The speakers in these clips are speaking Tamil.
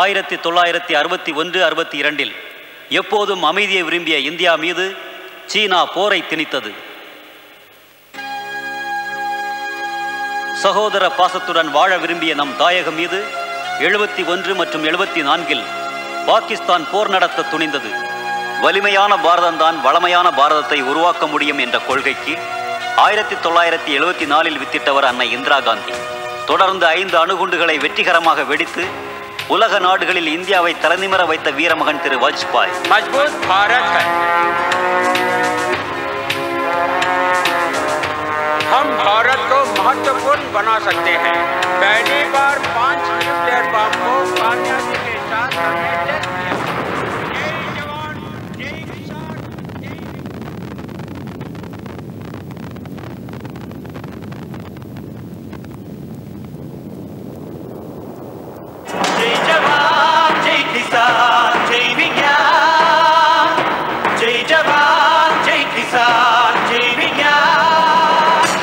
ஆயிரத்தி தொள்ளாயிரத்தி அறுபத்தி ஒன்று அறுபத்தி இரண்டில் எப்போதும் அமைதியை விரும்பிய இந்தியா மீது சீனா போரை திணித்தது சகோதர பாசத்துடன் வாழ விரும்பிய நம் தாயகம் மீது எழுபத்தி ஒன்று மற்றும் எழுபத்தி நான்கில் பாகிஸ்தான் போர் நடத்த துணிந்தது வலிமையான பாரதம்தான் வளமையான பாரதத்தை உருவாக்க முடியும் என்ற கொள்கைக்கு ஆயிரத்தி தொள்ளாயிரத்தி எழுபத்தி நாலில் வித்திட்டவர் அன்னை இந்திரா காந்தி தொடர்ந்து ஐந்து அணுகுண்டுகளை வெற்றிகரமாக வெடித்து உலக நாடுகளில் இந்தியாவை தலைநிமிர வைத்த வீரமகன் திரு வாஜ்பாய் मजबूत भारत है हम भारत को महत्वपूर्ण बना सकते हैं पहली बार पांच न्यूक्लियर बम को कामयाबी के साथ हमने टेस्ट किया जय जवान जय किसान जय जय जवान जय किसान जय विज्ञान जय जवान जय किसान जय विज्ञान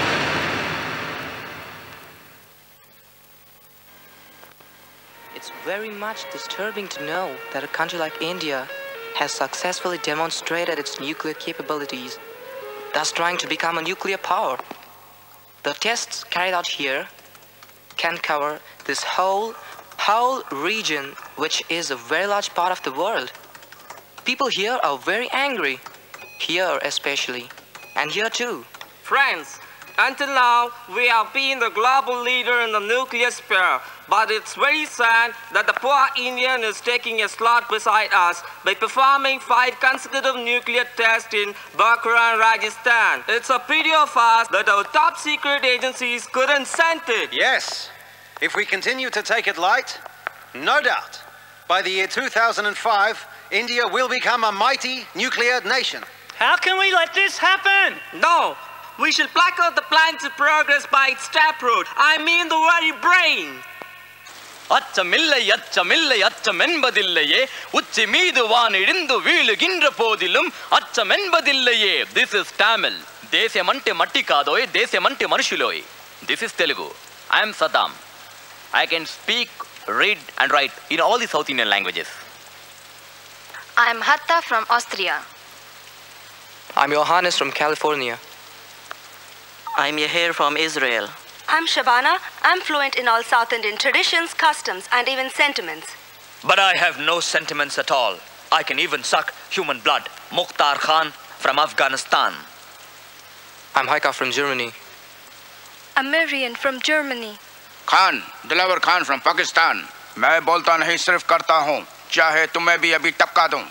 It's very much disturbing to know that a country like India has successfully demonstrated its nuclear capabilities, thus trying to become a nuclear power. The tests carried out here can cover this whole whole region which is a very large part of the world. People here are very angry, here especially, and here too. Friends, until now, we have been the global leader in the nuclear sphere, but it's very sad that the poor Indian is taking a slot beside us by performing five consecutive nuclear tests in Bakran, Rajasthan. It's a pity of us that our top secret agencies couldn't send it. Yes, if we continue to take it light, no doubt, by the year 2005, India will become a mighty nuclear nation. How can we let this happen? No, we should black out the plan to progress by its taproot. I mean the very brain. அச்சமில்லை அச்சமில்லை அச்சம் என்பதில்லையே உச்சி மீது வான் இழிந்து వీழுகின்ற పోదిலும் అచ్చం என்பதில்லையே దిస్ ఇస్ టామిల్ దేశమంటే మట్టి కాదోయ్ దేశమంటే మనుషులోయ్ this is Telugu I'm Saddam I can speak read and write in all the south Indian languages I'm Hatta from Austria. I'm Johannes from California. I'm Yahir from Israel. I'm Shabana. I'm fluent in all South Indian traditions, customs, and even sentiments. But I have no sentiments at all. I can even suck human blood. Mukhtar Khan from Afghanistan. I'm Haika from Germany. I'm Marian from Germany. Khan Dilawar Khan from Pakistan मैं बोलता नहीं सिर्फ करता हूँ चाहे तुम्हें भी अभी टपका दूं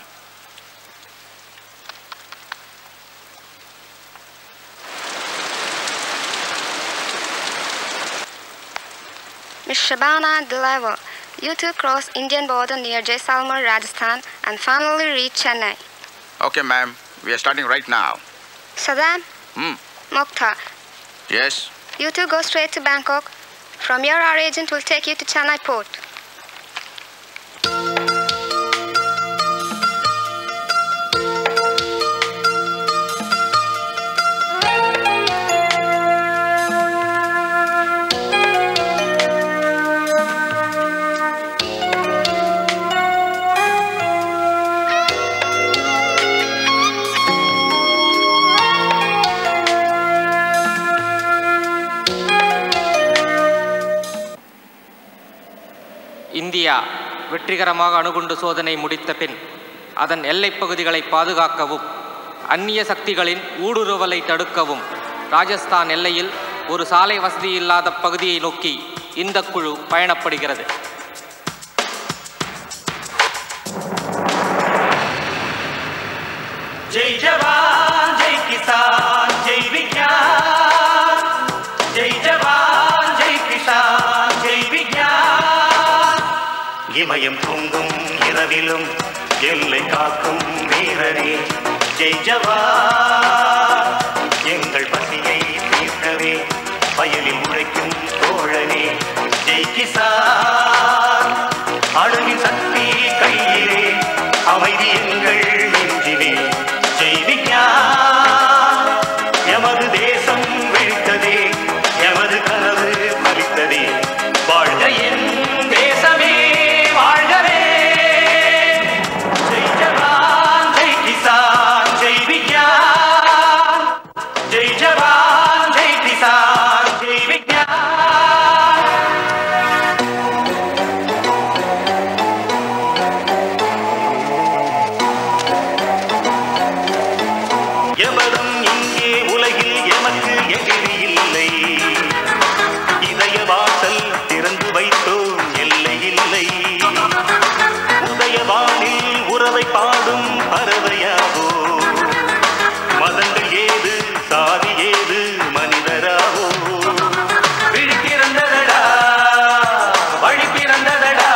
Miss Shabana Dilaver. You two cross Indian border near Jaisalmer, Rajasthan, and finally reach Chennai. Okay ma'am we are starting right now Saddam, Hmm. Mokhtar, yes you two go straight to Bangkok. From here, our agent will take you to Chennai port. India வெற்றிகரமாக அணுகுண்டு சோதனை முடித்த பின் அதன் எல்லைப் பகுதிகளை பாதுகாக்கவும் அந்நிய சக்திகளின் ஊடுருவலை தடுக்கவும் ராஜஸ்தான் எல்லையில் ஒரு சாலை வசதி இல்லாத பகுதியை நோக்கி இந்த குழு பயணப்படுகிறது जय जवान जय किसान जय विज्ञान जय जवान जय किसान जय विज्ञान இமயம் தூங்கும் இரவிலும் எல்லை காக்கும் வீரரே ஜெய் ஜவான் எங்கள் பசியை தீர்க்கவே வயலில் உழைக்கும் தோழனே ஜெய் கிசான் அணுவின் சக்தி கையிலே அமைதி எங்கள் நெஞ்சிலே ஜெய் விஞ்ஞான் எமது தேசம் விழித்ததே எமது கனவு பலித்ததே வாழ்க என் தேசமே வாழ்க பாடும் பறவையாவோ மதங்கள் ஏது சாதி ஏது மனிதராவோ விழி பிறந்ததடா வழி பிறந்ததடா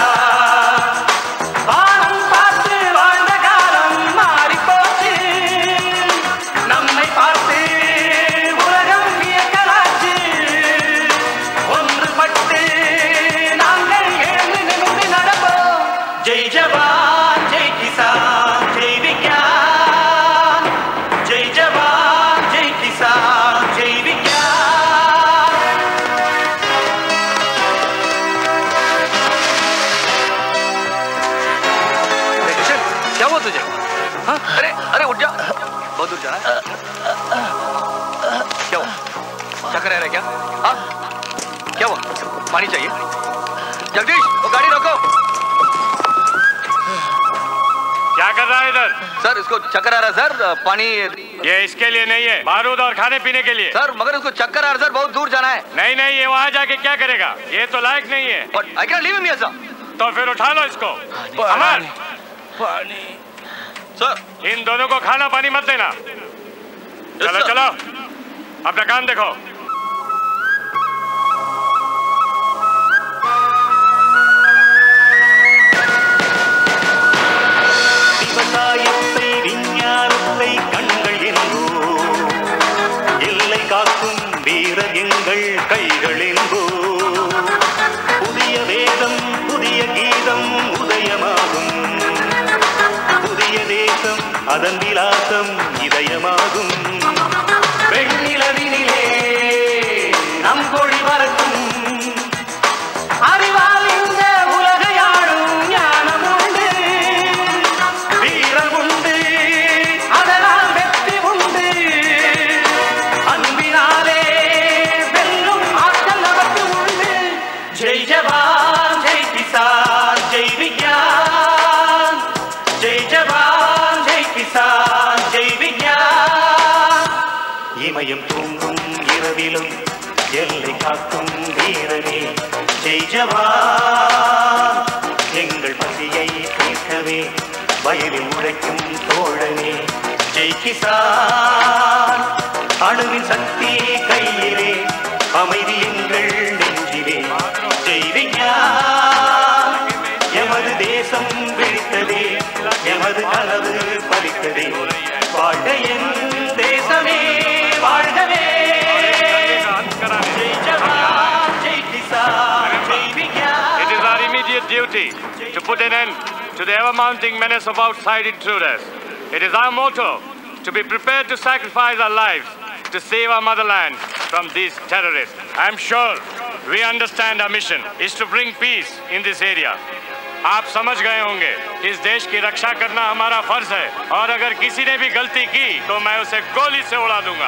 வானம் பார்த்து வாழ்ந்த காலம் மாறிப் போச்சு நம்மை பார்த்து உலகம் வியக்கலாச்சு ஒன்றுபட்டு நாங்கள் எழுந்து நிமிர்ந்து நடப்போம் ஜெய் ஜவான் ஜெய் கிசான் ஜெய் விஞ்ஞான் ஜெய் ஜவான் ஜெய் கிசான் ஜெய் விஞ்ஞான் क्या हुआ तुझे हाँ? अरे अरे उठ जा बहुत दूर जाना है क्या हुआ चक्कर आ रहा है क्या हाँ क्या हुआ पानी चाहिए जगदीश वो गाड़ी रोको क्या कर रहा है इधर सर इसको चक्कर आ रहा है सर पानी ये इसके लिए नहीं है बारूद और खाने पीने के लिए सर मगर इसको चक्कर आ रहा है सर बहुत दूर जाना है नहीं नहीं ये वहाँ जाके क्या करेगा ये तो लायक नहीं है but I can leave him here तो फिर उठा लो इसको अमर पानी सर इन दोनों को खाना पानी मत देना चलो sir. चलो अपना काम देखो விவசாயத்தை விஞ்ஞானத்தை கண்கள் என்போ எல்லை காக்கும் வீரர் எங்கள் கைகள் என்போ புதிய வேதம் புதிய கீதம் உதயமாகும் புதிய தேசம் அதன் விலாசம் இதயமாகும் வெண்ணிலவினிலே நம் கொடி பறக்கும் அறிவால் இந்த உலகையாடும் ஞானம் உண்டு வீரம் உண்டு அதனால் வெற்றி உண்டு அன்பினாலே வெல்லும் ஆற்றல் நமக்கு உண்டு ஜெய் ஜவான் ஜெய் கிசான் ஜெய் விஞ்ஞான் ஜெய் ஜவான் ஜெய் கிசான் ஜெய் விஞ்ஞான் இமயம் தூங்கும் இரவிலும் எல்லை காக்கும் வீரனே ஜெய் ஜவான் எங்கள் பசியை தீர்க்கவே வயலில் உழைக்கும் தோழனே ஜெய் கிசான் அணுவின் சக்தி கையிலே அமைதி எங்கள் நெஞ்சிலே ஜெய் விஞ்ஞான் எமது தேசம் விழித்ததே எமது கனவு பலித்ததே வாழ்க என் தேசமே வாழ்கவே ஜெய் ஜவான் Jai Kisan Jai Vigyan It is our immediate duty to put an end to the ever-mounting menace of outside intruders. It is our motto to be prepared to sacrifice our lives to save our motherland from these terrorists. I am sure we understand our mission is to bring peace in this area. आप समझ गए होंगे इस देश की रक्षा करना हमारा फर्ज है और अगर किसी ने भी गलती की तो मैं उसे गोली से उड़ा दूंगा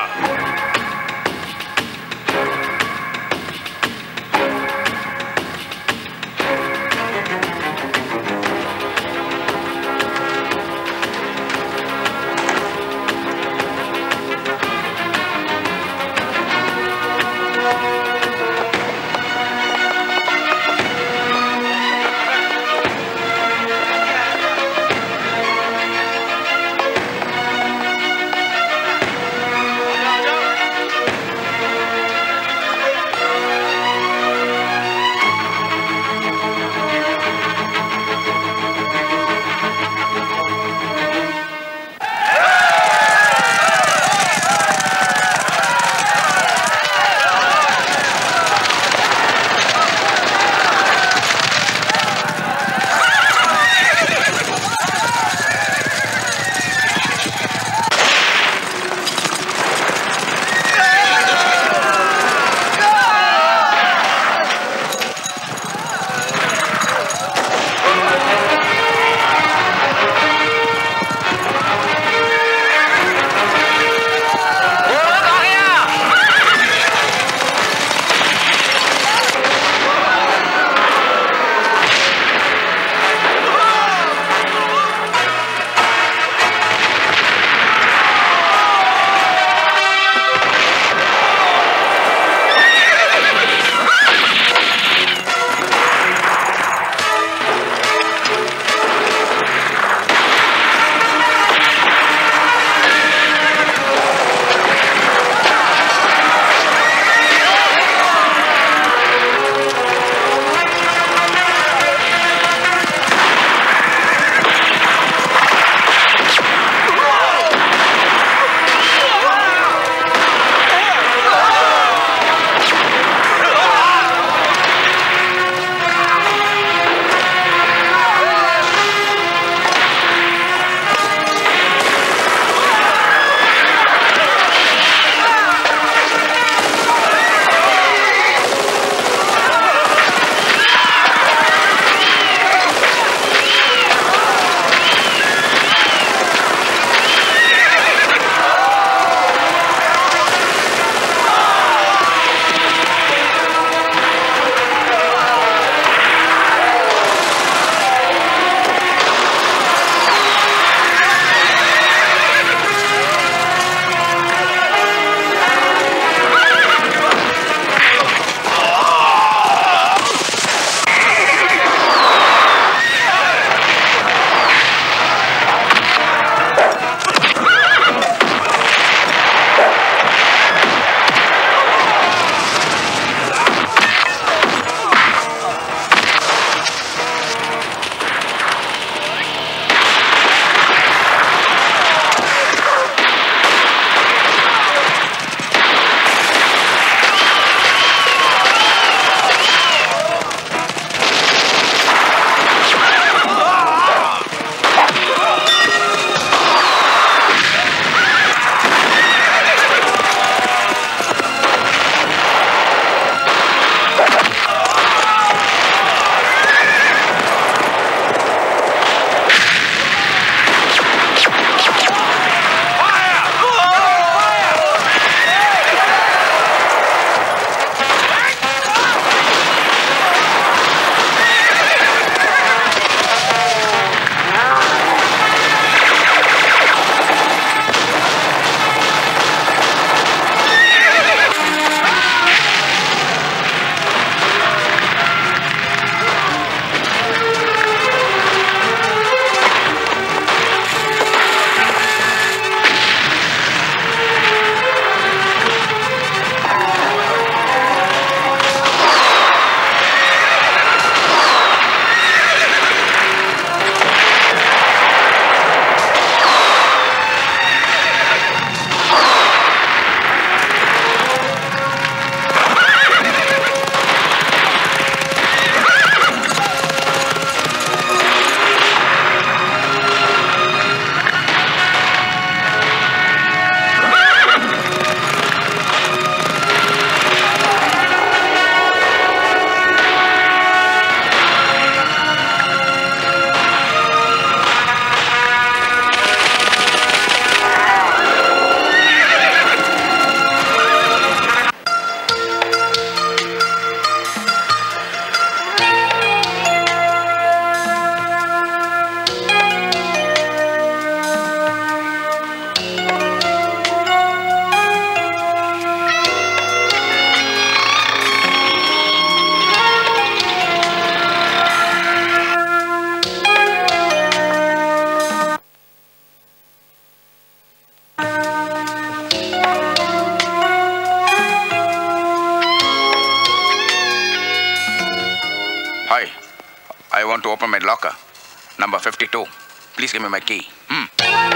I want to open my locker. Number 52. Please give me my key. Hmm.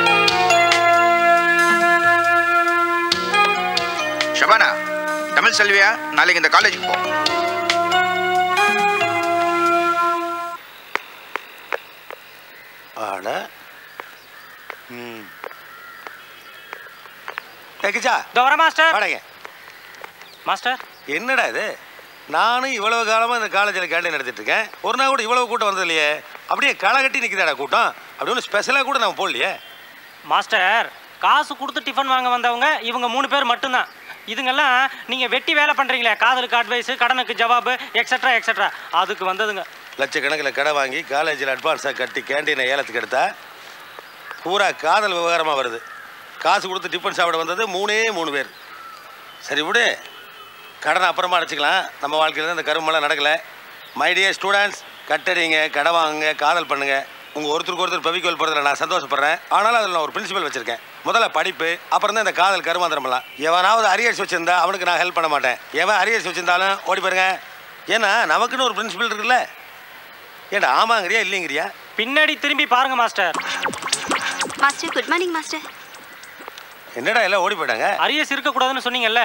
Shabana Tamil செல்வியா நாளைக்கு இந்த காலேஜுக்கு போ ஆட ம் ஏக்கிச்சா வர மாஸ்டர் வாடங்க மாஸ்டர் என்னடா இது நானும் இவ்வளவு காலமா இந்த காலேஜில் கேண்டீன் நடத்திட்டு இருக்கேன் ஒரு நாள் கூட இவ்வளவு கூட்டம் வந்தது இல்லையே அப்படியே களை கட்டி நிற்குதாடா கூட்டம் அப்படி ஒன்றும் ஸ்பெஷலாக கூட நம்ம போடலையே மாஸ்டர் காசு கொடுத்து டிஃபன் வாங்க வந்தவங்க இவங்க மூணு பேர் மட்டும்தான் இதுங்கெல்லாம் நீங்க வெட்டி வேலை பண்றீங்களே காதலுக்கு அட்வைஸ் கடனுக்கு ஜவாபு எக்ஸட்ரா எக்ஸட்ரா அதுக்கு வந்ததுங்க லட்சக்கணக்கில் கடை வாங்கி காலேஜில் அட்வான்ஸாக கட்டி கேண்டீனை ஏலத்துக்கு எடுத்தா பூரா காதல் விவகாரமாக வருது காசு கொடுத்து டிஃபன் சாப்பிட வந்தது மூணே மூணு பேர் சரி விடு கடனை அப்புறமா அடைச்சிக்கலாம் நம்ம வாழ்க்கையில் இந்த கருமெல்லாம் நடக்கலை மைடியர் ஸ்டூடெண்ட்ஸ் கட்டடிங்க கடை வாங்குங்க காதல் பண்ணுங்க உங்கள் ஒருத்தருக்கு ஒருத்தர் பவிக்கோல் போகிறதுல நான் சந்தோஷப்படுறேன் ஆனாலும் அதில் நான் ஒரு பிரின்சிபல் வச்சுருக்கேன் முதல்ல படிப்பு அப்புறம் தான் இந்த காதல் கருமாந்திரமெல்லாம் எவனாவது அரியர்ஸ் வச்சிருந்தா அவனுக்கு நான் ஹெல்ப் பண்ண மாட்டேன் எவன் அரியர்ஸ் வச்சிருந்தாலும் ஓடி பாருங்க ஏன்னா நமக்குன்னு ஒரு பிரின்சிபல் இருக்குல்ல ஏன்டா ஆமாங்கிறியா இல்லைங்கிறியா பின்னாடி திரும்பி பாருங்க master master good morning master என்னடா எல்லாம் ஓடி போயிட்டாங்க அரியஸ் இருக்கக்கூடாதுன்னு சொன்னீங்கல்ல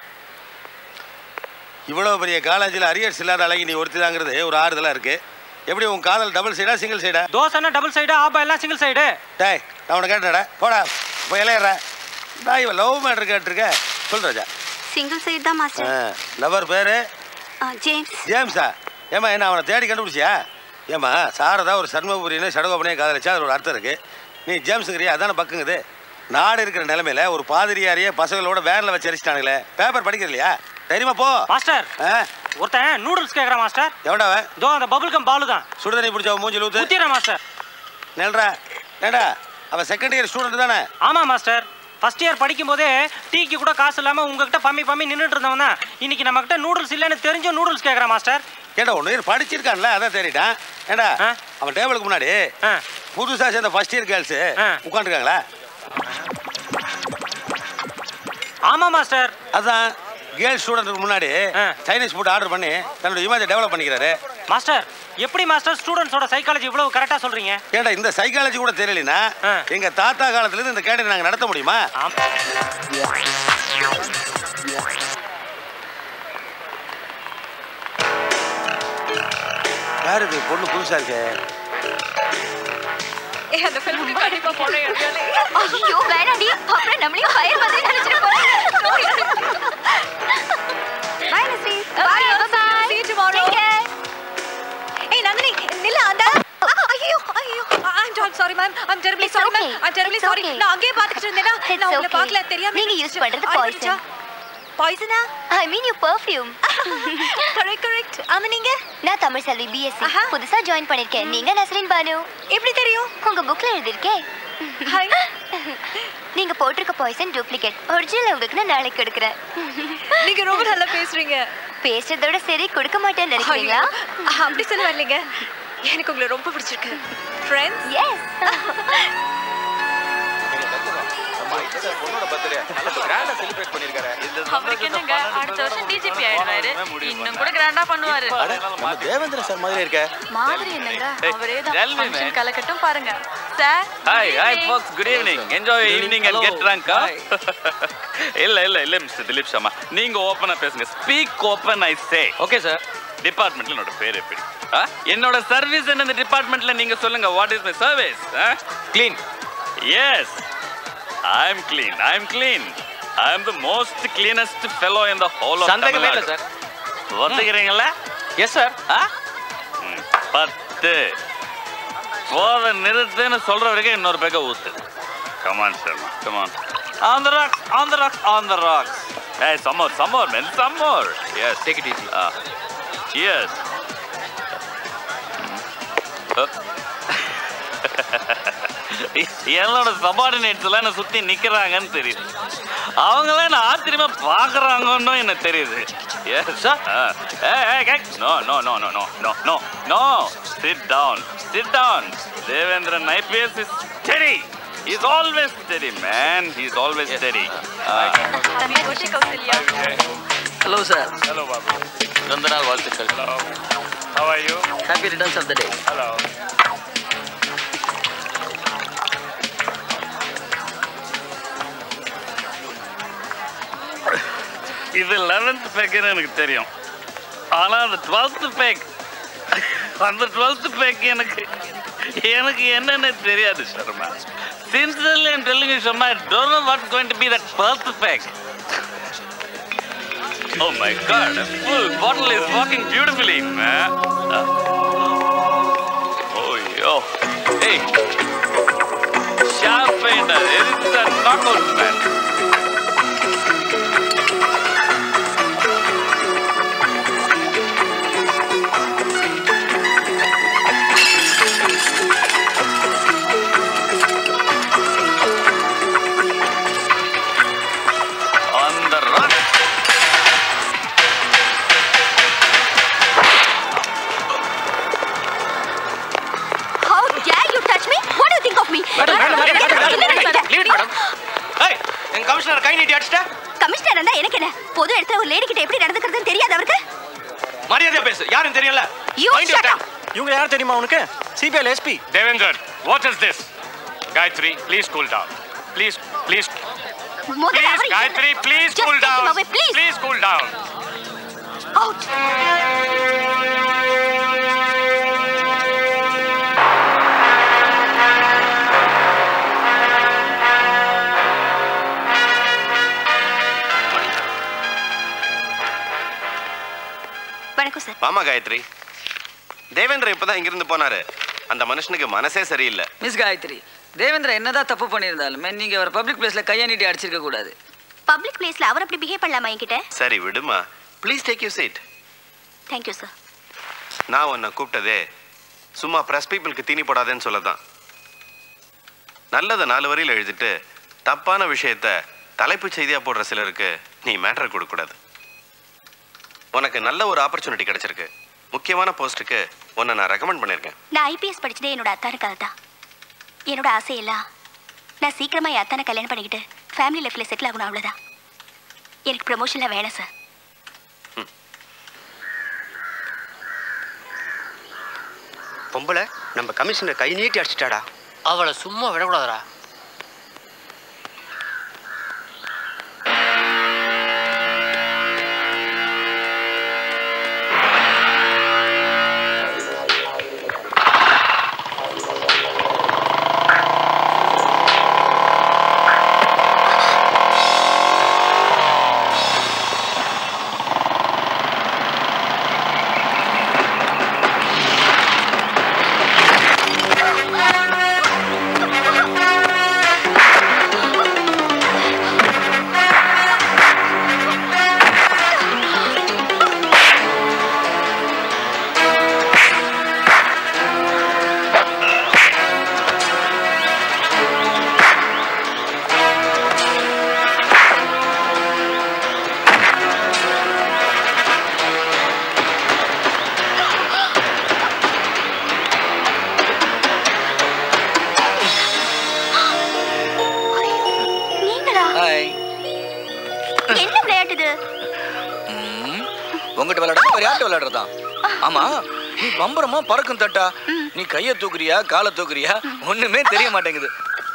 இவ்வளோ பெரிய காலேஜில் அரியர்ஸ் இல்லாத அழகி நீ ஒருத்திதாங்கிறது ஒரு ஆறுதலாக இருக்கு எப்படி உன் காதல் டபுள் சைடா சிங்கிள் சைடா தோசைன்னா டபுள் சைடு ஆப்பா எல்லாம் சிங்கிள் சைடு டேய் நான் உனக்கு கேட்டடா போடா போய் இலையிற நான் இவன் லவ் மேட்ரு கேட்டிருக்கேன் சொல் ராஜா சிங்கிள் சைடு தான் மாஸ்டர் லவர் பேர் ஜேம்ஸ் ஜேம்ஸா ஏம்மா என்ன அவனை தேடி கண்டுபிடிச்சியா ஏம்மா சாரதா ஒரு சர்மபுரின்னு சடகோபனையை காதலிச்சா அது ஒரு அர்த்தம் இருக்கு நீ ஜேம்ஸுங்கிறியா அதானே பக்குங்குது நாடு இருக்கிற நிலைமையில ஒரு பாதிரியாரியே பசங்களோட வேனில் வச்சு அரிச்சிட்டானுங்களே பேப்பர் படிக்கிறது இல்லையா தெரியுமா போ மாஸ்டர் ஒருத்தன் நூடுல்ஸ் கேக்குறான் மாஸ்டர் எவன்டா அவன் தோ அந்த பபுள் கம் பாலு தான் சுடுதண்ணி பிடிச்ச மூஞ்சில் ஊத்து ஊத்திடுறேன் மாஸ்டர் நெல்றா ஏண்டா அவன் செகண்ட் இயர் ஸ்டூடெண்ட் தானே ஆமா மாஸ்டர் ஃபர்ஸ்ட் இயர் படிக்கும் போதே டீக்கு கூட காசு இல்லாம உங்ககிட்ட பம்மி பம்மி நின்றுட்டு இருந்தவன் தான் இன்னைக்கு நம்ம கிட்ட நூடுல்ஸ் இல்லைன்னு தெரிஞ்சு நூடுல்ஸ் கேக்குறான் மாஸ்டர் ஏண்டா ஒன்று இயர் படிச்சிருக்கான்ல அதான் தேடிட்டான் ஏண்டா அவன் டேபிளுக்கு முன்னாடி புதுசா சேர்ந்த ஃபர்ஸ்ட் இயர் கேர்ள்ஸ் உட்காந்துருக்காங்களா ஆமா மாஸ்டர் அதான் கேர்ள் ஸ்டூடெண்ட்டுக்கு முன்னாடி சைனீஸ் ஃபுட் ஆர்டர் பண்ணி தன்னோட இமேஜை டெவலப் பண்ணிக்கிறாரு மாஸ்டர் எப்படி மாஸ்டர் ஸ்டூடெண்ட்ஸோட சைக்காலஜி இவ்வளவு கரெக்டா சொல்றீங்க ஏண்டா இந்த சைக்காலஜி கூட தெரியலனா எங்க தாத்தா காலத்துல இருந்து இந்த கேண்டீன் நாங்க நடத்த முடியுமா யாரு இது பொண்ணு புதுசா இருக்கு ஏய் அந்த ஃபிலிம் கண்டிப்பா போறேன் ஐயோ வேணாடி அப்புறம் நம்மளையும் ஃபயர் வந்து நினைச்சிட்டு பை நசி bye bye see you tomorrow ஏய் நந்தினி நில்ல அந்த ஐயோ ஐயோ I'm so sorry ma'am I'm terribly sorry ma'am I'm terribly sorry நான் அங்கேயே பார்த்துட்டு இருந்தேனா நான் உங்களை பார்க்கல தெரியாம நீங்க யூஸ் பண்றது பாய்சன் பாய்சனா I mean you perfume correct correct ஆமா நீங்க நான் தமிழ் செல்வி பிஎஸ்சி புதுசா ஜாயின் பண்ணிருக்கேன் நீங்க நஸ்ரின் பானு எப்படி தெரியும் உங்க புக்ல எழுதிருக்கேன் நீங்க போட்டிருக்க பாய்சன் டூப்ளிகேட் ஒரிஜினல் உங்களுக்கு நான் நாளைக்கு கொடுக்குறேன் நீங்க ரொம்ப நல்லா பேசுறீங்க பேசுறதோட சரி கொடுக்க மாட்டேன்னு நினைக்கிறீங்களா ஐயோ, அப்படி சொல்ல வரலைங்க எனக்கு உங்களை ரொம்ப பிடிச்சிருக்கு ஃப்ரெண்ட்ஸ் எஸ் பொண்ணோட பர்த்டே நல்ல கிராண்டா செலிப்ரேட் பண்ணிருக்காரு அவருக்கு என்னங்க அடுத்த வருஷம் டிஜிபி ஆயிடுவாரு இன்னும் கூட கிராண்டா பண்ணுவாரு நம்ம தேவேந்திர சார் மாதிரி இருக்க மாதிரி என்னங்க Hey, அவரே tell தான் me, ஃபங்க்ஷன் man. கலக்கட்டும் பாருங்க sir Hi, hi folks, good evening. Enjoy your evening and get drunk, huh? இல்ல இல்ல இல்ல மிஸ்டர் திலீப் சர்மா நீங்க ஓபனா பேசுங்க speak open I say okay sir டிபார்ட்மெண்ட்ல என்னோட பேர் எப்படி ஆ? என்னோட சர்வீஸ் என்ன இந்த டிபார்ட்மெண்ட்ல நீங்க சொல்லுங்க what is my service clean yes I am clean I am clean I am the most cleanest fellow in the whole of சந்தேகமே இல்ல, சார் ஒத்துக்கிறீங்களா எஸ் சார் பத்து போத நிறுத்துன்னு சொல்ற வரைக்கும் இன்னொரு பேக்க ஊத்து come on sir come on on the rocks on the rocks on the rocks ஏய் some more some more man some more yes take it easy ah yes என்னோட சபார்டினேட்ஸ் எல்லாம் என்ன சுத்தி நிக்கிறாங்கன்னு தெரியுது அவங்கள என்ன ஆச்சரியமா பாக்குறாங்கன்னு எனக்கு தெரியுது yes no no no no no no no no sit down sit down Devendran IPS is steady is always steady man is always steady Kausalya hello sir hello Babu பிறந்த நாள் வாழ்த்துக்கள் How are you? Happy returns of the day. Hello. இது லெவன்த் பேக்குன்னு எனக்கு தெரியும் ஆனால் அந்த டுவெல்த்து பேக் அந்த டுவெல்த்து பேக் எனக்கு எனக்கு என்னன்னு தெரியாது Sharma sincerely I'm telling you Sharma I don't know what going to be that twelfth pack Oh my god, a full bottle is working beautifully, man. Oh, yo. Hey. Champagne, this is a knockout, man. On the run. How dare you touch me? What do you think of me? ஏய் என் கமிஷனர் கை நீட்டி அடிச்சிட்ட கமிஷனர் இருந்தா எனக்கு என்ன பொது இடத்துல ஒரு லேடி கிட்ட எப்படி நடந்துக்கிறதுன்னு தெரியாது அவருக்கு மரியாதையா பேசு யாரும் தெரியல You shut up. இவங்க யார் தெரியுமா உனக்கு CBL SP Devendra, what is this? Gayatri, please cool down. Please, please, முதல்ல please, அவரை Gayatri, please Just cool take him down. away, please. Please cool down. out. வணக்கம் சார் வாமா காயத்ரி தேவேந்திர இப்பதான் இங்கிருந்து போனாரு அந்த மனுஷனுக்கு மனசே சரியில்லை மிஸ் காயத்ரி தேவேந்திர என்னதான் தப்பு பண்ணியிருந்தாலுமே நீங்க ஒரு பப்ளிக் பிளேஸ்ல கையை நீட்டி அடிச்சிருக்க கூடாது பப்ளிக் பிளேஸ்ல அவர் அப்படி பிஹேவ் பண்ணலாமா என்கிட்ட சரி விடுமா please take you seat thank you sir நான் உன்னை கூப்பிட்டதே சும்மா ப்ரெஸ் பீப்புளுக்கு தீனி போடாதேன்னு சொல்லதான் நல்லதை நாலு வரியில் எழுதிட்டு தப்பான விஷயத்த தலைப்புச் செய்தியா போடுற சிலருக்கு நீ மேட்டர் கொடுக்கக்கூடாது உனக்கு நல்ல ஒரு ஆப்பர்ச்சுனிட்டி கிடைச்சிருக்கு முக்கியமான போஸ்ட்டுக்கு உன்னை நான் ரெக்கமெண்ட் பண்ணியிருக்கேன் நான் ஐபிஎஸ் படிச்சதே என்னோட அத்தானுக்காக தான் என்னோட ஆசையெல்லாம் நான் சீக்கிரமா என் அத்தானை கல்யாணம் பண்ணிக்கிட்டு ஃபேமிலி லைஃப்ல செட்டில் ஆகணும் அவ்வளோதான் எனக்கு ப்ரமோஷன்லாம் வேணாம் சார் பொம்பளை நம்ம கமிஷனர் கை நீட்டி அடிச்சிட்டாடா அவளை சும்மா விடக்கூடாதுடா நீங்களா ஹாய் என்ன விளையாட்டு இது உங்ககிட்ட விளையாட வேற யார்கிட்ட விளையாடுறதா ஆமா நீ பம்பரமா பறக்கும் தட்டா நீ கைய தூக்குறியா காலை தூக்குறியா ஒண்ணுமே தெரிய மாட்டேங்குது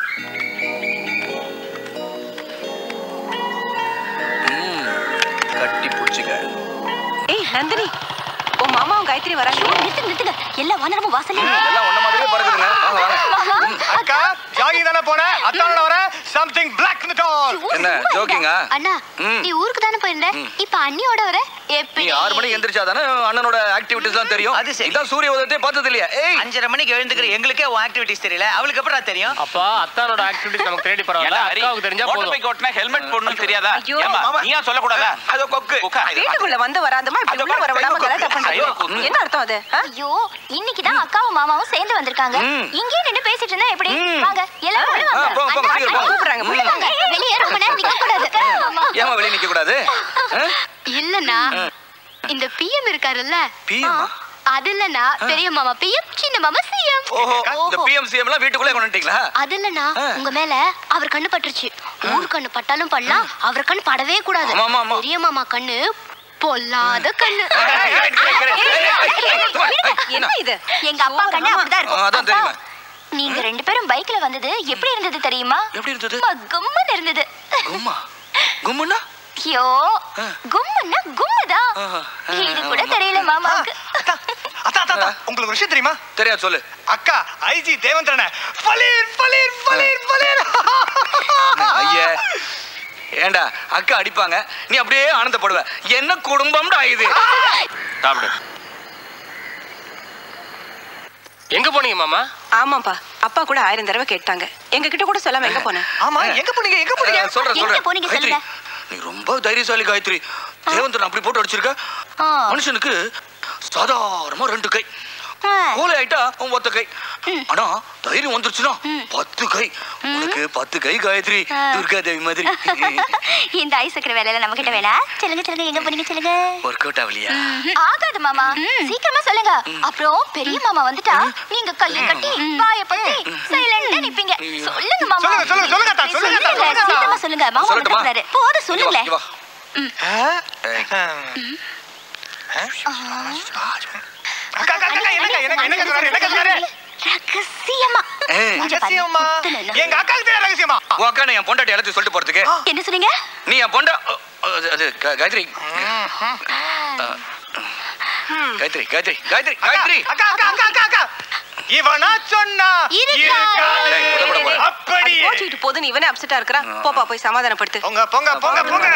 ம், கட்டி பிடிச்சிக்க ஏய் நந்தினி உன் மாமாவும் காயத்ரி வராங்க நிறுத்துங்க நிறுத்துங்க எல்லா வானரமும் வாசல்ல எல்லாம் ஒன்ன மாதிரியே பறக்குதுங்க வாங்க வாங்க அக்கா ஜாகிங் தானே போன அத்தானோட வர சம்திங் பிளாக் இன் தி டால் என்ன ஜோக்கிங்கா அண்ணா ம். நீ ஊருக்கு தானே போயிருந்த இப்ப அண்ணியோட வர நீ எப்படி ஆறு மணிக்கு எந்திரிச்சாதானே அண்ணனோட ஆக்டிவிட்டிஸ்லாம் தெரியும் அது சரி இதான் சூரிய உதயத்தை பார்த்தது இல்லையா ஏய் அஞ்சரை மணிக்கு எழுந்துக்கிற எங்களுக்கே உன் ஆக்டிவிட்டிஸ் தெரியல அவளுக்கு அப்புறம் தெரியும் அப்பா அத்தானோட ஆக்டிவிட்டிஸ் நமக்கு தேடி பரவாயில்ல அக்காவுக்கு தெரிஞ்சா மோட்டார் போதும் பைக் ஓட்டினா ஹெல்மெட் போடணும்னு தெரியாதா ஐயோ, ஏம்மா, மாமா. நீ ஏன் சொல்லக்கூடாதா அது கொக்கு வீட்டுக்குள்ள வந்து வராதமா இப்படி உள்ள வர விடாம கலாட்டா பண்றீங்க என்ன அர்த்தம் அது ஐயோ இன்னைக்கு தான் அக்காவும் மாமாவும் சேர்ந்து வந்திருக்காங்க இங்கே நின்னு பேசிட்டு இருந்தா எப்படி வாங்க எல்லாரும் உள்ள ஆ, வாங்க போங்க, போங்க, அண்ணா, சீக்கிரம் போங்க. கூப்பிடுறாங்க உள்ள வாங்க வெளியே ரொம்ப நேரம் நிக்க கூடாது ஏமா வெளிய நிக்க கூடாது இல்லண்ணா இந்த பிஎம் இருக்காருல்ல PM -ஆ? அது இல்லண்ணா பெரிய மாமா பிஎம் சின்ன மாமா சிஎம் ஓஹோ இந்த பிஎம்சிஎம் எல்லாம் வீட்டுக்குள்ளே கொண்டு வந்துட்டீங்களா அது இல்லண்ணா உங்க மேல அவர் கண்ணு பட்டுருச்சு ஊர் கண்ணு பட்டாலும் பண்ணலாம் அவர் கண் படவே கூடாது ஆமா, ஆமா, ஆமா. பெரிய மாமா கண்ணு பொல்லாத கண்ணு என்ன இது எங்க அப்பா கண்ணு அப்படிதான் இருக்கும் அதான் தெரியுமா நீங்க ரெண்டு பேரும் பைக்ல வந்தது எப்படி இருந்தது தெரியுமா எப்படி இருந்தது கும்முன்னு இருந்தது கும்மா கும்முன்னா ஐயோ கும்முன்னா கும்முதான் இது கூட தெரியல மாமாவுக்கு அத்தா அத்தா, அத்தா உங்களுக்கு ஒரு விஷயம் தெரியுமா தெரியாது சொல்லு அக்கா ஐஜி தேவந்திரன பலீர் பலீர் பலீர் பலீர் ஐயா ஏண்டா அக்கா அடிப்பாங்க நீ அப்படியே ஆனந்தப்படுவ என்ன குடும்பம்டா இது சாப்பிடு எங்க போனீங்க மாமா ஆமாப்பா அப்பா கூட ஆயிரம் தடவை கேட்டாங்க எங்க கிட்ட கூட சொல்லாம எங்க போனேன் ஆமா எங்க போனீங்க எங்க போனீங்க சொல்றேன் எங்க சொல்றேன் போனீங்க காயத்ரி, சொல்லுங்க. நீ ரொம்ப தைரியசாலி காயத்ரி தேவந்திரன் அப்படி போட்டு அடிச்சிருக்க மனுஷனுக்கு சாதாரணமா ரெண்டு கை கோலை ஆயிட்டா அவன் ஒத்த கை ஆனா தைரியம் வந்துருச்சுன்னா பத்து கை உனக்கு பத்து கை காயத்ரி துர்கா தேவி மாதிரி இந்த ஐஸ் வைக்கிற வேலையில நம்ம கிட்ட வேணா சொல்லுங்க சொல்லுங்க எங்க போனீங்க சொல்லுங்க ஒர்க் அவுட் ஆகலையா ஆகாது மாமா சீக்கிரமா சொல்லுங்க அப்புறம் பெரிய மாமா வந்துட்டா நீங்க கையை கட்டி வாய பத்தி சைலண்டா நிப்பீங்க சொல்லுங்க மாமா சொல்லுங்க, சொல்லுங்க, சொல்லுங்க அத்தா, சொல்லுங்க அத்தா, சொல்லுங்க, சொல்லுங்க அத்தா. சீக்கிரமா சொல்லுங்க மாமா சொல்லட்டுமா? வந்துட்டாரு போதும் சொல்லுங்களேன் இங்க வா, அக்கா அக்கா அக்கா என்னங்க என்னங்க என்னங்க சொன்னாரு என்னங்க சொன்னாரு ரகசியமா ஏய். கொஞ்சம் பாருங்க. ரகசியமா எங்க அக்காக்கு தெரியும் ரகசியமா உன் அக்கா என் பொண்டாட்டி எல்லாத்தையும் சொல்லிட்டு போறதுக்கு என்ன சொன்னீங்க நீ என் பொண்டா அது- அது க- காயத்ரி காயத்ரி காயத்ரி காயத்ரி காயத்ரி அக்கா அக்கா அக்கா அக்கா அக்கா இவனா சொன்னா இருக்காது. டேய், போட, போட, போட. அப்படியே கோச்சிட்டு போதுன்னு இவனே அப்செட்டா இருக்கிறா போப்பா போய் சமாதானப்படுத்து போங்க போங்க போங்க போங்க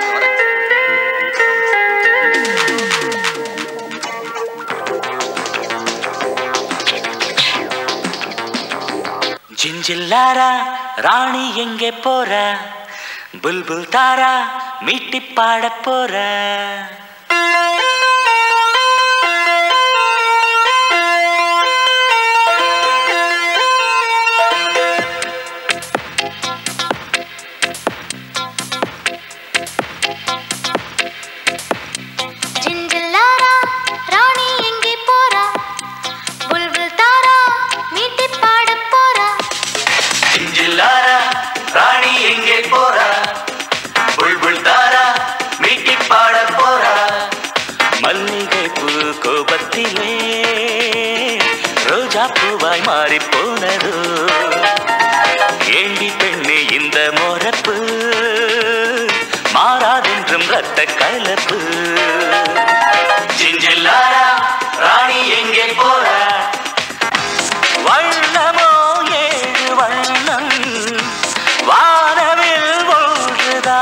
ஜிஞ்சில்லாரா ராணி எங்கே போற புல்புல் தாரா மீட்டி பாட போற ஜிஞ்சில்லாரா ராணி எங்கே போறா புல்புல் தாரா மீட்டி பாட போறா ஜிஞ்சில்லாரா ராணி எங்கே போற புல்புல் தாரா மீட்டி பாட போற மல்லிகை பூ கோபத்திலே ரோஜா பூவாய் மாறி போனதோ ஏண்டி பெண்ணு இந்த மொரப்பு மாறாதென்றும் ரத்த கலப்பு ஜிஞ்சில்லாரா ராணி எங்கே போற வண்ணமோ ஏழு வண்ணம் வானவில் ஒன்றுதா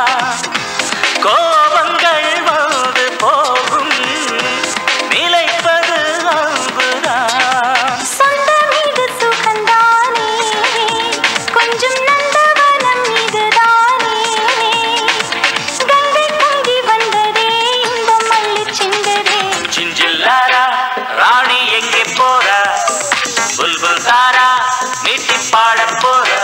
கோபங்கள் வந்து போகும் நிலைப்பது அன்புதான் சொந்தம் இது சுகந்தானே கொஞ்சம் நந்தவனம் இதுதானே கங்கை பொங்கி வந்ததே இன்பம் மல்லிச் சென்றதே சிஞ்சில்லாரா ராணி எங்கே போறா புல்புல் தாரா மீட்டி பாட போறா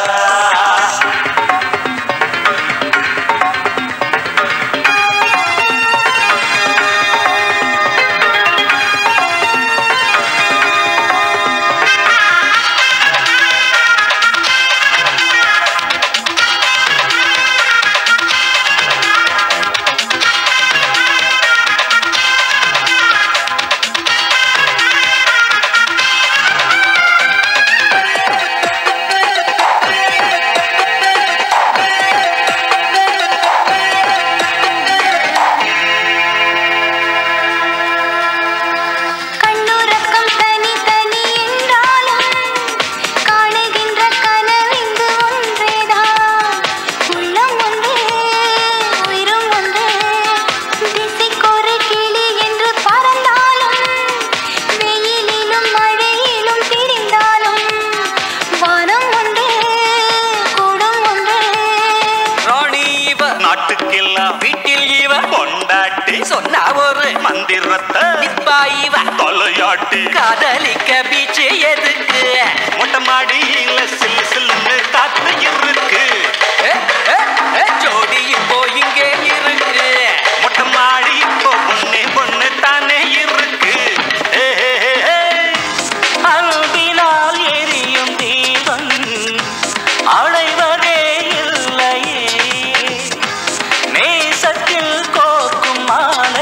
கண்ணுறக்கம் தனி தனி என்றாலும் காணுகின்ற கனவிங்கு ஒன்றேதான் உள்ளம் ஒன்றே உயிரும் ஒன்றே திசைக்கொரு கிளி என்று பறந்தாலும் வெயிலிலும் மழையிலும் திரிந்தாலும் வானம் ஒன்றே கூடும் ஒன்றே ராணி இவ நாட்டுக்கெல்லாம் வீட்டில் இவ கொண்டாட்டி சொன்னா ஒரு மந்திரத்தை நிப்பா இவ தொலையாட்டி காதலிக்க பீச்சு எதுக்கு மொட்டை மாடியில சில்லு சில்லுன்னு காத்து இருக்கு ஏ, ஏ, ஏ, ஜோடி இப்போ இங்கே இருக்கு மொட்டை மாடி இப்போ பொண்ணு பொண்ணு தானே இருக்கு ஏ, ஏ, ஏ, ஏ. அன்பினால் எரியும் தீபம் அடைவதே இல்லையே நேசத்தில் கோக்கும் மாலை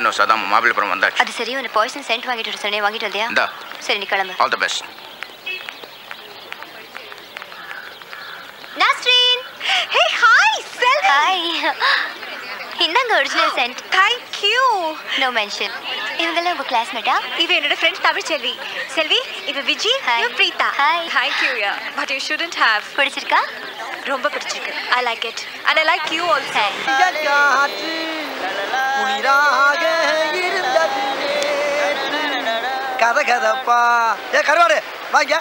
இன்னும் சதாம் மாப்பிள்ளைப்புறம் வந்தாச்சு அது சரி உன்னை பாய்சன் சென்ட் வாங்கிட்டு வர சொன்னேன் வாங்கிட்டு வந்தியா இந்தா சரி நீ கிளம்பு all the best Nasreen hey hi செல் ஹாய் இந்தாங்க original scent thank you no mention இவங்கெல்லாம் உங்க கிளாஸ்மேட்டா இவ என்னோட ஃப்ரெண்ட் தமிழ் செல்வி செல்வி இவ விஜி இவ Preetha hi thank you ya but you shouldn't have பிடிச்சிருக்கா ரொம்ப பிடிச்சிருக்கு I like it and I like you also காற்று குளிராக இருந்தது கத கதப்பா ஏ கருவாடு வாங்க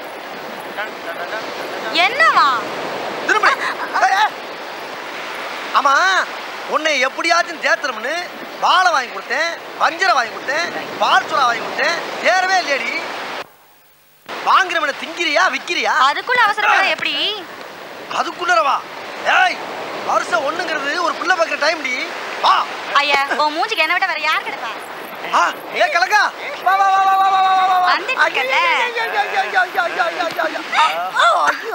என்னவா திரும்ப ஏய், ஏய். ஆமா உன்னை எப்படியாச்சும் தேத்தணும்னு வாழை வாங்கி கொடுத்தேன் வஞ்சரை வாங்கி கொடுத்தேன் பால் சுறா வாங்கி கொடுத்தேன் ஏறவே இல்லையடி வாங்குறவனை திங்கிறியா விக்கிறியா அதுக்குள்ள அவசரப்பட எப்படி அதுக்குள்ளரவா ஏய் வருஷம் ஒண்ணுங்கிறது ஒரு பிள்ளை பார்க்குற டைம் டி வா ஐயா உன் மூஞ்சிக்கு என்ன விட வேற யார் கிடைப்பா ஆ ஏ கலக்கா வா வா வா வா வா வா வா வா வா வந்துட்டீங்கல்ல? ஐயோ, ஐயோ, ஐயோ, ஐயோ, ஐயோ, ஐயோ, ஐயோ, ஐயோ. ஆ, ஐயோ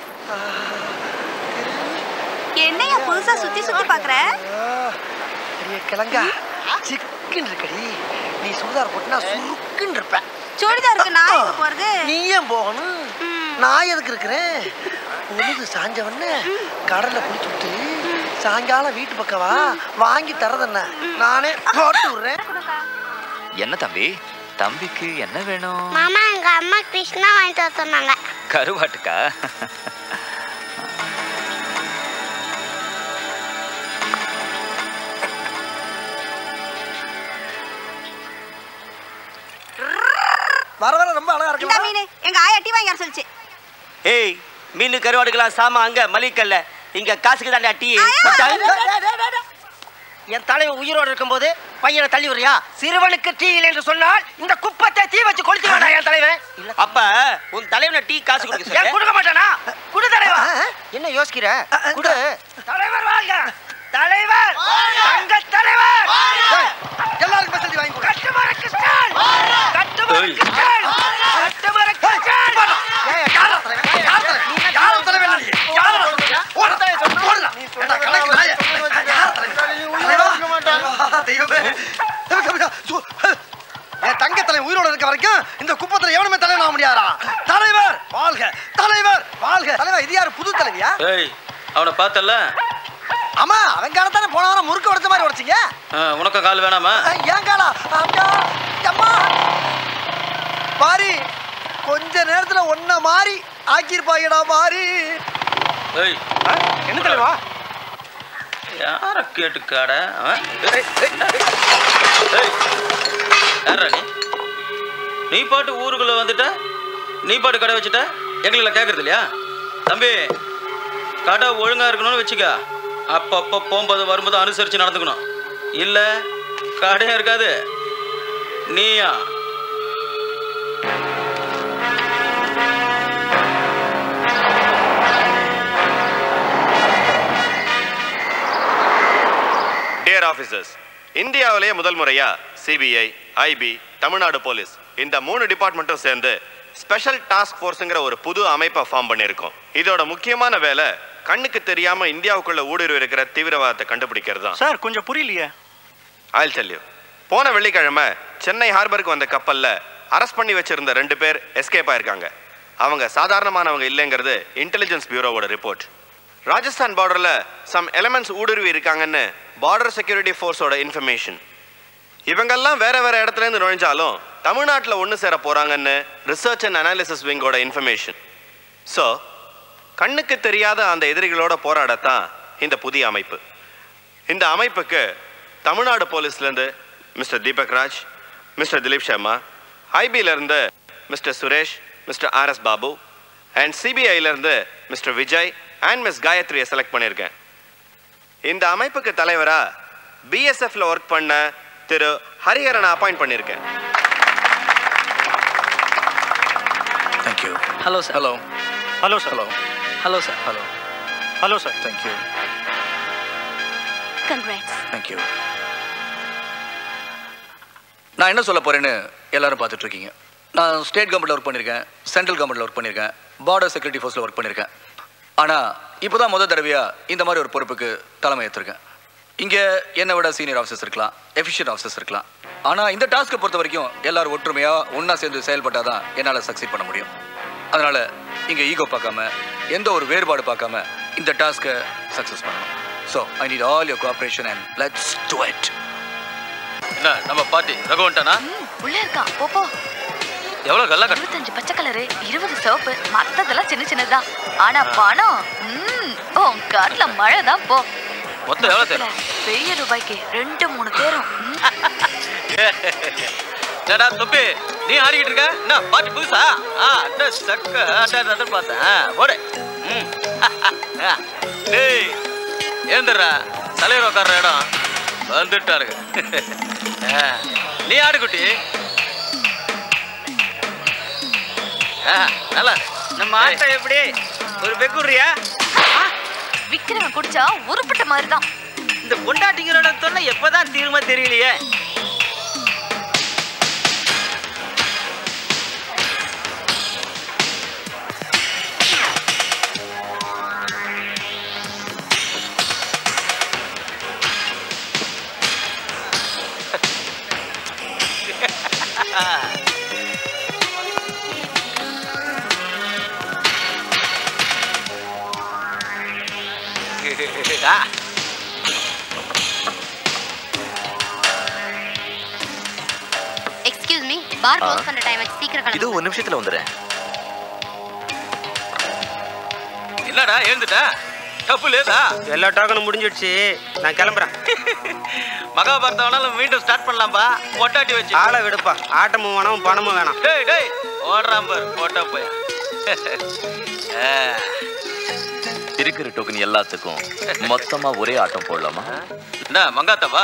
என்னையா புதுசா சுத்தி சுத்தி பாக்குற பெரிய கிழங்கா சிக்குன்னு இருக்கடி நீ சுடிதார் போட்டுனா சுருக்குன்னு இருப்ப சுடிதாருக்கு நான் எங்க போறது நீ ஏன் போகணும் நான் எதுக்கு இருக்கிறேன் பொழுது சாஞ்சவன்னு கடல்ல குளிச்சு விட்டு சாயங்காலம் வீட்டு பக்கம் வா வாங்கி தரதென்ன நானே போட்டு விடுறேன் என்ன தம்பி தம்பிக்கு என்ன வேணும் மாமா எங்க அம்மா கிருஷ்ணா வாங்கிட்டு வர சொன்னாங்க கருவாட்டுக்கா வர வர ரொம்ப அழகா இந்த இருக்கு மீன் எங்க ஆயா டீ வாங்கி வர சொல்லுச்சு ஏய் மீன் கருவாடுக்கலாம் சாமா அங்க மளிகல்ல இங்க காசுக்கு தாண்டா டீ என் தலைவன் உயிரோடு இருக்கும்போது பையனை தள்ளி விடுறியா சிறுவனுக்கு டீ இல்லை என்று சொன்னால் இந்த குப்பத்தை தீ வச்சு கொளுத்தி வேண்டாம் என் தலைவன் அப்ப உன் தலைவனை டீ காசு கொடுக்க ஏன் சொல்லு கொடுக்க மாட்டானா குடு தலைவா என்ன யோசிக்கிற குடு தலைவர் வாங்க தலைவர் தங்க தலைவர் ஏய், எல்லாருக்கும் பசதி வாங்கி கொடு கட்டுமர கிருஷ்ணன் கட்டுமர கிருஷ்ணன் கட்டுமர கிருஷ்ணன் ஏய் யார தலைவன் யார தலைவன் யார தலைவன் நீ யார ஓடதே போடலாம் ஏடா கணக்கு நாய யார தலைவன் தெய்வமே என் தங்க தலை உயிரோட இருக்க வரைக்கும் இந்த குப்பத்துல எவனுமே தலைவன் ஆக முடியாதா தலைவர் வாழ்க தலைவர் வாழ்க தலைவர் இது யாரு புது தலைவியா ஏய் அவனை பார்த்தல ஆமா அவன் காலத்தானே போன வாரம் முறுக்கு உடைச்ச மாதிரி உடைச்சிங்க உனக்கு கால் வேணாமா ஏன் காலா அம்மா அம்மா பாரி கொஞ்ச நேரத்துல ஒன்ன மாறி ஆக்கியிருப்பாங்கடா மாறி ஏய் என்ன தலைவா யார கேட்டுக்காட அவன்? ஏய், ஏய், ஏய், யார்றா நீ நீ பாட்டு ஊருக்குள்ள வந்துட்ட நீ பாட்டு கடை வச்சுட்ட எங்களை கேட்கறது இல்லையா தம்பி கடை ஒழுங்கா இருக்கணும்னு வச்சுக்க அப்பப்போ போகும்போது வரும்போது அனுசரிச்சு நடந்துக்கணும் இல்ல கடையும் இருக்காது நீயா டியர் ஆஃபீஸர்ஸ் இந்தியாவிலேயே முதல் முறையா சிபிஐ ஐபி தமிழ்நாடு போலீஸ் இந்த மூணு டிபார்ட்மெண்ட்டும் சேர்ந்து ஸ்பெஷல் டாஸ்க் ஃபோர்ஸுங்கிற ஒரு புது அமைப்பை ஃபார்ம் பண்ணியிருக்கோம் இதோட முக்கியமான வேலை கண்ணுக்கு தெரியாம இந்தியாவுக்குள்ள ஊடுருவி இருக்கிற தீவிரவாதத்தை கண்டுபிடிக்கிறது தான் சார் கொஞ்சம் புரியலையே I'll tell you போன வெள்ளிக்கிழமை சென்னை ஹார்பருக்கு வந்த கப்பல்ல அரெஸ்ட் பண்ணி வச்சிருந்த ரெண்டு பேர் எஸ்கேப் ஆயிருக்காங்க அவங்க சாதாரணமானவங்க இல்லைங்கிறது இன்டெலிஜென்ஸ் பியூரோவோட ரிப்போர்ட் ராஜஸ்தான் பார்டர்ல சம் எலமெண்ட்ஸ் ஊடுருவி இருக்காங்கன்னு பார்டர் செக்யூரிட்டி ஃபோர்ஸோட இன்ஃபர்மேஷன் இவங்கெல்லாம் வேற வேற இடத்துல இருந்து நுழைஞ்சாலும் தமிழ்நாட்டில் ஒன்று சேர போறாங்கன்னு ரிசர்ச் அண்ட் அனாலிசிஸ் விங்கோட இன்ஃபர்மேஷன் ஸோ கண்ணுக்கு தெரியாத அந்த எதிரிகளோட போராடத்தான் இந்த புதிய அமைப்பு இந்த அமைப்புக்கு தமிழ்நாடு போலீஸ்லேருந்து மிஸ்டர் தீபக் ராஜ் மிஸ்டர் திலீப் சர்மா ஐபியிலேருந்து mister Suresh mister RS Babu and சிபிஐலேருந்து மிஸ்டர் விஜய் அண்ட் மிஸ் காயத்ரியை செலக்ட் பண்ணியிருக்கேன் இந்த அமைப்புக்கு தலைவரா பிஎஸ்எஃப்ல ஒர்க் பண்ண திரு ஹரிஹரனை அப்பாயிண்ட் பண்ணியிருக்கேன் thank you hello sir hello hello sir hello hello sir hello hello sir thank you congrats thank you நான் என்ன சொல்ல போறேன்னு எல்லாரும் பார்த்துட்டு இருக்கீங்க நான் ஸ்டேட் கவர்மெண்ட்ல ஒர்க் பண்ணியிருக்கேன் சென்ட்ரல் கவர்மெண்ட்ல ஒர்க் பண்ணியிருக்கேன் பார்டர் செக்யூரிட்டி ஃபோர்ஸில் ஒர்க் பண்ணியிருக்கேன் ஆனால் இப்போ தான் முதல் தடவையாக இந்த மாதிரி ஒரு பொறுப்புக்கு தலைமை ஏற்றிருக்கேன் இங்க என்னை விட சீனியர் ஆஃபீஸர்ஸ் இருக்கலாம் எஃபிஷியன்ட் ஆஃபீஸர்ஸ் இருக்கலாம் ஆனா இந்த டாஸ்க்கை பொறுத்த வரைக்கும் எல்லாரும் ஒற்றுமையா ஒண்ணா சேர்ந்து செயல்பட்டாதான் என்னால சக்சீட் பண்ண முடியும் அதனால இங்க ஈகோ பார்க்காம எந்த ஒரு வேறுபாடு பார்க்காம இந்த டாஸ்க்கை சக்சஸ் பண்ணணும் so I need all your cooperation and let's do it என்ன நம்ம பாட்டி ரகுவன்ட்டானா உள்ள இருக்கான் போ போ எவ்வளவு கல்லா கட்டு இருபத்தஞ்சு பச்சை கலரு இருபது சிவப்பு மத்ததெல்லாம் சின்ன சின்னதுதான் ஆனா பணம் ம், உன் காட்டுல மழை தான் போ மொத்தம் எவ்வளவு தேரும் பெரிய ரூபாய்க்கு ரெண்டு மூணு தேரும் ம். என்னடா தொப்பி நீ ஆடிக்கிட்டு இருக்க என்ன பாட்டி புதுசா ஆ அட சக்க அட அட பார்த்தேன் ஆ, போடு ம். டேய் ஏந்திரா தலைவர் உட்கார்ற இடம் வந்துட்டாருங்க ஆ, நீ ஆடு குட்டி ஆ, நல்லா நம்ம ஆட்டம் எப்படி ஒரு பெக்குறியா விக்கிறவன் குடிச்சா உருப்பட்ட மாதிரி தான் இந்த பொண்டாட்டிங்களோட தொல்லை எப்பதான் தீருமா தெரியலையே ஆ எக்ஸ்கியூஸ் மீ பார் க்ளோஸ் பண்ண டைம் ஆச்சு சீக்கிரம் இது கிளம்பு ஒரு நிமிஷத்துல வந்துடுறேன் என்னடா எழுந்துட்ட தப்பு லேதா எல்லா டோக்கனும் முடிஞ்சிடுச்சு நான் கிளம்புறேன் மகாபாரதம் வேணாலும் மீண்டும் ஸ்டார்ட் பண்ணலாம்பா பொட்டாட்டி வச்சு ஆளை விடுப்பா ஆட்டமும் வேணாம் பணமும் வேணாம் டேய் டேய் ஓடுறான் பாரு போட்டா போய் இருக்கிற டோக்கன் எல்லாத்துக்கும் மொத்தமா ஒரே ஆட்டம் போடலாமா என்ன மங்காத்தவா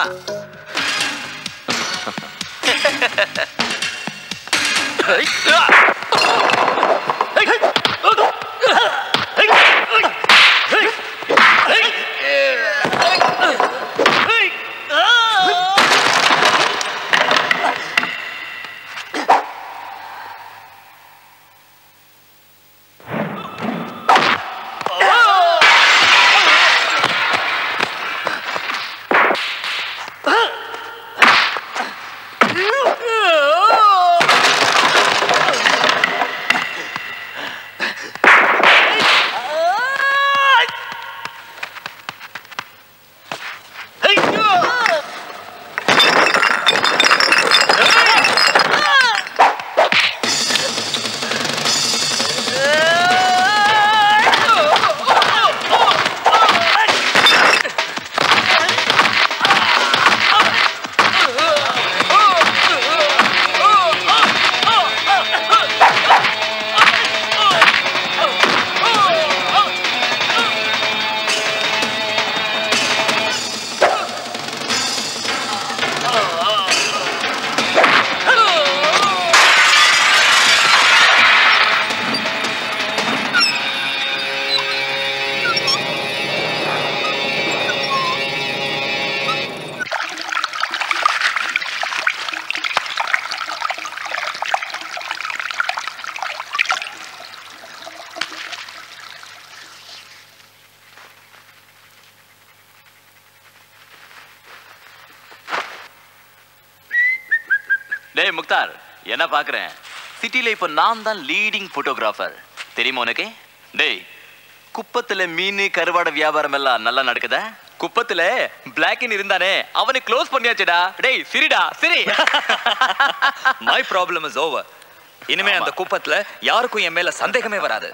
டேய் முக்தார் என்ன பாக்குறேன் சிட்டில இப்ப நான் தான் லீடிங் போட்டோகிராஃபர் தெரியுமா உனக்கு டேய் குப்பத்துல மீன் கருவாட வியாபாரம் எல்லாம் நல்லா நடக்குதா குப்பத்துல பிளாக்கின் இருந்தானே அவனை க்ளோஸ் பண்ணியாச்சுடா டேய் சிரிடா சிரி மை ப்ராப்ளம் இஸ் ஓவர் இனிமே அந்த குப்பத்துல யாருக்கும் என் மேல சந்தேகமே வராது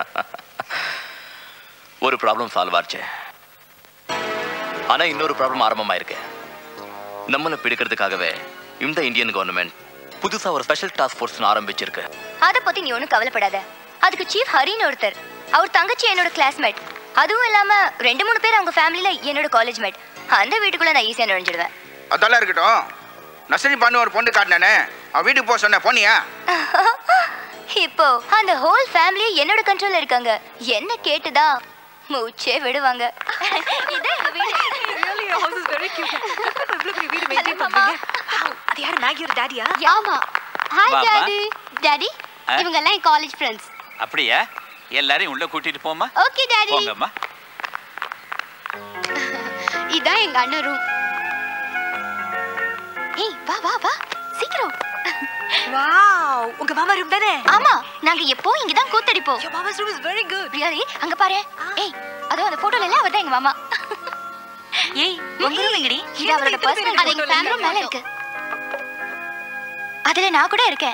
ஒரு ப்ராப்ளம் சால்வ் ஆச்சு ஆனா இன்னொரு ப்ராப்ளம் ஆரம்பமாயிருக்கு நம்மளை பிடிக்கிறதுக்காகவே இந்த இந்தியன் கவர்மெண்ட் புதுசா ஒரு ஸ்பெஷல் டாஸ்க் ஃபோர்ஸ் ஆரம்பிச்சிருக்கு அத பத்தி நீ ஒண்ணும் கவலைப்படாத அதுக்கு சீஃப் ஹரின்னு ஒருத்தர் அவர் தங்கச்சி என்னோட கிளாஸ்மேட் அதுவும் இல்லாம ரெண்டு மூணு பேர் அவங்க ஃபேமிலில என்னோட காலேஜ் மேட் அந்த வீட்டுக்குள்ள நான் ஈஸியா நுழைஞ்சிடுவேன் அதெல்லாம் இருக்கட்டும் நசரி பண்ணு ஒரு பொண்ணு காட்டினானே அவன் வீட்டுக்கு போக சொன்ன போனியா இப்போ அந்த ஹோல் ஃபேமிலி என்னோட கண்ட்ரோல்ல இருக்காங்க என்ன கேட்டுதா மூச்சே விடுவாங்க இதான் எங்க வீடு Really, your house is very cute. எவ்வளவு பெரிய வீடு maintain பண்றீங்க? Wow, அது யாரு மேகியோட டாடியா ஆமா ஹாய் வாமா. டாடி டாடி ஆ? இவங்க எல்லாம் என் காலேஜ் ஃப்ரெண்ட்ஸ் அப்படியா எல்லாரையும் உள்ள கூட்டிட்டு போமா ஓகே டாடி போங்கம்மா இதான் எங்க அண்ணன் ரூம் ஏய் வா வா வா சீக்கிரம் வாவ் உங்க மாமா ரூம் தானே ஆமா நாங்க எப்போ இங்க தான் கூத்தடிப்போம் your mama's room is very good really அங்க பாரு ஏய் அதோ அந்த போட்டோல எல்லாம் அவர்தான் எங்க மாமா ஏய் உங்க ரூம் எங்கடி இது அவரோட பர்சனல் அது எங்க ஃபேமிலி மேல இருக்கு அதுல நான் கூட இருக்கேன்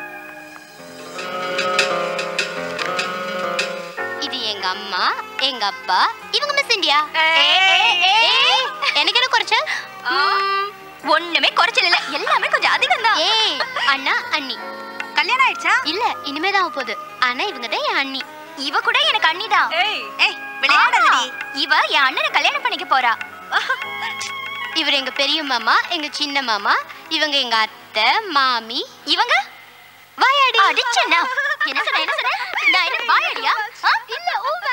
இது எங்க அம்மா எங்க அப்பா இவங்க மிஸ் இந்தியா எனக்கு என்ன குறைச்ச ஒண்ணுமே குறைச்சல் இல்ல எல்லாமே கொஞ்சம் அதிகம் தான் ஏய் அண்ணா அண்ணி கல்யாணம் ஆயிடுச்சா இல்ல இனிமே தான் ஆகப் போகுது ஆனா இவங்க தான் என் அண்ணி இவ கூட எனக்கு அண்ணி தான் ஏய் ஏய் விளையாடாதடி இவ என் அண்ணனை கல்யாணம் பண்ணிக்க போறா இவர் எங்க பெரிய மாமா எங்க சின்ன மாமா இவங்க எங்க அத்தை மாமி இவங்க வாயாடி அடிச்சனா என்ன சொன்ன என்ன சொன்ன நான் என்ன வாயாடியா ஆ? இல்ல ஊவ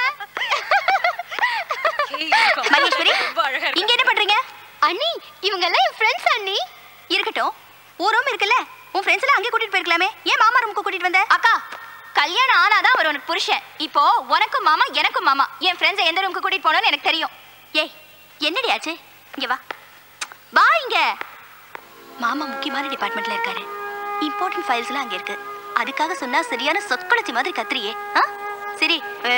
மகேஸ்வரி இங்க என்ன பண்றீங்க அண்ணி இவங்க எல்லாம் என் ஃப்ரெண்ட்ஸ் அண்ணி இருக்கட்டும் ஒரு ரூம் இருக்குல்ல உன் ஃப்ரெண்ட்ஸ் எல்லாம் அங்கே கூட்டிட்டு போயிருக்கலாமே ஏன் மாமா ரூமுக்கு கூட்டிட்டு வந்த அக்கா கல்யாணம் ஆனாதான் அவர் உனக்கு புருஷன் இப்போ உனக்கும் மாமா எனக்கும் மாமா என் ஃப்ரெண்ட்ஸை எந்த ரூமுக்கு கூட்டிட்டு போனோம்னு எனக்கு தெரியும் ஏய் என்னடி ஆச்சு இங்க வா வா இங்க மாமா முக்கியமான டிபார்ட்மெண்ட்ல இருக்காரு இம்பார்ட்டன்ட் ஃபைல்ஸ் எல்லாம் அங்க இருக்கு அதுக்காக சொன்னா சரியான சொற்களச்சி மாதிரி கத்துறியே ஆ சரி ஏ.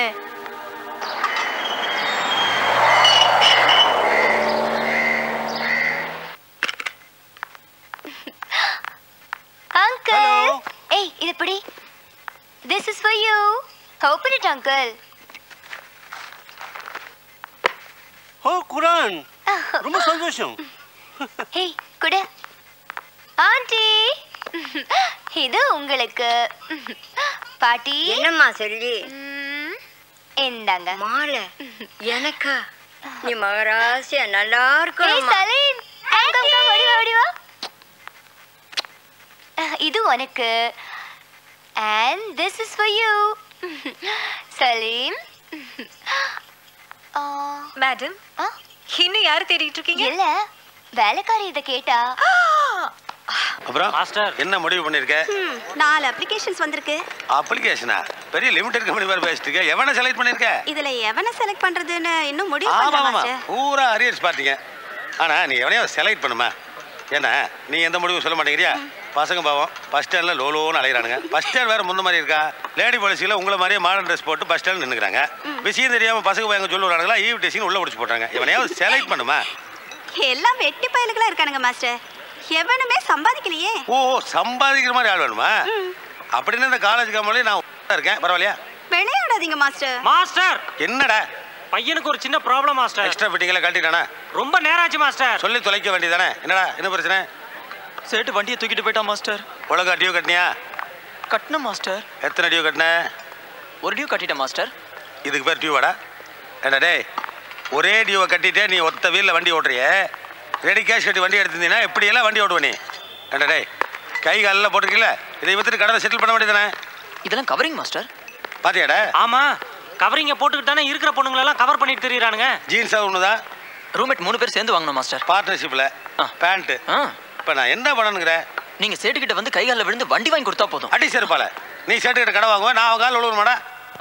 அங்கிள் ஏய் இது பிடி this is for you open it uncle oh Quran ரொம்ப சந்தோஷம் ஏய் குடு ஆண்டி இது உங்களுக்கு பாட்டி என்னம்மா சொல்லி இந்தாங்க மாலை எனக்கா நீ மகராசியா நல்லா ஏய் இருக்கணும் சலீம் அங்க அங்க ஓடி வா ஓடி வா அஹ், இது உனக்கு and this is for you Saleem madam இன்னும் யாரு தேடிட்டு இருக்கீங்க இல்ல வேலைக்காரி இத கேட்டா அப்புறம் மாஸ்டர் என்ன முடிவு பண்ணிருக்க நாலு அப்ளிகேஷன்ஸ் வந்திருக்கு அப்ளிகேஷனா பெரிய லிமிடெட் கம்பெனி மாதிரி பேசிட்டு இருக்க எவனை செலக்ட் பண்ணிருக்க இதுல எவனை செலக்ட் பண்றதுன்னு இன்னும் முடிவு ஆமா பண்ணல ஆமா மாஸ்டர் பூரா அரியர்ஸ் பார்த்தீங்க ஆனா நீ எவனையாவது செலக்ட் பண்ணுமா ஏன்னா நீ எந்த முடிவும் சொல்ல மாட்டேங்கிறியா பசங்க பாவம் பஸ் ஸ்டாண்ட்ல லோலோன்னு அலையிறானுங்க பஸ் ஸ்டாண்ட் வேற முந்த மாதிரி இருக்கா லேடி பாலிசியில் உங்களை மாதிரியே மாடர்ன் ட்ரெஸ் போட்டு பஸ் ஸ்டாண்ட் நின்னுக்கிறாங்க விஷயம் தெரியாம பசங்க பையங்க சொல்லுவாங்களா ஈவ் டேசிங் உள்ள பிடிச்சி போட்டாங்க எவனையாவது செலக்ட் பண்ணுமா எல்லாம் வெட்டி பயலுகளா இருக்கானுங்க மாஸ்டர் எவனுமே சம்பாதிக்கலையே ஓ சம்பாதிக்கிற மாதிரி ஆள் வேணுமா அப்படின்னு இந்த காலேஜ் கம்பெனிலே நான் உள்ள இருக்கேன் பரவாயில்லையா விளையாடாதீங்க மாஸ்டர் மாஸ்டர் என்னடா பையனுக்கு ஒரு சின்ன ப்ராப்ளம் மாஸ்டர் எக்ஸ்ட்ரா ஃபிட்டிங்ல கட்டிட்டானா ரொம்ப நேரம் ஆச்சு மாஸ்டர் சொல்லி தொலைக்க வேண்டியதானே என்னடா என்ன பிரச்சனை சேட்டு வண்டியை தூக்கிட்டு போயிட்டான் மாஸ்டர் ஒழுங்கா டியூ கட்டினியா கட்டின மாஸ்டர் எத்தனை டியூ கட்டின ஒரு டியூ கட்டிட்டேன் மாஸ்டர் இதுக்கு பேர் டியூவாடா என்ன டேய் ஒரே டியூவை கட்டிட்டே நீ ஒத்த வீலில் வண்டி ஓட்டுறியே ரெடி கேஷ் கட்டி வண்டி எடுத்திருந்தீங்கன்னா எப்படியெல்லாம் வண்டி ஓட்டுவ நீ என்ன டேய் கை காலில் போட்டிருக்கீங்களா இதை வித்துட்டு கடனை செட்டில் பண்ண வேண்டியதானே இதெல்லாம் கவரிங் மாஸ்டர் பாத்தியாடா ஆமா கவரிங்க போட்டுக்கிட்டு தானே இருக்கிற பொண்ணுங்களெல்லாம் கவர் பண்ணிட்டு தெரியுறானுங்க ஜீன்ஸ் ஒண்ணுதான் ரூம்மேட் மூணு பேர் சேர்ந்து வாங்கணும் மாஸ்டர் பார்ட்னர்ஷிப்பில் பேண்ட்டு இப்போ நான் என்ன பண்ணணுங்கிறேன் நீங்க சேட்டுக்கிட்ட வந்து கை காலில் விழுந்து வண்டி வாங்கி கொடுத்தா போதும் அடி செருப்பால நீ சேட்டுக்கிட்ட கடை வாங்குவேன் நான் அவங்க காலில் விழுவணுமாடா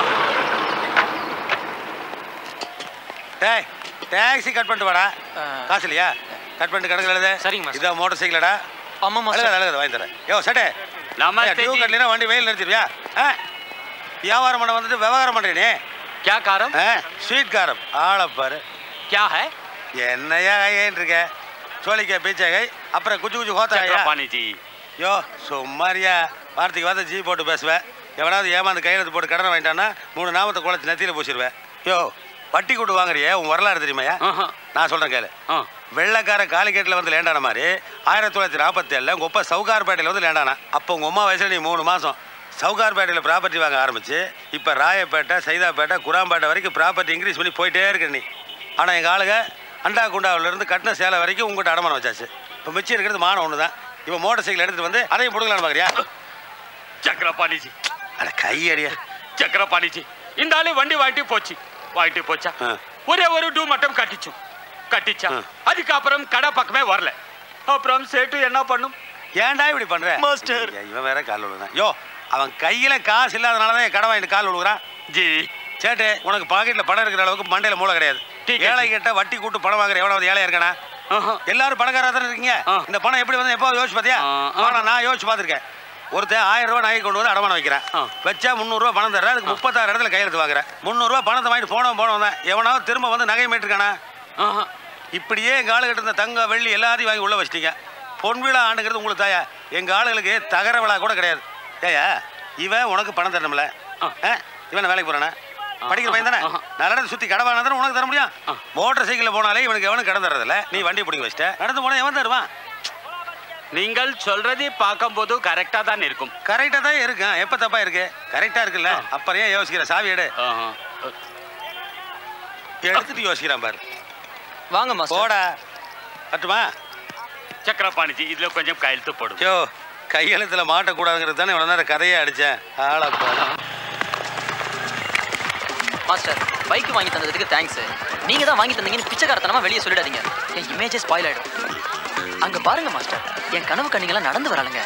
டேய் டாக்ஸி கட் பண்ணிட்டு வாடா காசு இல்லையா கட் பண்ணிட்டு கணக்கு எழுது சரிங்க இதான் மோட்டர் சைக்கிளடா ஆமா அழகாத அழகாத வாங்கி தரேன் யோ சட்டே நமஸ்தே டியூ ஜி. கட்டலினா வண்டி வெயில் நிறுத்திடுவியா ஆ வியாபாரம் பண்ண வந்துட்டு விவகாரம் பண்றீனே क्या காரம் ஸ்வீட் காரம் ஆளை பாரு क्या है என்னையா கையேன்னு இருக்க சோழிக்கா பீச்சாகை அப்புறம் குச்சு குச்சு ஹோத்தாயா சக்கரபாணி ஜி யோ சும்மாரியா வார்த்தைக்கு வார்த்தை ஜி போட்டு பேசுவேன் எவனாவது ஏமாந்து கையெழுத்து போட்டு கடனை வாங்கிட்டான்னா மூணு நாமத்தை குழச்சி நெத்தியில பூசிடுவேன் யோ வட்டி கூட்டு வாங்குறியே உன் வரலாறு தெரியுமாயா நான் சொல்றேன் கேளு வெள்ளைக்கார காலிக்கேட்டில் வந்து லேண்டான மாதிரி ஆயிரத்தி தொள்ளாயிரத்தி நாற்பத்தி ஏழில் உங்கள் ஒப்பா சவுகார்பேட்டையில் வந்து லேண்டானா அப்போ உங்கள் அம்மா வயசுல நீ மூணு மாதம் சவுகார்பேட்டையில் ப்ராப்பர்ட்டி வாங்க ஆரம்பிச்சு இப்போ ராயப்பேட்டை சைதாப்பேட்டை குராம்பேட்டை வரைக்கும் ப்ராப்பர்ட்டி இன்க்ரீஸ் பண்ணி போயிட்டே இருக்க நீ ஆனால் எங்கள் ஆளுங்க அண்டா குண்டாவிலேருந்து கட்டின சேலை வரைக்கும் உங்கள்கிட்ட அடமானம் வச்சாச்சு இப்போ மிச்சம் இருக்கிறது மானம் ஒன்று தான் இப்போ மோட்டர் சைக்கிள் எடுத்துகிட்டு வந்து அதையும் பிடுங்கலான்னு பார்க்குறியா சக்கரபாணி ஜி அட கையடியா சக்கரபாணி ஜி இந்த ஆளு வண்டி வாங்கிட்டு போச்சு வாங்கிட்டு போச்சா ஒரே ஒரு டூ மட்டும் கட்டிச்சு கட்டிச்சா அதுக்கப்புறம் கடை பக்கமே வரல அப்புறம் சேட்டு என்ன பண்ணும் ஏன்டா இப்படி பண்ற மாஸ்டர் இவன் வேற கால் விழுகிறான் யோ அவன் கையில காசு இல்லாதனால தான் என் கடை வாங்கிட்டு கால் விழுகிறான் ஜி சேட்டு உனக்கு பாக்கெட்ல பணம் இருக்கிற அளவுக்கு மண்டையில மூளை கிடையாது ஏழை கிட்ட வட்டி கூட்டு பணம் வாங்குற எவனாவது ஏழையா இருக்கானா எல்லாரும் பணக்காரா தானே இருக்கீங்க இந்த பணம் எப்படி வந்து எப்போ யோசிச்சு பாத்தியா பணம் நான் யோசிச்சு பார்த்திருக்கேன் ஒருத்தன் ஆயிரம் ரூபாய் நகை கொண்டு வந்து அடமானம் வைக்கிறேன் வச்சா முந்நூறுரூவா பணம் தர்றேன் அதுக்கு முப்பத்தாறு இடத்துல கையெழுத்து வாங்குறேன் முந்நூறுரூவா பணத்தை வாங்கிட்டு போனவன் போனவன் தான் எவனாவது திரும்ப வந்து நகை மீட்டிருக்கானா இப்படியே எங்கள் ஆளுகிட்ட இருந்த தங்க வெள்ளி எல்லாத்தையும் வாங்கி உள்ள வச்சிட்டீங்க பொன் விழா ஆண்டுங்கிறது உங்களுக்கு தாயா எங்கள் ஆளுகளுக்கு தகர விழா கூட கிடையாது ஏயா இவன் உனக்கு பணம் தரணும்ல ஆ? இவன் வேலைக்கு போறானே படிக்கிற பையன் தானே நடந்து சுத்தி கடை வாங்கினா உனக்கு தர முடியும் மோட்டார் சைக்கிளில் போனாலே இவனுக்கு எவனும் கடன் தரதில்ல நீ வண்டி பிடிங்க வச்சிட்ட நடந்து போனா எவன் தருவான் நீங்கள் சொல்றதை பார்க்கும்போது கரெக்டா தான் இருக்கும் கரெக்டா தான் இருக்கும் எப்ப தப்பா இருக்கு கரெக்டா இருக்குல்ல அப்புறம் ஏன் யோசிக்கிற சாவி எடு எடுத்துட்டு யோசிக்கிறான் பாரு வாங்க மாஸ்டர் போடா கட்டுமா சக்கரபாணிஜி இதுல கொஞ்சம் கையெழுத்து போடும் யோ கையெழுத்துல மாட்டக்கூடாதுங்கிறது தானே இவ்வளவு நேரம் கதையே அடிச்சேன் ஆளா பாரு. மாஸ்டர் பைக் வாங்கி தந்ததுக்கு தேங்க்ஸ் நீங்க தான் வாங்கி தந்தீங்கன்னு பிச்சைக்காரத்தனமா வெளியே சொல்லிடாதீங்க என் இமேஜே ஸ்பாயில் ஆயிடும் அங்க பாருங்க மாஸ்டர் என் கனவு கண்ணிங்கெல்லாம் நடந்து வராளுங்க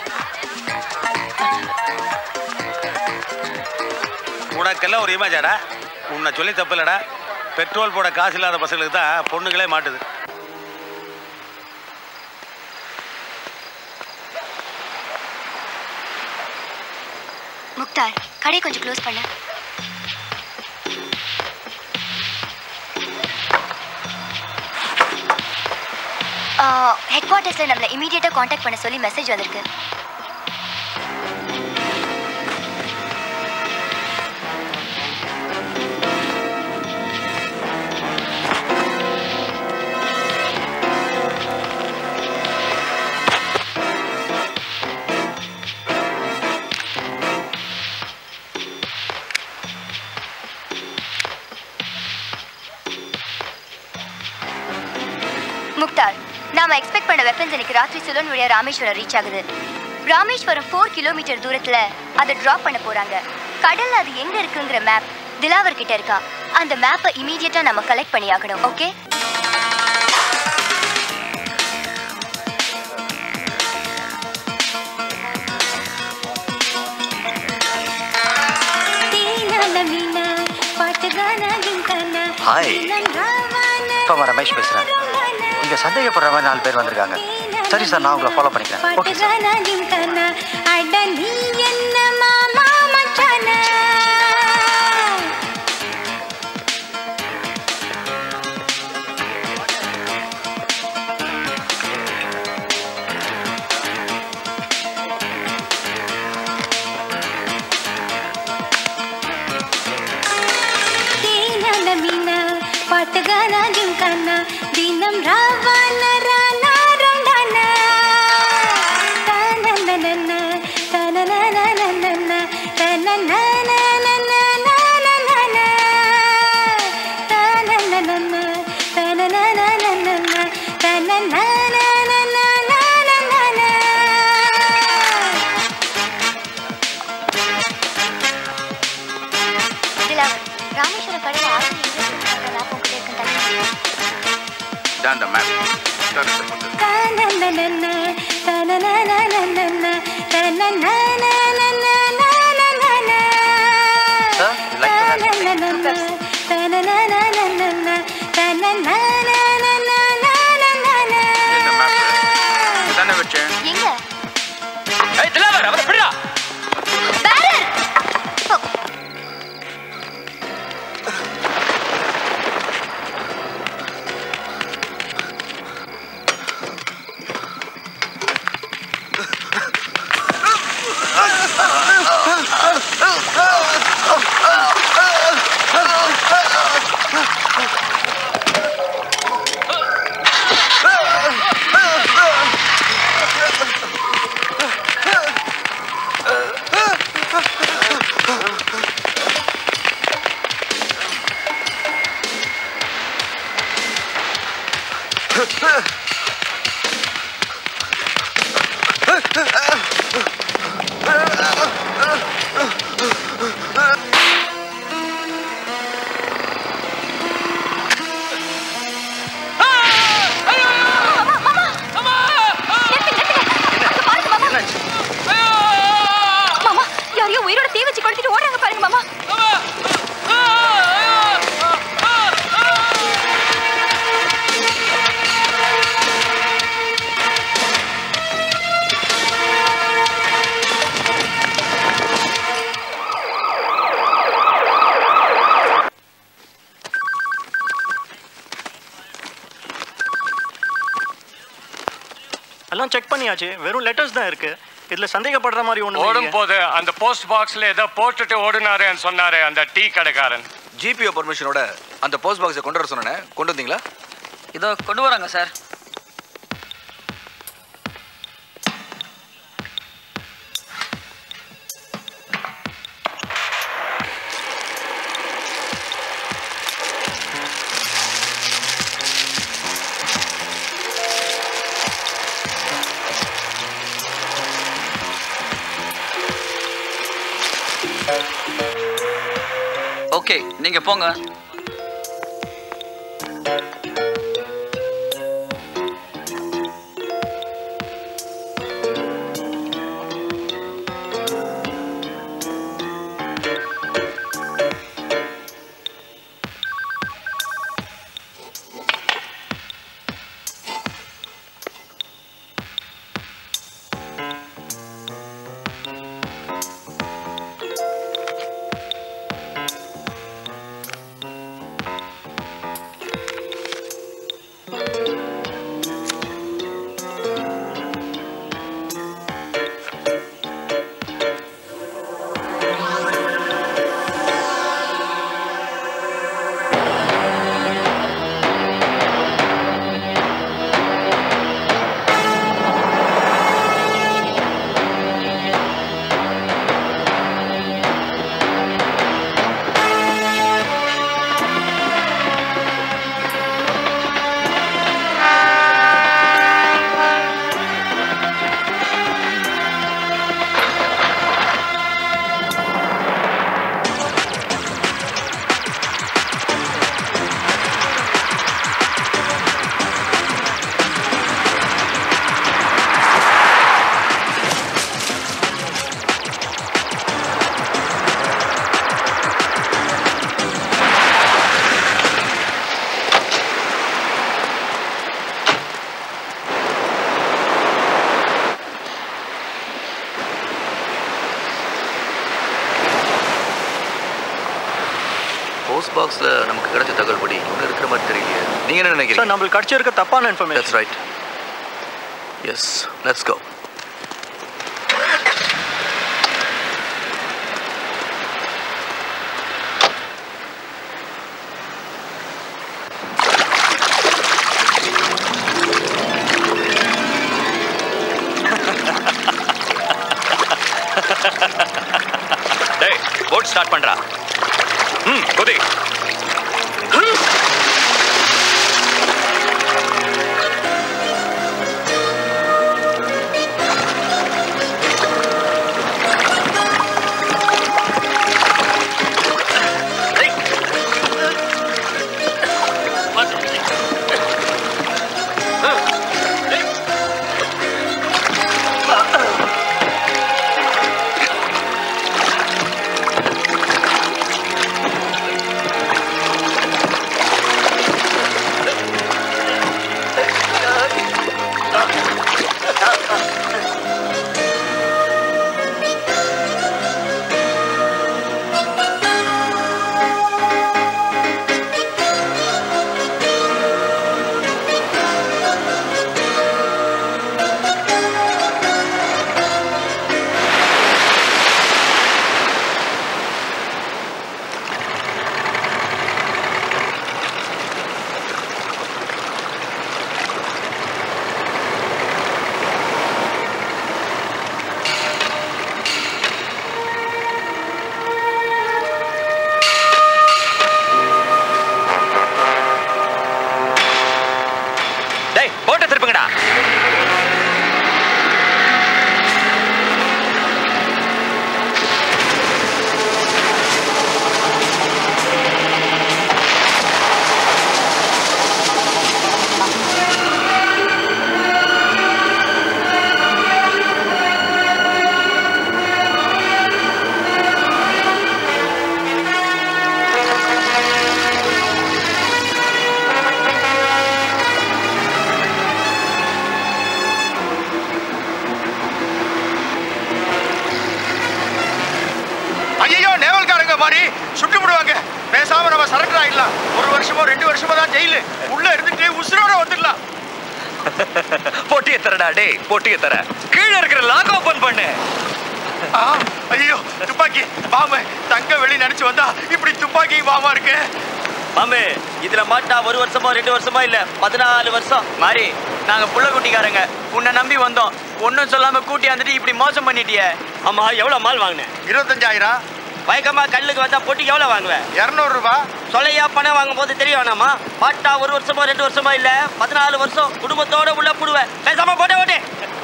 உனக்கெல்லாம் ஒரு இமேஜாடா உன்னை சொல்லி தப்பு இல்லடா பெட்ரோல் போட காசு இல்லாத பசங்களுக்கு தான் பொண்ணுங்களே மாட்டுது முக்தார் கடையை கொஞ்சம் க்ளோஸ் பண்ண ஹெட் குவார்ட்டர்ஸில் நம்மளை இமீடியட்டாக காண்டாக்ட் பண்ண சொல்லி மெசேஜ் வந்திருக்கு முக்தார் நாம எக்ஸ்பெக்ட் பண்ண வெப்பன்ஸ் இன்னைக்கு ராத்திரி சுலன் வழியா ராமேஸ்வரம் ரீச் ஆகுது ராமேஸ்வரம் ஃபோர் கிலோமீட்டர் தூரத்துல அதை டிராப் பண்ண போறாங்க கடல்ல அது எங்க இருக்குங்கிற மேப் திலாவர் கிட்ட இருக்கா அந்த மேப்பை இமீடியட்டா நம்ம கலெக்ட் பண்ணி ஆகணும் ஓகே ஹாய் இப்போ ரமேஷ் பேசுகிறேன் இங்கே சந்தேகப்படுற மாதிரி நாலு பேர் வந்திருக்காங்க சரி சார் நான் உங்களை ஃபாலோ பண்ணிக்கிறேன் ஓகே சார் పాటగానా జింకన్నా దినం రావాన రానా రండానా తనననన తనననననన తననననననననన తనననన తనననననన తనననననననన திலாவர் ராமேஸ்வரம் கடையில் ஆசிரியர் எங்க மேப் உங்ககிட்ட இருக்குன்னு Done the map. Done the map. தனனனன தனனனனனன தனனனனனனனன Sir, you'd like to have தனனனனன தனனனனனன தனனனனனனனன தானே வச்சேன் எங்க ஏய் திலாவர் அவரை பிடிடா பண்ணியாச்சு வெறும் லெட்டர்ஸ் தான் இருக்கு இதுல சந்தேகப்படுற மாதிரி ஒண்ணு ஓடும் போது அந்த போஸ்ட் பாக்ஸ்ல ஏதோ போட்டுட்டு ஓடுனாருன்னு சொன்னாரு அந்த டீ கடைக்காரன் ஜிபிஓ பர்மிஷனோட அந்த போஸ்ட் பாக்ஸை கொண்டு வர சொன்னேன் கொண்டு வந்தீங்களா இதோ கொண்டு வராங்க சார் ஓகே நீங்க போங்க போஸ்ட் பாக்ஸ்ல நமக்கு கிடைச்ச தகவல் படி ஒன்று இருக்கிற மாதிரி தெரியலையே நீங்க என்ன நினைக்கிறீங்க சார் நம்மளுக்கு கிடைச்சிருக்க தப்பான information that's right yes let's go டேய் போட் ஸ்டார்ட் பண்றா ம் குதி டேய் போட்டை திருப்புங்கடா ஐயோ நேவல்காரங்க மாதிரி சுட்டு விடுவாங்க பேசாம நம்ம சரண்டர் ஆயிடலாம் ஒரு வருஷமோ ரெண்டு வருஷமோ தான் ஜெயிலு உள்ள இருந்துட்டு உசுரோட வந்துடலாம் பொட்டியை தரடா டேய் பொட்டியை தர கீழே இருக்கிற லாக் ஓபன் பண்ணு ஐயோ துப்பாக்கி பாம்பு தங்க வெளி நினைச்சு வந்தா இப்படி துப்பாக்கி பாம்பா இருக்கு மாமே இதுல மாட்டா ஒரு வருஷமா ரெண்டு வருஷமா இல்ல பதினாலு வருஷம் மாறி நாங்க புள்ள குட்டிக்காரங்க உன்னை நம்பி வந்தோம் ஒன்னும் சொல்லாம கூட்டி வந்துட்டு இப்படி மோசம் பண்ணிட்டியே ஆமா எவ்வளவு மால் வாங்கினேன் இருபத்தஞ்சாயிரம் வழக்கமா கல்லுக்கு வந்தா பொட்டிக்கு எவ்வளவு வாங்குவேன் இருநூறு ரூபாய் சொல்லையா பணம் வாங்கும் போது தெரிய வேணாமா பாட்டா ஒரு வருஷமா ரெண்டு வருஷமா இல்ல பதினாலு வருஷம் குடும்பத்தோட உள்ள புடுவேன் பேசாம போட்டே ஓட்டே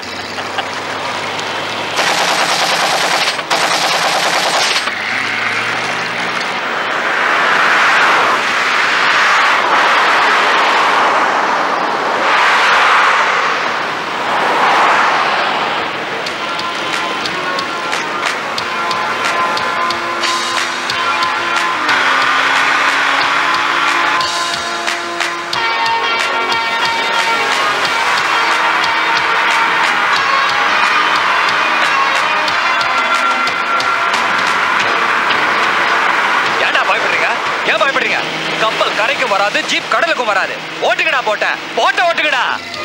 ஏன்டா பயப்படுறீங்க ஏன் பயப்படுறீங்க கப்பல் கரைக்கும் வராது ஜீப் கடலுக்கும் வராது ஓட்டுங்கடா போட்ட போட்ட ஓட்டுங்கடா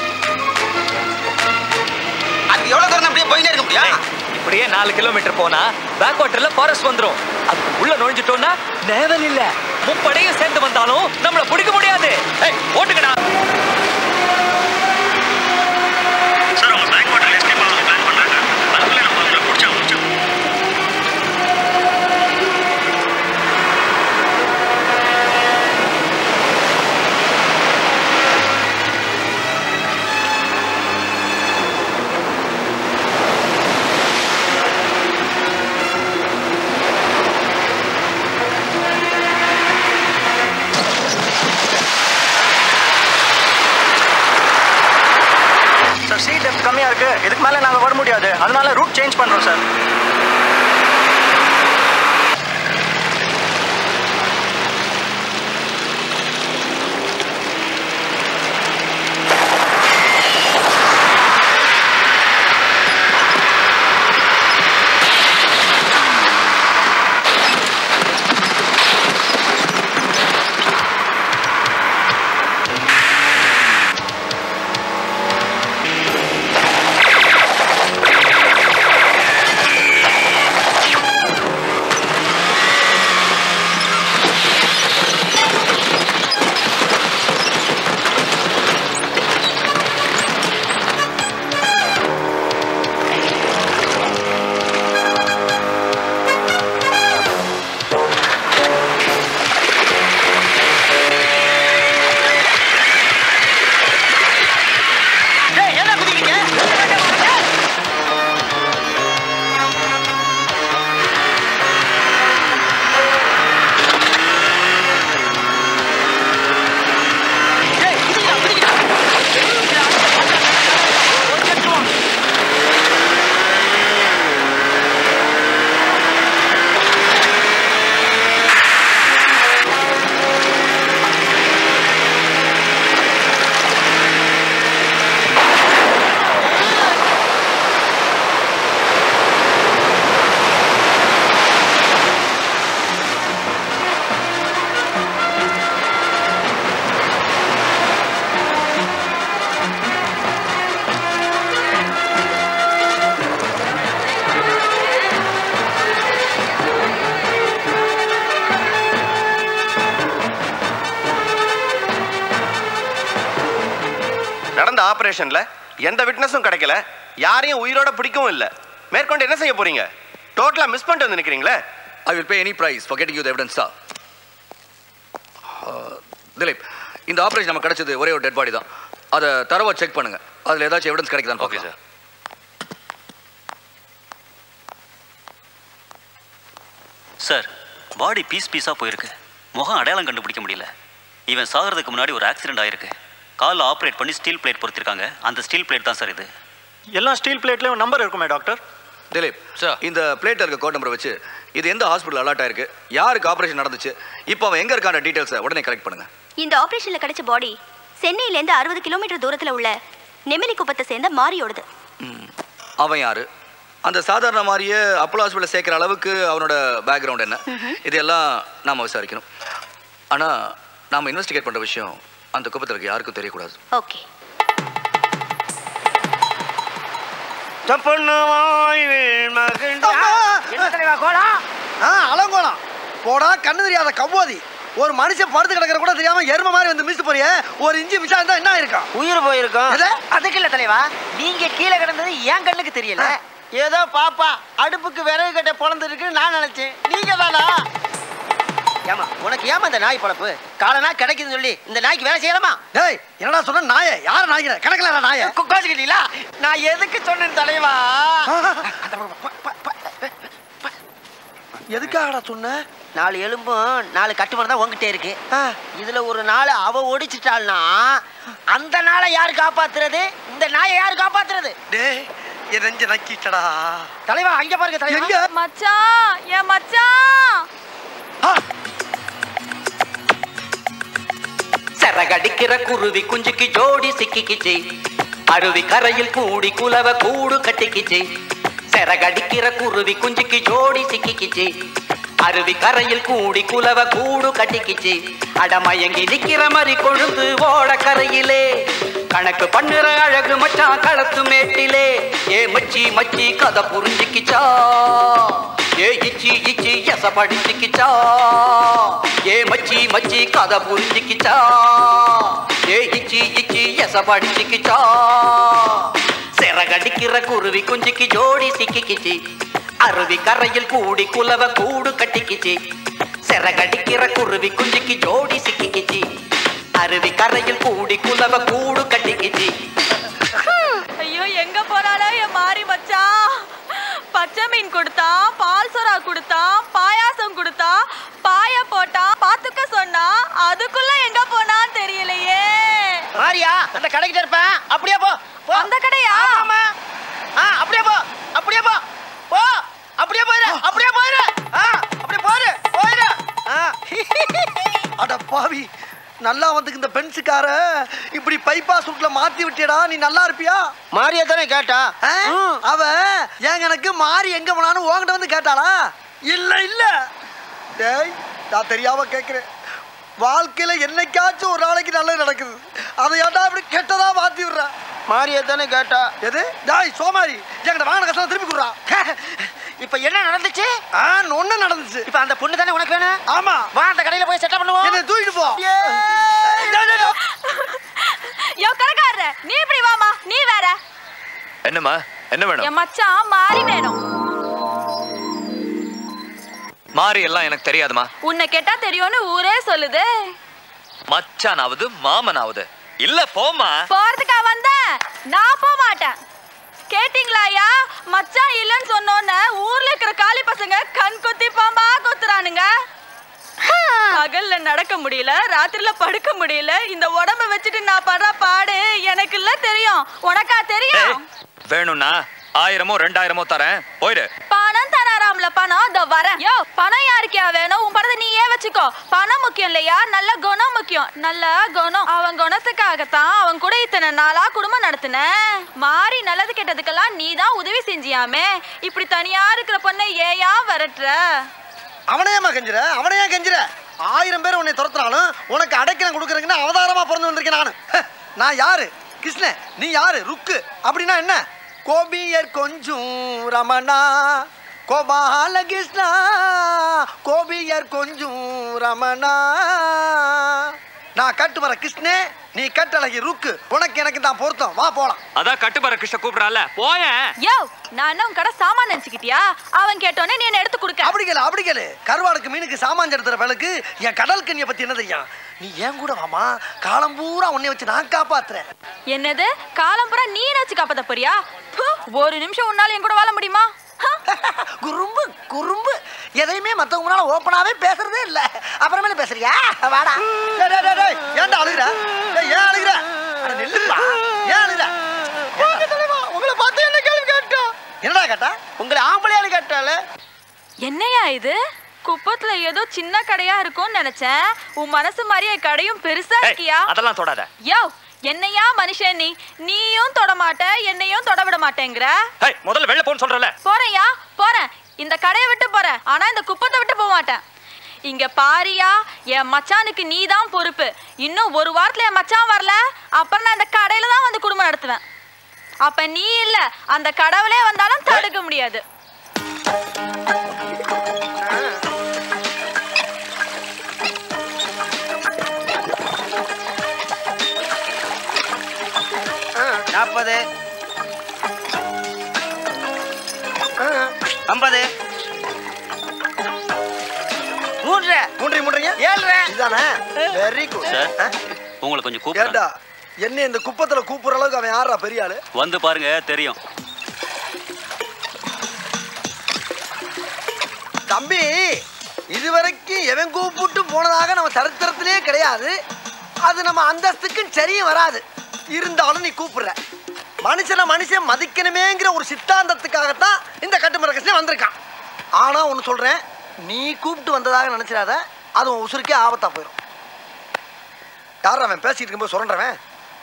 அது எவ்வளவு தூரம் அப்படியே போயிட்டே இருக்க முடியும் இப்படியே நாலு கிலோமீட்டர் போனா பேக் வாட்டர்ல ஃபாரஸ்ட் வந்துரும் அதுக்கு உள்ள நுழைஞ்சிட்டோம்னா நேவல் இல்ல முப்படையும் சேர்ந்து வந்தாலும் நம்மள பிடிக்க முடியாது ஏய் ஓட்டுங்கடா சார் அவங்க பேக் வாட்டர் எஸ்கேப் ஆக பிளான் பண்றாங்க அதுக்குள்ள நம்ம அவங்கள பிடிச்சா முடிச்சோம் சார் சீட் டெப்த் கம்மியா இருக்கு இதுக்கு மேல நாங்க வர முடியாது அதனால ரூட் சேஞ்ச் பண்றோம் சார் நடந்த ஆபரேஷன்ல எந்த விட்னஸும் கிடைக்கல யாரையும் உயிரோட பிடிக்கவும் இல்ல மேற்கொண்டு என்ன செய்ய போறீங்க டோட்டலா மிஸ் பண்ணிட்டு வந்து நிக்கிறீங்களே I will pay any price for getting you the evidence sir Dileep இந்த ஆபரேஷன் நமக்கு கிடைச்சது ஒரே ஒரு டெட் பாடி தான் அதை தரவா செக் பண்ணுங்க அதுல ஏதாச்சும் எவிடன்ஸ் கிடைக்குதான்னு okay sir sir body piece பீஸாக போயிருக்கு முகம் அடையாளம் கண்டுபிடிக்க முடியல இவன் சாகிறதுக்கு முன்னாடி ஒரு ஆக்சிடென்ட் ஆயிருக்கு காலில் ஆப்ரேட் பண்ணி ஸ்டீல் பிளேட் பொறுத்திருக்காங்க அந்த ஸ்டீல் பிளேட் தான் சார் இது எல்லா ஸ்டீல் பிளேட்லயும் நம்பர் இருக்குமே டாக்டர் திலீப் சார் இந்த பிளேட்ல இருக்க கோட் நம்பரை வச்சு இது எந்த ஹாஸ்பிட்டல் அலாட் ஆயிருக்கு யாருக்கு ஆபரேஷன் நடந்துச்சு இப்போ அவன் எங்க இருக்கான டீடைல்ஸை உடனே கலெக்ட் பண்ணுங்க இந்த ஆபரேஷன்ல கிடைச்ச பாடி சென்னையிலேருந்து அறுபது கிலோமீட்டர் தூரத்துல உள்ள நெமிலி குப்பத்தை சேர்ந்த மாரியோடது அவன் யாரு அந்த சாதாரண மாதிரியே அப்போலோ ஹாஸ்பிட்டல் சேர்க்குற அளவுக்கு அவனோட பேக்ரவுண்ட் என்ன இதெல்லாம் நாம விசாரிக்கணும் ஆனா நாம இன்வெஸ்டிகேட் பண்ற விஷயம் அந்த குப்பத்தில் இருக்க யாருக்கும் தெரியக்கூடாது ஓகே ஆ அலங்கோலம் போடா கண்ணு தெரியாத கவ்வோதி ஒரு மனுஷன் படுத்து கிடக்கிற கூட தெரியாம எரும மாதிரி வந்து மிஸ் போறியே ஒரு இஞ்சி மிஸ் இருந்தா என்ன இருக்கும் உயிர் போயிருக்கும் அதுக்கு இல்ல தலைவா நீங்க கீழே கிடந்தது என் கண்ணுக்கு தெரியல ஏதோ பாப்பா அடுப்புக்கு விறகு கட்ட பொழந்து இருக்குன்னு நான் நினைச்சேன் நீங்க தானா ஏமா உனக்கு ஏமா இந்த நாய் பொழப்பு காலனா கிடைக்குதுன்னு சொல்லி இந்த நாய்க்கு வேலை செய்யலாமா டேய் என்னடா சொன்ன நாயே யார நாய்க்கிற கிடக்கல நாயே கோச்சுக்கிட்டீங்களா நான் எதுக்கு சொன்னேன் தலைவா எதுக்காகடா சொன்ன நாலு எலும்பும் நாலு கட்டுமரம் தான் உங்ககிட்ட இருக்கு இதுல ஒரு நாள் அவ ஒடிச்சிட்டாள்னா அந்த நாளை யாரு காப்பாத்துறது இந்த நாயை யாரு காப்பாத்துறது டேய் என் நெஞ்ச நக்கிட்டடா தலைவா அங்க பாருங்க தலைவா மச்சான் என் மச்சான் சரகடிக்கிற குருவி குஞ்சுக்கு ஜோடி சிக்கிக்கிச்சு அருவி கரையில் கூடி குலவ கூடு கட்டிக்கிச்சு சரகடிக்கிற குருவி குஞ்சுக்கு ஜோடி சிக்கிக்கிச்சு அருவி கரையில் கூடி குலவ கூடு கட்டிக்கிச்சு அடமயங்கி நிக்கிற மாதிரி கொழுந்து ஓட கரையிலே கணக்கு பண்ணுற அழகு மச்சான் களத்து மேட்டிலே ஏ மச்சி மச்சி கதை புரிஞ்சுக்கிச்சா ஏ இச்சி இச்சி எச படிச்சுக்கிச்சா ஏ மச்சி மச்சி கதை புரிஞ்சுக்கிச்சா ஏ இச்சி இச்சி எச படிச்சுக்கிச்சா சிறகடிக்கிற குருவி குஞ்சுக்கு ஜோடி சிக்கிக்கிச்சு அருவி கரையில் கூடி குலவ கூடு கட்டிக்கிச்சு சிறகடிக்கிற குருவி குஞ்சுக்கு ஜோடி சிக்கிக்கிச்சு அருவி கரையில் கூடி குலவ கூடு கட்டிக்கிச்சு ஐயோ எங்க போனாலும் என் மாறி மச்சான் பச்சை மீன் கொடுத்தான் பால் சொரா கொடுத்தான் பாயாசம் கொடுத்தான் பாய போட்டான் பாத்துக்க சொன்னா அதுக்குள்ள எங்க போனான்னு தெரியலையே மாரியா அந்த கடைக்கிட்ட இருப்பேன் அப்படியே போ போ அந்த கடையா ஆமா ஆ அப்படியே போ அப்படியே போ போ அப்படியே போயிரு அப்படியே போயிரு ஆ அப்படியே போயிரு போயிரு ஆ அட பாவி நல்லா வந்துக்கு இந்த பென்ஸுக்கார இப்படி பைபாஸ் ரூட்ல மாத்தி விட்டியடா நீ நல்லா இருப்பியா மாரியா தானே கேட்டா ஆ? அவ ஏன் எனக்கு மாறி எங்க போனான்னு உன்கிட்ட வந்து கேட்டாளா இல்ல இல்ல டேய் நான் தெரியாம கேக்குறேன் வாழ்க்கையில என்னைக்காச்சும் ஒரு நாளைக்கு நல்லது நடக்குது அதை ஏன்டா இப்படி கெட்டதா மாத்தி விடுற மாரியா தானே கேட்டா எது டாய் சோமாரி என்கிட்ட வாங்கின கஷ்டம் திருப்பி கொடுறா இப்ப என்ன நடந்துச்சு ஆ ஒண்ணு நடந்துச்சு இப்ப அந்த பொண்ணு தானே உனக்கு வேணும் ஆமா வா அந்த கடையில போய் செட்டப் பண்ணுவோம் என்ன தூக்கிட்டு போ யோ கடைக்காரர நீ இப்படி வாமா நீ வேற என்னம்மா என்ன வேணும் என் மச்சான் மாறி வேணும் மாறி எல்லாம் எனக்கு தெரியாதுமா உன்னை கேட்டா தெரியும்னு ஊரே சொல்லுது மச்சானாவது மாமனாவது இல்ல போமா போறதுக்கா வந்த நான் போக மாட்டேன் கேட்டிங்களா ஐயா மச்சான் இல்லைன்னு சொன்னோன்னே ஊர்ல இருக்கிற காலி பசங்க கண் குத்தி பாம்பா கொத்துறானுங்க பகல்ல நடக்க முடியல ராத்திரில படுக்க முடியல இந்த உடம்ப வச்சுட்டு நான் படுற பாடு எனக்கு இல்ல தெரியும் உனக்கா தெரியும் வேணும்னா ஆயிரமோ ரெண்டாயிரமோ தரேன் போயிடு பணம் தராராம்ல பணம் இதோ வரேன் யோ பணம் யாருக்கியா வேணும் உன் பணத்தை நீயே வச்சுக்கோ பணம் முக்கியம் இல்லையா நல்ல குணம் முக்கியம் நல்ல குணம் அவன் குணத்துக்காகத்தான் அவன் கூட இத்தனை நாளா குடும்பம் நடத்தினேன் மாறி நல்லது கெட்டதுக்கெல்லாம் நீ தான் உதவி செஞ்சியாமே இப்படி தனியா இருக்கிற பொண்ணை ஏயா வரட்டுற அவனையேமா கெஞ்சுற அவனையே கெஞ்சுற ஆயிரம் பேர் உன்னை துரத்துனாலும் உனக்கு அடைக்கலம் கொடுக்குறதுக்குன்னு அவதாரமா பிறந்து வந்திருக்கேன் நான் நான் யாரு கிருஷ்ணன் நீ யாரு ருக்கு அப்படின்னா என்ன கோபியர் கொஞ்சம் ரமணா கோபால கிருஷ்ணா கோபியர் கொஞ்சம் ரமணா நான் கட்டு வர கிருஷ்ணே நீ கட்டழகி ருக்கு உனக்கு எனக்கு தான் பொருத்தம் வா போலாம் அதான் கட்டுப்பார கிருஷ்ண கூப்பிடறால போயேன் யோ நான் என்ன உன் கடை சாமான் நினைச்சுக்கிட்டியா அவன் கேட்டோன்னே நீ என்ன எடுத்து கொடுக்க அப்படி கேளு அப்படி கேளு கருவாடுக்கு மீனுக்கு சாமான் எடுத்துற வேலைக்கு என் கடல் கண்ணியை பத்தி என்ன தெரியும் நீ ஏன் கூட வாமா காலம் பூரா உன்னை வச்சு நான் காப்பாத்துறேன் என்னது காலம் பூரா நீ வச்சு காப்பாத்த போறியா ப்பு, ஒரு நிமிஷம் உன்னால என் கூட வாழ முடியுமா குறும்பு குறும்பு எதையுமே மத்தவங்க முன்னால ஓப்பனாவே பேசுறதே இல்ல அப்புறமேல பேசுறியா வாடா டேய், டேய், டேய், டேய், ஏன்டா அழுகுற டேய், ஏன் அழுகுற அட நில்லுப்பா ஏன் அழுகுற உங்களை பார்த்து என்ன கேள்வி கேட்டா என்னடா கேட்டா உங்களை ஆம்பளையாளு கேட்டால என்னையா இது குப்பத்துல ஏதோ சின்ன கடையா இருக்கும்னு நினைச்சேன் உன் மனசு மாதிரியே கடையும் பெருசா இருக்கியா அதெல்லாம் தொடாத யோ என்னையா மனுஷன் நீ நீயும் தொட மாட்ட என்னையும் தொட விட மாட்டேங்கிற ஹேய் முதல்ல வெளில போன்னு சொல்றல போறேன்யா போறேன் இந்த கடையை விட்டு போறேன் ஆனா இந்த குப்பத்தை விட்டு போக மாட்டேன் இங்க பாரியா என் மச்சானுக்கு நீ தான் பொறுப்பு இன்னும் ஒரு வாரத்துல என் மச்சான் வரல அப்புறம் நான் இந்த கடையில தான் வந்து குடும்பம் நடத்துவேன் அப்ப நீ இல்ல அந்த கடவுளே வந்தாலும் தடுக்க முடியாது நாற்பது ஐம்பது மூன்று மூன்றரை மூன்றரைங்க ஏழ்ரை இதானே வெரி குட் சார் உங்களை கொஞ்சம் கூப்பிடுறேன் ஏண்டா என்ன இந்த குப்பத்துல கூப்பிடுற அளவுக்கு அவன் யாரா பெரிய ஆளு வந்து பாருங்க தெரியும் தம்பி இதுவரைக்கும் எவன் கூப்பிட்டு போனதாக நம்ம சரித்திரத்திலே கிடையாது அது நம்ம அந்தஸ்துக்கும் சரியும் வராது இருந்தாலும் நீ கூப்பிடுற மனுஷனை மனுஷன் மதிக்கணுமேங்கிற ஒரு சித்தாந்தத்துக்காகத்தான் இந்த கட்டுமர கிருஷ்ணன் வந்திருக்கான் ஆனா ஒன்று சொல்றேன் நீ கூப்பிட்டு வந்ததாக நினைச்சிடாத அது உன் உசுருக்கே ஆபத்தா போயிடும் யார் அவன் பேசிட்டு இருக்கும்போது சுரண்டவன்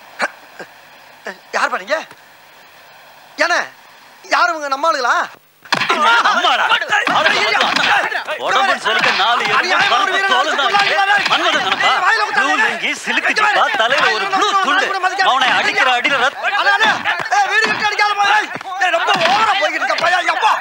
யார் பண்ணீங்க ஏன யார் உங்க நம்மளுங்களா அம்மாடா. உடம்புன்னு சொல்லிட்டு நாலு எலும்பு பறந்து தோலுதான். மன்மதன் நினைப்பா? blue லுங்கி, சிலுக்கு ஜிப்பா, தலையில ஒரு blue துண்டு. அவனை அடிக்கிற அடியில ரத்தம். வீடு கட்டி அடிக்காத போய் ஏய், ரொம்ப ஓவரா போய்கிட்டு இருக்க பையா எப்பா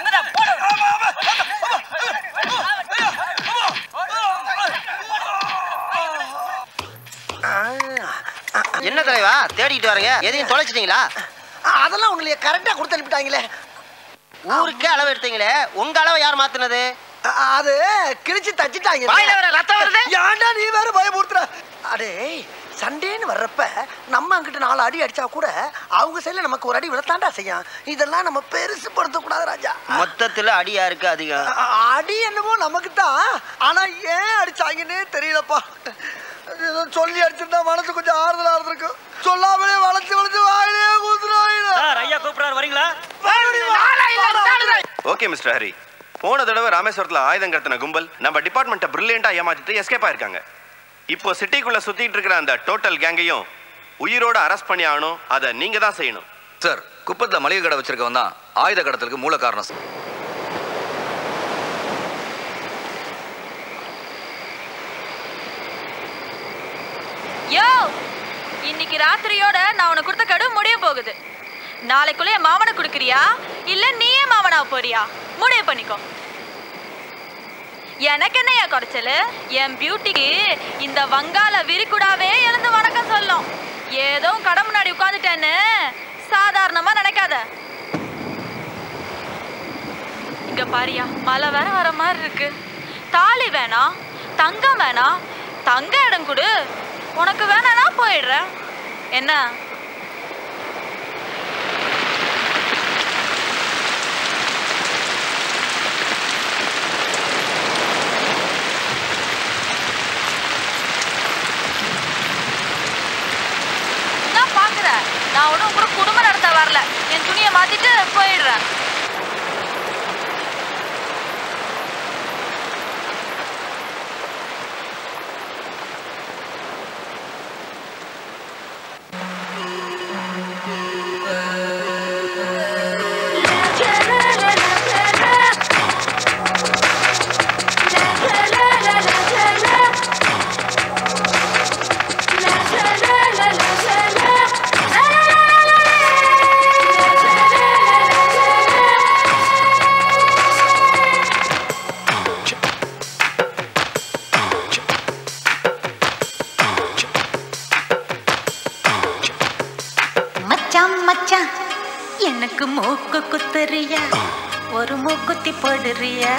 என்ன தலைவா தேடிட்டு வரீங்க எதையும் தொலைச்சிட்டீங்களா அதெல்லாம் உங்களை கரெக்டா கொடுத்து அனுப்பிட்டாங்களே ஊருக்கே அளவு எடுத்தீங்களே உங்க அளவை யார் மாத்துனது அது கிழிச்சு தச்சிட்டாங்க வாயில வேற ரத்தம் வருது. ஏன்டா நீ வேற பயமுறுத்துற அடே சண்டேன்னு வர்றப்ப நம்ம அங்கிட்ட நாலு அடி அடிச்சா கூட அவங்க சைடுல நமக்கு ஒரு அடி விழத்தாண்டா செய்யும் இதெல்லாம் நம்ம பெருசு படுத்தக்கூடாது ராஜா மொத்தத்துல அடி யாருக்கு அதிகம் அ- அடி என்னமோ நமக்கு தான் ஆனா ஏன் அடிச்சாங்கன்னே தெரியலப்பா ஏதோ சொல்லி அடிச்சிருந்தா மனசு கொஞ்சம் ஆறுதலா இருந்திருக்கும் சொல்லாமலே வளைச்சு வளைச்சு வாயிலே கூத்துறாங்க சார் ஐயா கூப்பிடுறாரு வரீங்களா ஓகே மிஸ்டர் ஹரி போன தடவை ராமேஸ்வரத்துல ஆயுதம் கடத்தின கும்பல் நம்ம டிபார்ட்மெண்ட்டை பிரில்லியண்டா ஏமாத்திட்டு எஸ்கேப் ஆயிருக்காங்க இப்போ சிட்டிக்குள்ள சுத்திட்டு இருக்கிற அந்த டோட்டல் கேங்கையும் உயிரோட அரெஸ்ட் பண்ணி ஆகணும் அதை நீங்க தான் செய்யணும் சார் குப்பத்தில் மளிகை கடை வச்சிருக்கவன் தான் ஆயுத கடத்தலுக்கு மூல காரணம் சார் யோ இன்னைக்கு ராத்திரியோட நான் உனக்கு கொடுத்த கடு முடிய போகுது நாளைக்குள்ள என் மாமனை கொடுக்குறியா இல்ல நீயே மாமனா போறியா முடிவு பண்ணிக்கோ எனக்கு என்னையா குறைச்சல் என் பியூட்டிக்கு இந்த வங்காள விரிக்குடாவே எழுந்து வணக்கம் சொல்லும் ஏதோ உன் கடை முன்னாடி உட்காந்துட்டேன்னு சாதாரணமா நினைக்காத இங்க பாரியா மழை வேற வர மாதிரி இருக்கு தாலி வேணாம் தங்கம் வேணாம் தங்க இடம் கொடு உனக்கு வேணானா போயிடுறேன் என்ன என்ன பாக்குற நான் ஒன்றும் கூட குடும்பம் நடத்த வரல என் துணியை மாத்திட்டு போயிடுறேன் மச்சான் மச்சான் எனக்கு மூக்கு குத்துறியா ஒரு மூக்குத்தி போடுறியா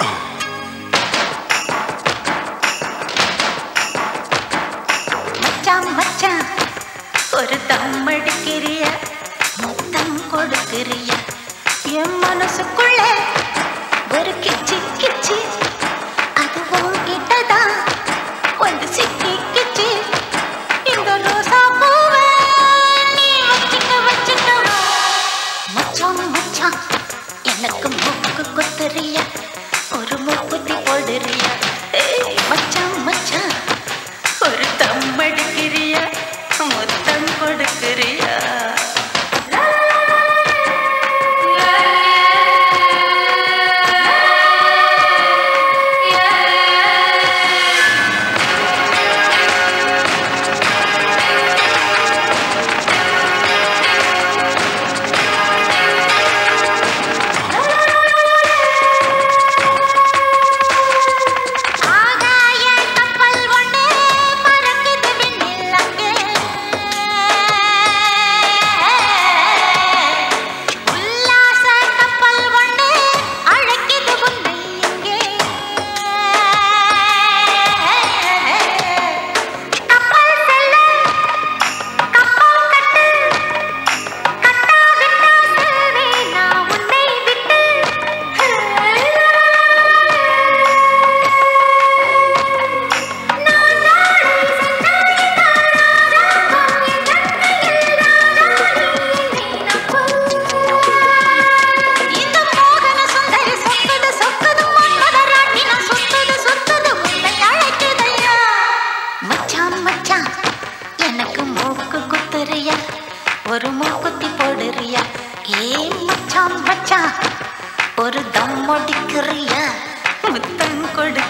மச்சான் மச்சான் ஒரு தம் அடிக்கிறியா மொத்தம் கொடுக்கிறியா என் மனசுக்குள்ள ஒரு கிச்சி கிச்சி அது உன்கிட்டதான் வந்து சிக்கிக்கிச்சு இந்த ரோசா பூவை நீ வச்சுக்க வச்சுக்க மச்சான் மச்சான் எனக்கு மூக்கு குத்துறியா ஒரு மூக்குத்தி போடுறியா ஏய் மச்சான் மச்சான் ஒரு தம் அடிக்கிறியா முத்தம் கொடுக்கிறியா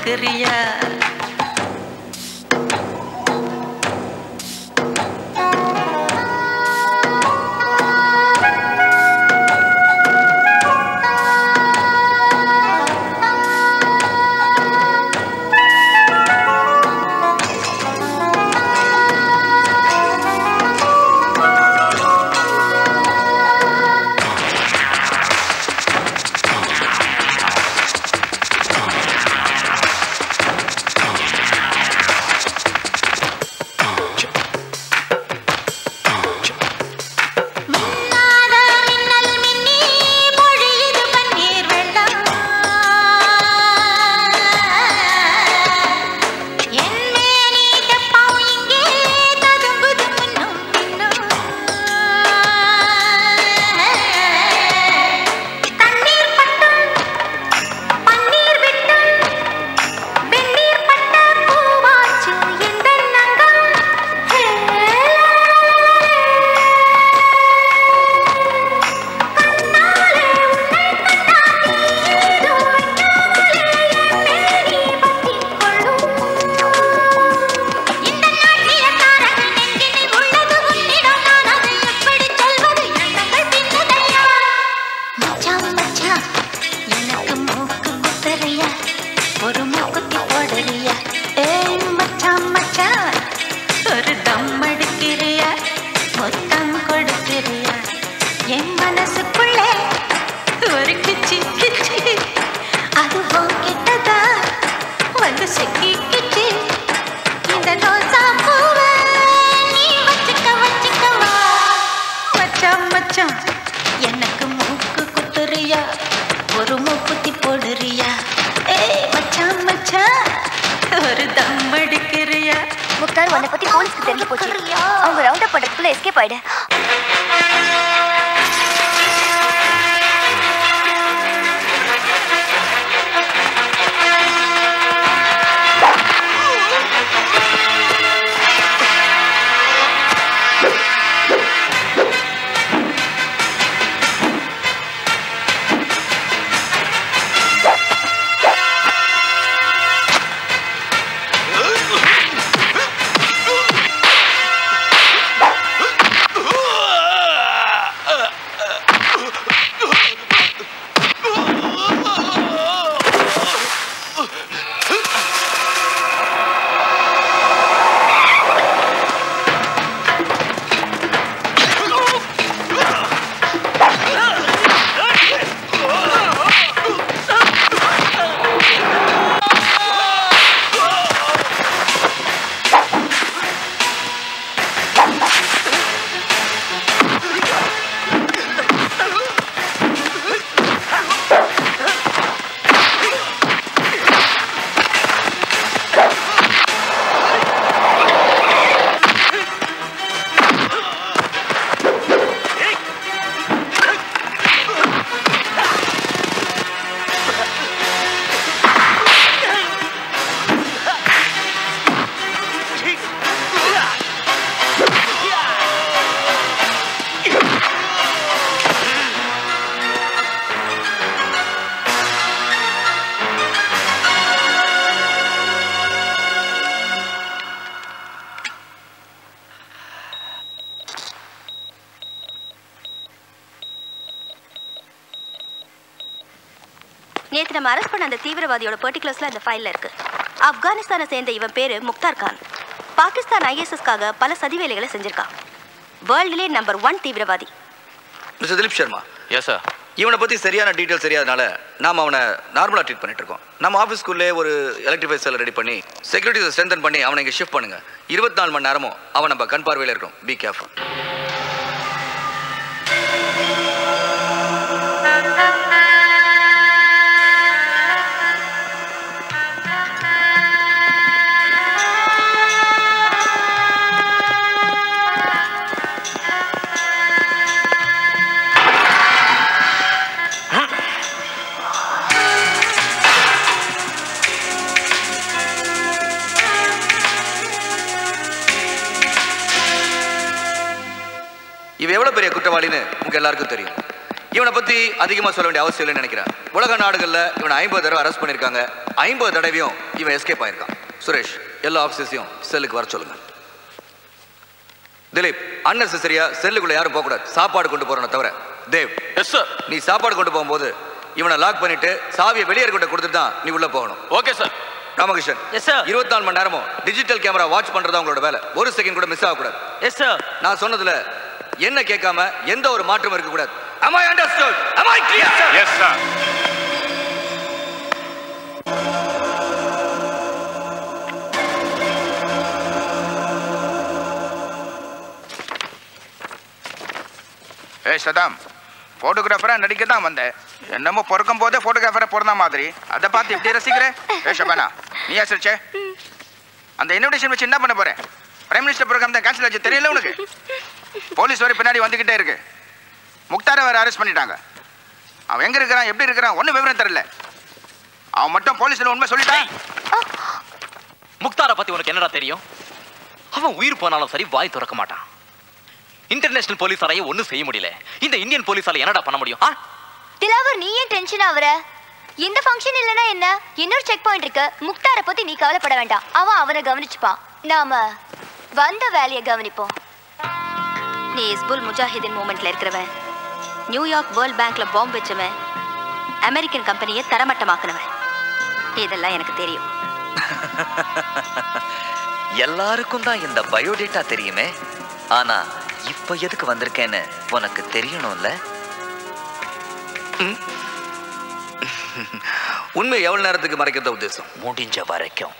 கொடுக்கிறியா மின்னாத மின்னல் மின்னி பொழியுது பன்னீர் வெள்ளம் என் மேனி தெப்பம் இங்கே ததும்புது முன்னும் பின்னும் கண்ணீர் பட்டும் பன்னீர் விட்டும் வெந்நீர் பட்ட பூவாச்சு எந்த நங்கம் மச்சான் மச்சான் எனக்கு மூக்கு குத்துறியா ஒரு மூக்குத்தி போடுறியா ஏய் மச்சான் மச்சான் ஒரு தம் அடிக்கிறியா மொத்தம் கொடுக்கிறியா என் மனசுக்குள்ளே ஒரு கிச்சி கிச்சி அது கிட்டதா வந்து சிக்கிக்கிச்சு இந்த ரோசா பூவை நீ வச்சுக்க வச்சுக்கவா மச்சான் மச்சான் எனக்கு மூக்கு குத்துறியா ஒரு மூக்குத்தி போடுறியா ஏய் மச்சான் மச்சான் ஒரு தம் அடிக்கிறியா முக்தார் உன்னை பத்தி போலீஸ்க்கு தெரிஞ்சு போச்சு அவங்க ரவுண்ட் அப் பண்றதுக்குள்ள எஸ்கேப் ஆயிடு நேத்து நம்ம அரெஸ்ட் பண்ண அந்த தீவிரவாதியோட பர்டிகுலர்ஸ்ல இந்த ஃபைல்ல இருக்கு ஆப்கானிஸ்தானை சேர்ந்த இவன் பேரு முக்தார் கான் பாகிஸ்தான் ஐஎஸ்எஸ்க்காக பல சதி வேலைகளை செஞ்சிருக்கான் வேர்ல்டுலே நம்பர் ஒன் தீவிரவாதி mister Dileep Sharma yes sir இவனை பற்றி சரியான டீட்டெயில்ஸ் தெரியாதனால நாம் அவனை நார்மலாக ட்ரீட் பண்ணிட்டு இருக்கோம் நம்ம ஆஃபீஸ்க்குள்ளே ஒரு எலக்ட்ரிஃபை செல் ரெடி பண்ணி செக்யூரிட்டிஸை ஸ்ட்ரென்தன் பண்ணி அவனை இங்கே ஷிஃப்ட் பண்ணுங்க இருபத்தி நாலு மணி நேரமும் அவன் நம்ம கண் பார்வையில் இருக்கும் பி கேர்ஃபுல் இவன் எவ்வளோ பெரிய குற்றவாளின்னு உங்க எல்லாருக்கும் தெரியும் இவனை பத்தி அதிகமா சொல்ல வேண்டிய அவசியம் இல்லைன்னு நினைக்கிறேன் உலக நாடுகள்ல இவனை ஐம்பது தடவை அரெஸ்ட் பண்ணிருக்காங்க ஐம்பது தடவையும் இவன் எஸ்கேப் ஆயிருக்கான் சுரேஷ் எல்லா ஆஃபீஸையும் செல்லுக்கு வர சொல்லுங்க திலீப் அன்னெசரியா செல்லுக்குள்ள யாரும் போக கூடாது சாப்பாடு கொண்டு போறன தவிர தேவ் எஸ் சார் நீ சாப்பாடு கொண்டு போகும்போது இவனை லாக் பண்ணிட்டு சாவியை வெளியேறிக்கிட்ட கொடுத்துட்டு தான் நீ உள்ள போகணும் okay sir Ramakrishnan yes sir இருபத்தி நாலு மணி நேரமும் டிஜிட்டல் கேமரா வாட்ச் பண்றதா உங்களோட வேலை ஒரு செகண்ட் கூட மிஸ் ஆகக்கூடாது எஸ் சார் நான் சொன்னதுல என்ன கேட்காம எந்த ஒரு மாற்றமும் இருக்கக்கூடாது am i understood am i clear Yes, sir. ஏய் சதாம் ஃபோட்டோகிராஃபராக நடிக்க தான் வந்தேன் என்னமோ பிறக்கும் போதே ஃபோட்டோகிராஃபரை பிறந்த மாதிரி அதை பார்த்து இப்படி ரசிக்கிற ஏ ஷபானா நீ அசரிச்சே அந்த இன்விடேஷன் வச்சு என்ன பண்ண போறேன் பிரைம் மினிஸ்டர் ப்ரோக்ராம் தான் கேன்சல் ஆச்சு தெரியல உனக்கு போலீஸ் வரை பின்னாடி வந்துக்கிட்டே இருக்கு முக்தாரை வேற அரெஸ்ட் பண்ணிட்டாங்க அவன் எங்க இருக்கிறான் எப்படி இருக்கிறான் ஒன்றும் விவரம் தெரியல அவன் மட்டும் போலீஸ்ல உண்மை சொல்லிட்டான் முக்தாரை பத்தி உனக்கு என்னடா தெரியும் அவன் உயிர் போனாலும் சரி வாய் திறக்க மாட்டான் இன்டர்நேஷனல் போலீஸாரையே ஒண்ணும் செய்ய முடியல இந்த இந்தியன் போலீஸால என்னடா பண்ண முடியும் ஆ? திலாவர் நீ ஏன் டென்ஷன் ஆகுற இந்த ஃபங்க்ஷன் இல்லனா என்ன இன்னொரு செக் பாயிண்ட் இருக்கு முக்தார பத்தி நீ கவலைப்பட வேண்டாம் அவன் அவனை கவனிச்சுப்பான் நாம வந்த வேலையை கவனிப்போம் நீ இஸ்புல் முஜாஹிதீன் மூமெண்ட்ல இருக்கிறவன் நியூயார்க் வேர்ல்ட் பேங்க்ல பாம்பு வச்சவன் அமெரிக்கன் கம்பெனியை தரமட்டமாக்குனவன் இதெல்லாம் எனக்கு தெரியும் எல்லாருக்கும் தான் இந்த பயோடேட்டா தெரியுமே ஆனா இப்ப எதுக்கு வந்திருக்கேன்னு உனக்கு தெரியணும்ல உண்மை எவ்வளவு நேரத்துக்கு மறைக்கிறத உத்தேசம் முடிஞ்ச வரைக்கும்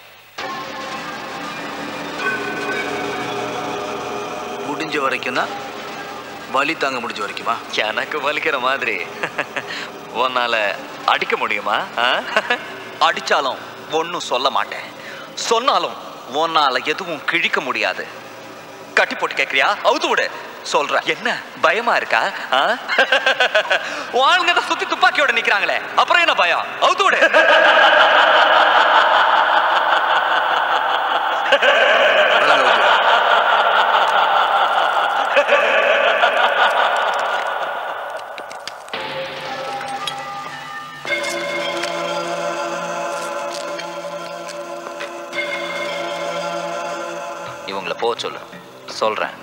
முடிஞ்ச வரைக்கும் தான் வலி தாங்க முடிஞ்ச வரைக்குமா எனக்கு வலிக்கிற மாதிரி உன்னால அடிக்க முடியுமா ஆ? அடிச்சாலும் ஒன்றும் சொல்ல மாட்டேன் சொன்னாலும் உன்னால எதுவும் கிழிக்க முடியாது கட்டி போட்டு கேட்கறியா அவுத்து விடு சொல்றேன் என்ன பயமா இருக்கா ஆ? உன் ஆளுங்க தான் சுத்தி துப்பாக்கியோட நிக்கிறாங்களே அப்புறம் என்ன பயம் அவுத்து விடு இவங்கள போக சொல்லு சொல்றேன்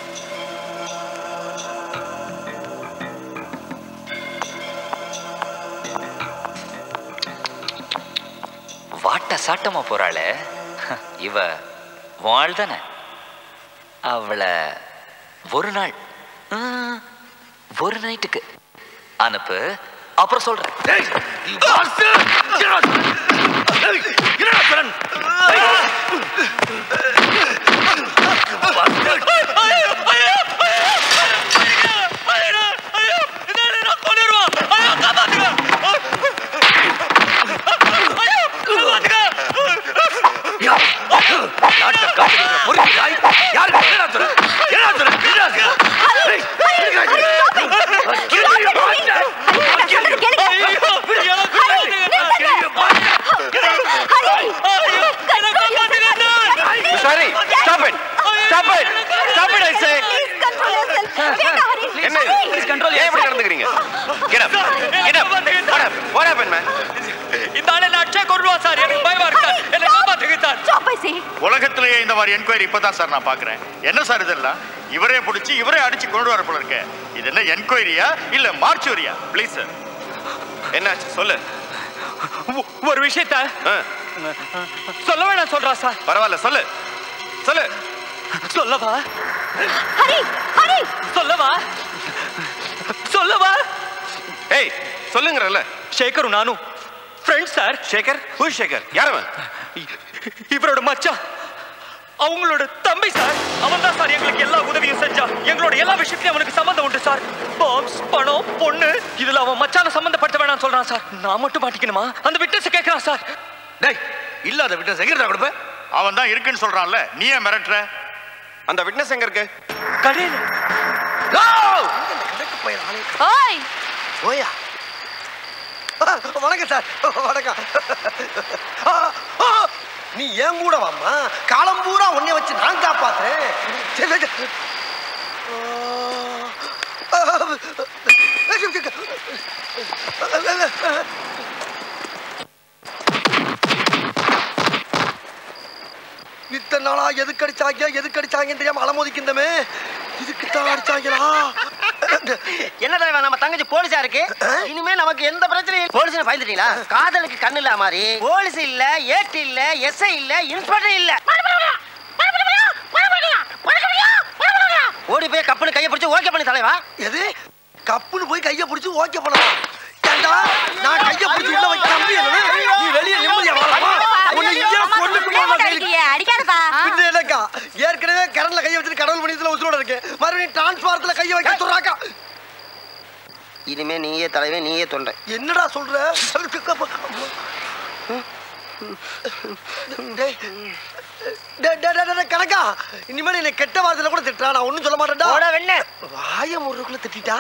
வாட்ட சாட்டமா போறாளே இவ வாழ் தானே அவளை ஒரு நாள் ஆ, ஒரு நைட்டுக்கு அனுப்பு அப்புறம் சொல்றேன் Sorry, stop it. Stop it. Stop it, I say. என்ன இது? ஏன் இப்படி நடந்துக்கிறீங்க? Get up. Get up. What happened? What happened, man? இந்த ஆளை நான் அடிச்சே கொள்ளுவா சார் எனக்கு பயமா இருக்கு சார் என்னை காப்பாத்துங்க சார் உலகத்திலேயே இந்த மாதிரி என்கொயரி இப்பதான் சார் நான் பாக்குறேன் என்ன சார் இதெல்லாம் இவரே பிடிச்சி இவரே அடிச்சு கொண்டு வர போல இருக்க இது என்ன என்கொயரியா இல்ல மார்ச்சுரியா ப்ளீஸ் சார் என்னாச்சு சொல்லு ஒரு விஷயத்த சொல்ல வேணாம் சொல்றா சார் பரவாயில்ல சொல்லு சொல்லு சொல்லவா சொல்லவா சொல்லவா ஏய் சொல்லுங்கறல்ல சேகரும் நானும் friends sir Sekar who Sekar யாரவன் இவரோட மச்சான் அவங்களோட தம்பி சார் அவன் தான் சார் எங்களுக்கு எல்லா உதவியும் செஞ்சான் எங்களோட எல்லா விஷயத்திலும் அவனுக்கு சம்மந்தம் உண்டு சார் பாம்ஸ் பணம் பொண்ணு இதுல அவன் மச்சான சம்பந்தப்படுத்த வேணாம் சொல்றான் சார் நான் மட்டும் மாட்டிக்கணுமா அந்த விட்னஸ் கேட்கறான் சார் டேய் இல்லாத விட்னஸ் எங்க கொடுப்ப அவன் தான் இருக்குன்னு சொல்றான்ல நீ ஏன் மிரட்டுற அந்த விட்னஸ் எங்க இருக்கு கடையில் ஓய் ஓயா வணக்கம் சார் வணக்கம் ஆ, ஆ, நீ ஏன் கூட வாம்மா காலம் பூரா உன்னை வச்சு நான் காப்பாத்துறேன் சரி, சரி. ஆ, இத்தனை நாளா எதுக்கு அடிச்சாங்க எதுக்கு அடிச்சாங்கன்னு தெரியாம அலமோதிக்கின்றமே இதுக்கு தான் அடிச்சாங்களா என்ன தலைவா நம்ம தங்கச்சி போலீஸா இருக்கு இனிமே நமக்கு எந்த பிரச்சனையும் போலீஸ் பயந்துட்டீங்களா காதலுக்கு கண்ணு இல்ல மாதிரி போலீஸ் இல்ல ஏடி இல்ல எஸ்ஐ இல்ல இன்ஸ்பெக்டர் இல்ல ஓடி போய் கப்பனு கையை பிடிச்சு ஓகே பண்ணி தலைவா எது கப்புன்னு போய் கையை பிடிச்சி ஓகே பண்ணலாம் ஏண்டா நான் கையை பிடிச்சி உள்ள வைக்க நம்பி நீ வெளியே நிம்மதியா வாழமா உன்னை இங்கே கொண்டு அடிக்காதப்பா பின்ன என்னக்கா ஏற்கனவே கரண்ட்ல கையை வச்சுட்டு கடவுள் மணியத்துல உசுரோட இருக்கு மறுபடியும் டிரான்ஸ்பாரத்துல கையை வைக்க சொல்றாக்கா இனிமே நீயே தலைவே நீயே தொண்டை என்னடா சொல்ற டேய், டேய், டேய், டேய், டேய், கணக்கா இனிமேல் என்னை கெட்ட வார்த்தையில கூட திட்டுறா நான் ஒண்ணும் சொல்ல மாட்டேன்டா போடா வெண்ண. வாய முருக்குள்ள திட்டிட்டா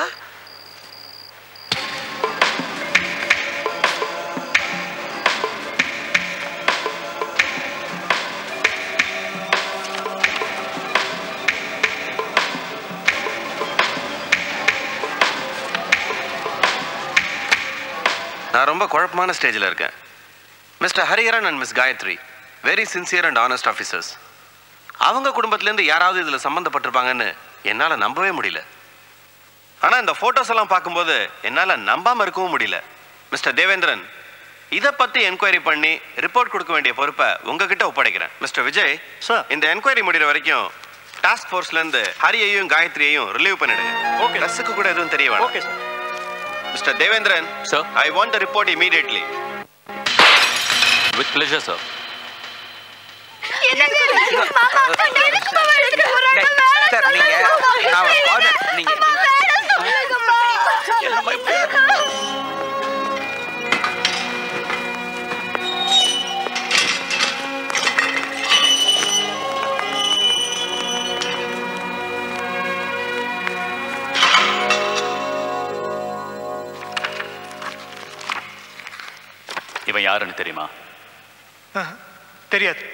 நான் ரொம்ப குழப்பமான ஸ்டேஜில் இருக்கேன் mister Hariharan and miss Gayathri very sincere and honest officers அவங்க குடும்பத்திலேருந்து யாராவது இதில் சம்மந்தப்பட்டிருப்பாங்கன்னு என்னால் நம்பவே முடியல ஆனால் இந்த ஃபோட்டோஸ் எல்லாம் பார்க்கும்போது என்னால் நம்பாமல் இருக்கவும் முடியல மிஸ்டர் தேவேந்திரன் இதை பற்றி என்கொயரி பண்ணி ரிப்போர்ட் கொடுக்க வேண்டிய பொறுப்பை உங்ககிட்ட ஒப்படைக்கிறேன் மிஸ்டர் விஜய் இந்த என்கொயரி முடிகிற வரைக்கும் டாஸ்க் ஃபோர்ஸ்லேருந்து ஹரியையும் காயத்ரியையும் ரிலீவ் பண்ணிடுங்க ஓகே ரஸுக்கு கூட எதுவும் தெரிய வேணாம் okay sir mister Devendran sir I want the report immediately with pleasure sir sir நீங்க நான் order- நீங்க இவன் யாருன்னு தெரியுமா தெரியாது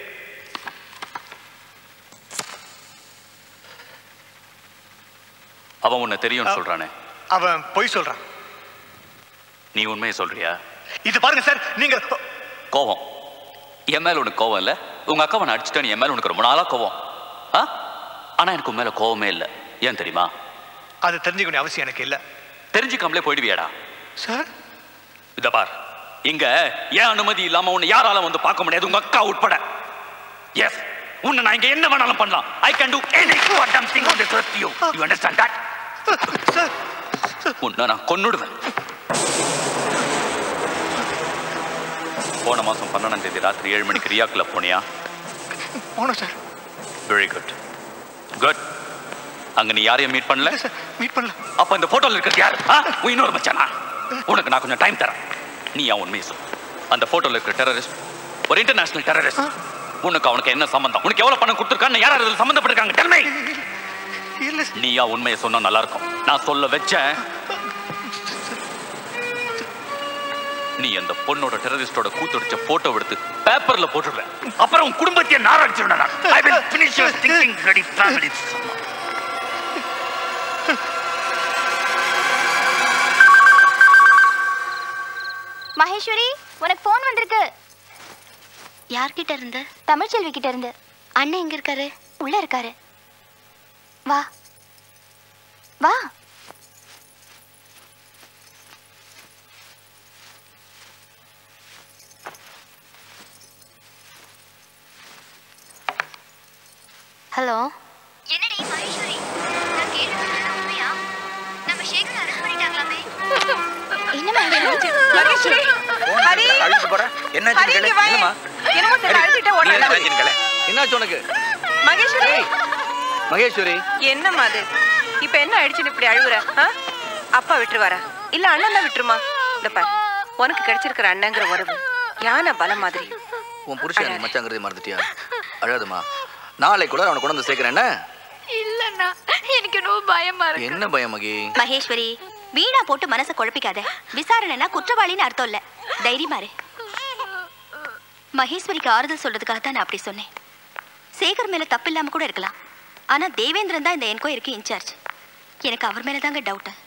அவன் உன்னை தெரியும்னு சொல்றானே அவன் பொய் சொல்றான் நீ உண்மையை சொல்றியா இது பாருங்க சார் நீங்க கோவம் என் மேல உனக்கு கோவம் இல்ல உங்க அக்காவை நான் அடிச்சுட்டேன் என் மேல உனக்கு ரொம்ப நாளா கோவம் ஆ ஆனா எனக்கு உன் மேல கோவமே இல்ல ஏன் தெரியுமா அது தெரிஞ்சுக்க வேண்டிய அவசியம் எனக்கு இல்ல தெரிஞ்சுக்காமலே போயிடுவியாடா சார் இத பார் இங்க ஏன் அனுமதி இல்லாம உன்னை யாரால வந்து பார்க்க முடியாது உங்க அக்கா உட்பட எஸ் உன்னை நான் இங்க என்ன வேணாலும் பண்ணலாம் I can do any goddamn thing on this earth you you understand that உன்னை நான் கொன்னுடுவேன் போன மாசம் பன்னெண்டாம் தேதி ராத்திரி ஏழு மணிக்கு ரியா கிளப் போனியா போனோம் சார் வெரி குட் குட் அங்க நீ யாரையும் மீட் பண்ணல மீட் பண்ணல அப்ப இந்த போட்டோல இருக்கிறது யார் ஆ? உன் இன்னொரு மச்சானா உனக்கு நான் கொஞ்சம் டைம் தரேன் நீ அவன் உண்மையை சொல்லு அந்த போட்டோல இருக்கிற டெரரிஸ்ட் ஒரு இன்டர்நேஷனல் டெரரிஸ்ட் உனக்கு அவனுக்கு என்ன சம்பந்தம் உனக்கு எவ்வளவு பணம் கொடுத்துருக்கான்னு யார் அதில் சம்பந்தப்பட்டிருக்காங்க tell me நீயா உண்மையை சொன்னா நல்லா இருக்கும் நான் சொல்ல வச்சேன் நீ அந்த பொண்ணோட டெரரிஸ்டோட கூத்தடிச்ச போட்டோ எடுத்து பேப்பர்ல போட்டுருவேன் அப்புறம் உன் குடும்பத்தையே நாரடிச்சிருவேன் நான் I will finish your thinking bloody family Maheswari உனக்கு ஃபோன் வந்திருக்கு யார்கிட்ட இருந்து தமிழ்ச்செல்வி கிட்ட இருந்து அண்ணன் எங்க இருக்காரு உள்ள இருக்காரு வா வா ஹலோ என்னடி மகேஸ்வரி நான் கேள்விப்பட்டது உண்மையா நம்ம சேகர் அரெஸ்ட் பண்ணிட்டாங்களாமே என்ன மகேஸ்வரி ஹரி அழுத்து போற என்ன ஹரி இங்க வா என்னமோ தெரியல அழுத்திட்ட ஓடுறா என்னாச்சு உனக்கு மகேஸ்வரி மகேஸ்வரி என்னம்மா அது இப்ப என்ன ஆயிடுச்சுன்னு இப்படி அழுகுற ஆ? அப்பா விட்டுருவாரா இல்ல அண்ணன் தான் விட்டுருமா இந்த பார் உனக்கு கிடைச்சிருக்கிற அண்ணங்கிற உறவு யானை பலம் மாதிரி உன் புருஷன் எனக்கு மச்சாங்கிறதே மறந்துட்டியா அழாதுமா நாளைக்கு கூட அவனை கொண்டு வந்து சேர்க்கிறேன் என்ன இல்லண்ணா எனக்கு ரொம்ப பயமா என்ன பயம் மகி மகேஸ்வரி வீணா போட்டு மனசை குழப்பிக்காத விசாரணைனா குற்றவாளின்னு அர்த்தம் இல்ல தைரியமா இரு மகேஸ்வரிக்கு ஆறுதல் சொல்றதுக்காக தான் நான் அப்படி சொன்னேன் சேகர் மேல தப்பு இல்லாம கூட இருக்கலாம் ஆனா தேவேந்திரன் தான் இந்த என்கொயரிக்கு இன்சார்ஜ் எனக்கு அவர் மேல தாங்க டவுட்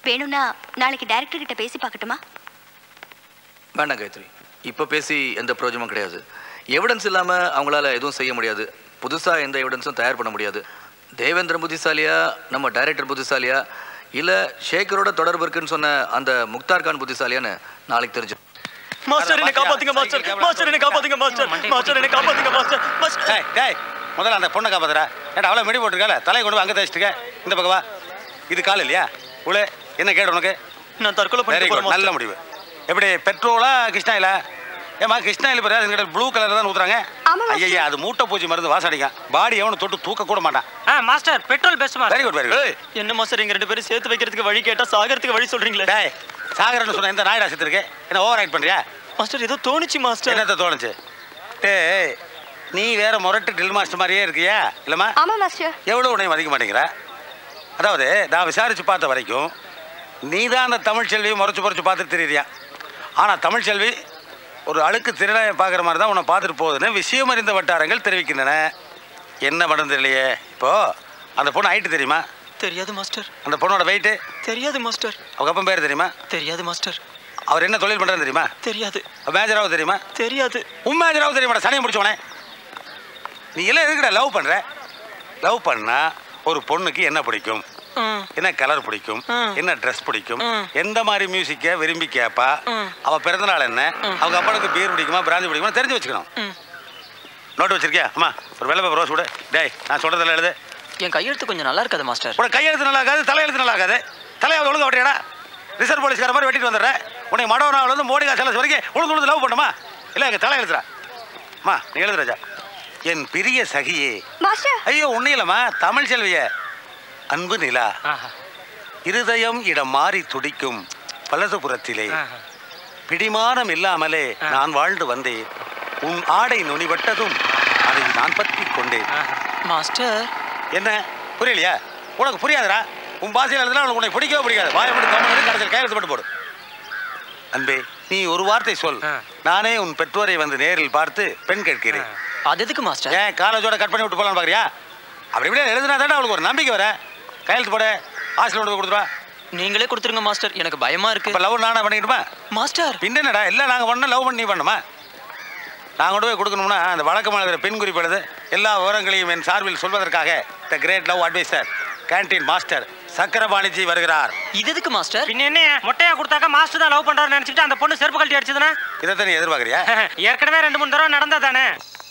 வேணும்னா நாளைக்கு டைரக்டர் கிட்ட பேசி பார்க்கட்டுமா வேண்டாம் காயத்ரி இப்போ பேசி எந்த பிரயோஜனமும் கிடையாது எவிடன்ஸ் இல்லாமல் அவங்களால எதுவும் செய்ய முடியாது புதுசாக எந்த எவிடன்ஸும் தயார் பண்ண முடியாது தேவேந்திரன் புத்திசாலியா நம்ம டைரக்டர் புத்திசாலியா இல்லை ஷேக்கரோட தொடர்பு இருக்குன்னு சொன்ன அந்த முக்தார் கான் புத்திசாலியான்னு நாளைக்கு தெரிஞ்சு மாஸ்டர் என்ன காப்பாத்துங்க மாஸ்டர் மாஸ்டர் என்ன காப்பாத்துங்க மாஸ்டர் மாஸ்டர் என்ன காப்பாத்துங்க மாஸ்டர் மாஸ்டர் டேய் டேய் முதல்ல அந்த பொண்ணை காப்பாத்துறா ஏடா அவ்வளோ மெடி போட்டிருக்கால தலையை கொண்டு போய் அங்கே தேய்ச்சிட்டு இருக்க இந்த பக்கம் வா இது கால் இல்லையா உளே என்ன கேடு உனக்கு நான் தற்கொலை Very பண்ணிட்டு good. போறேன் நல்ல முடிவு எப்படி பெட்ரோலா கிருஷ்ணாயில ஏமா கிருஷ்ணாயில் பாரு அதுங்கிட்ட ப்ளூ கலர் தான் ஊத்துறாங்க ஐயா அது மூட்டை பூச்சி மருந்து வாசம் அடிக்கும் பாடி எவனும் தொட்டு தூக்க கூட மாட்டான் ஆ master petrol best master very good very good என்ன மாஸ்டர் எங்க ரெண்டு பேரும் சேர்த்து வைக்கிறதுக்கு வழி கேட்டா சாகறதுக்கு வழி சொல்றீங்களே டேய் சாகரன்னு சொன்ன எந்த நாயடா செத்து இருக்கு என்ன ஓவர் ரைட் பண்றியா மாஸ்டர் ஏதோ தோணுச்சு மாஸ்டர் என்னத்த தோணுச்சு டேய் நீ வேற முரட்டு டில் மாஸ்டர் மாதிரியே இருக்கியா இல்லம்மா ஆமா மாஸ்டர் எவ்வளோ உன்னை மதிக்க மாட்டேங்கிற அதாவது நான் விசாரிச்சு பார்த்த வரைக்கும் நீ தான் அந்த தமிழ் செல்வியை முறைச்சு முறைச்சு பார்த்துட்டு தெரியுறியா ஆனால் தமிழ் செல்வி ஒரு அழுக்கு திருநாயை பார்க்குற மாதிரி தான் உன்னை பார்த்துட்டு போகுதுன்னு விஷயம் அறிந்த வட்டாரங்கள் தெரிவிக்கின்றன என்ன பண்ணுறது இல்லையே இப்போ அந்த பொண்ணு ஹைட்டு தெரியுமா தெரியாது மாஸ்டர் அந்த பொண்ணோட வெயிட்டு தெரியாது மாஸ்டர் அவங்க அப்பன் பேர் தெரியுமா தெரியாது மாஸ்டர் அவர் என்ன தொழில் பண்ணுறான்னு தெரியுமா தெரியாது மேஜராவும் தெரியுமா தெரியாது உன் மேஜராவும் தெரியுமாடா சனியை முடிச்சோனே நீ எல்லாம் எதுக்குடா லவ் பண்ற லவ் பண்ணா ஒரு பொண்ணுக்கு என்ன பிடிக்கும் என்ன கலர் பிடிக்கும் என்ன ட்ரெஸ் பிடிக்கும் எந்த மாதிரி மியூசிக்கை விரும்பி கேட்பா அவ பிறந்த நாள் என்ன அவங்க அப்பனுக்கு பீர் பிடிக்குமா பிராந்தி பிடிக்குமா தெரிஞ்சு வச்சுக்கணும் நோட்டு வச்சிருக்கியா அம்மா ஒரு வெள்ளை பேப்பர் ரோஸ் விடு டேய் நான் சொல்றதில்ல எழுது என் கையெழுத்து கொஞ்சம் நல்லா இருக்காது மாஸ்டர் உனக்கு கையெழுத்து நல்லா இருக்காது தலையெழுத்து நல்லா இருக்காது தலையை ஒழுங்கு வெட்டியாடா ரிசர்வ் போலீஸ்கார மாதிரி வெட்டிட்டு வந்துடுற உன்னை மடவனாவில் வந்து மோடி காசு வரைக்கும் உழுந்து உழுந்து லவ் பண்ணுமா இல்லை எங்கள் தலை எழுதுறா அம்மா நீ எழுது ராஜா என் பிரிய சகியே மாஸ்டர் ஐயோ ஒன்றும் இல்லைம்மா தமிழ் செல்விய அன்பு நிலா இருதயம் இடம் மாறி துடிக்கும் பலதுபுறத்திலே பிடிமானம் இல்லாமலே நான் வாழ்ந்து வந்தேன் உன் ஆடை நுனிவட்டதும் அதை நான் பற்றி கொண்டேன் மாஸ்டர் என்ன புரியலையா உனக்கு புரியாதுடா உன் பாஷையில் எழுதுனா உனக்கு உன்னை பிடிக்கவே பிடிக்காது வாயை மட்டும் கம்மி கடைசியில் கையெழுத்து மட்டும் போடு அன்பே நீ ஒரு வார்த்தை சொல் நானே உன் பெற்றோரை வந்து நேரில் பார்த்து பெண் கேட்கிறேன் அது எதுக்கு மாஸ்டர் ஏன் காலேஜோட கட் பண்ணி விட்டு போகலான்னு பார்க்குறியா அப்படி இப்படியே எழுதுனா தானே அவளுக்கு ஒரு நம்பிக்கை வர கையெழுத்து போட ஹாஸ்டல் கொண்டு போய் கொடுத்துருவா நீங்களே கொடுத்துருங்க மாஸ்டர் எனக்கு பயமா இருக்கு இப்போ லவ் நானே பண்ணிக்கிட்டுமா மாஸ்டர் பின்னடா எல்லாம் நாங்கள் பண்ண லவ் பண்ணி நீ பண்ணுமா நான் கொண்டு போய் கொடுக்கணும்னா அந்த வழக்கமான இருக்கிற பெண் குறிப்பு எழுது எல்லா விவரங்களையும் என் சார்பில் சொல்வதற்காக the great love advisor canteen master சக்கரபாணிஜி வருகிறார் இது எதுக்கு மாஸ்டர் பின்ன என்ன மொட்டையா கொடுத்தாக்க மாஸ்டர் தான் லவ் பண்றாரு நினைச்சிட்டு அந்த பொண்ணு செருப்பு கழட்டி அடிச்சதுன்னா இதை நீ எதிர்பார்க்குறியா ஏற்கனவே ரெண்டு மூணு தடவை நடந்தா தானே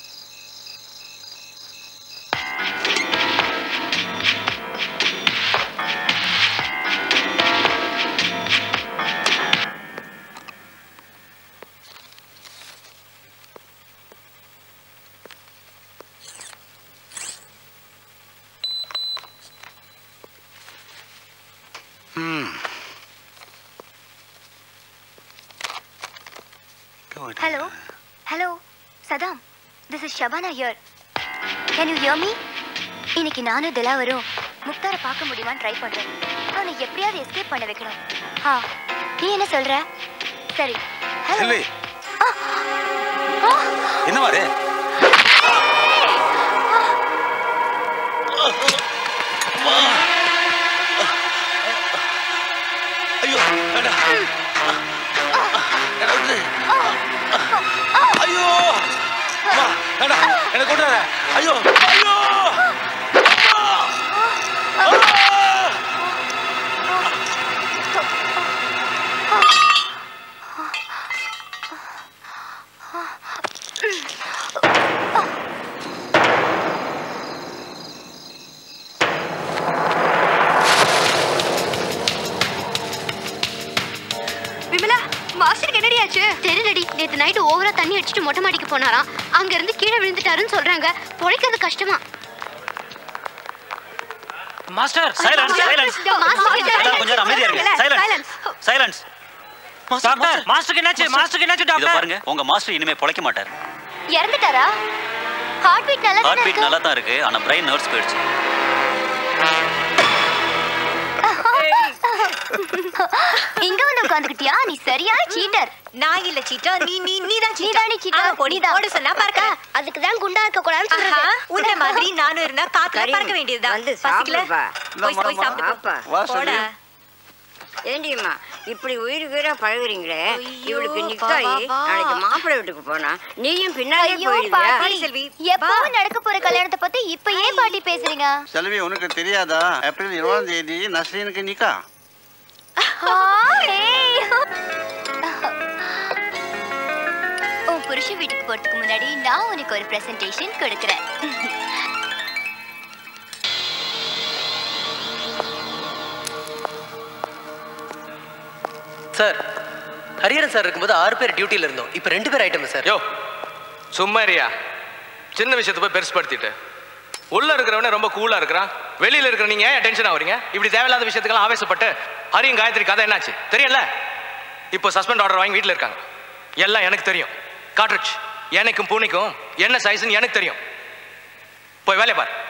ம் hello hello Saddam this is Shabana here can you hear me இன்னைக்கு நானும் திலாவரும் முக்தாரை பார்க்க முடியுமான்னு ட்ரை பண்றேன் அவனை எப்படியாவது எஸ்கேப் பண்ண வைக்கணும் ஆ நீ என்ன சொல்ற சரி ஹலோ செல்வி என்ன மாதிரி ஐயோ வேண்டாம் என்ன விட்டு ஐயோ அம்மா, வேண்டாம் என்ன கொண்டு வர ஐயோ ஐயோ விமலா மாஸ்டருக்கு என்னடி ஆச்சு தெரியலடி நேத்து நைட்டு ஓவரா தண்ணி அடிச்சிட்டு மொட்டை மாடிக்கு போனாராம் அங்க இருந்து கீழே விழுந்துட்டாருன்னு சொல்றாங்க பொழைக்கிறது கஷ்டமா மாஸ்டர் சைலன்ஸ் சைலன்ஸ் மாஸ்டர் கொஞ்சம் அமைதியா இருங்க சைலன்ஸ் சைலன்ஸ் டாக்டர் மாஸ்டருக்கு என்னாச்சு மாஸ்டருக்கு என்னாச்சு இத டாக்டர் பாருங்க உங்க மாஸ்டர் இனிமே பொழைக்க மாட்டார் இறந்துட்டாரா ஹார்ட் பீட் நல்லா ஹார்ட் பீட் நல்லா தான் இருக்கு ஆனா பிரைன் நர்வ்ஸ் போயிடுச்சு இங்க வந்து உட்கார்ந்துக்கிட்டியா நீ சரியான சீட்டர் நான் இல்ல சீட்டா நீ நீ நீ தான் நீ தானே சீட்டர் பொடி ஓட சொன்னா பாருங்க அதுக்கு தான் குண்டா இருக்க கூடாதுன்னு ஆஹா, சொல்றது உன்ன மாதிரி நானும் இருந்தா காத்துல கரீம், பறக்க வேண்டியதுதான் வந்து பசிக்கல சாப்பிடுப்பா. போய் போய் இந்தா, சாப்பிட்டு வா போ. சொல்லி. போடா ஏண்டியம்மா இப்படி உயிருக்கு உயிரா பழகுறீங்களே இவளுக்கு வா, நிக்காயி வா, வா. நாளைக்கு மாப்பிள்ளை வீட்டுக்கு போனா நீயும் பின்னாடியே ஐயோ போயிடுவியா பாட்டி எப்பவும் நடக்க போற கல்யாணத்தை பத்தி இப்ப ஏன் பாட்டி பேசுறீங்க செல்வி உனக்கு தெரியாதா ஏப்ரல் இருபதாம் தேதி நஸ்ரீனுக்கு நிக்கா ஆ, ஏய். உன் புருஷன் வீட்டுக்கு போறதுக்கு முன்னாடி நான் உனக்கு ஒரு பிரசன்டேஷன் கொடுக்கறேன் சார் ஹரிஹரன் சார் இருக்கும்போது ஆறு பேர் டியூட்டியில் இருந்தோம் இப்போ ரெண்டு பேர் ஐட்டம் சார் யோ சும்மா இருயா சின்ன விஷயத்தை போய் பெருசுப்படுத்திட்டு உள்ள இருக்கிறவனே ரொம்ப கூலா இருக்கிறான் வெளியில இருக்கிற நீங்க ஏன் டென்ஷன் ஆகுறீங்க இப்படி தேவையில்லாத விஷயத்துக்கெல்லாம் ஆவேசப்பட்டு ஹரியும் காயத்ரி கதை என்னாச்சு தெரியல இப்போ சஸ்பெண்ட் ஆர்டர் வாங்கி வீட்டில் இருக்காங்க எல்லாம் எனக்கு தெரியும் காட்ரிச் எனக்கும் பூனைக்கும் என்ன சைஸ்ன்னு எனக்கு தெரியும் போய் வேலையை பாரு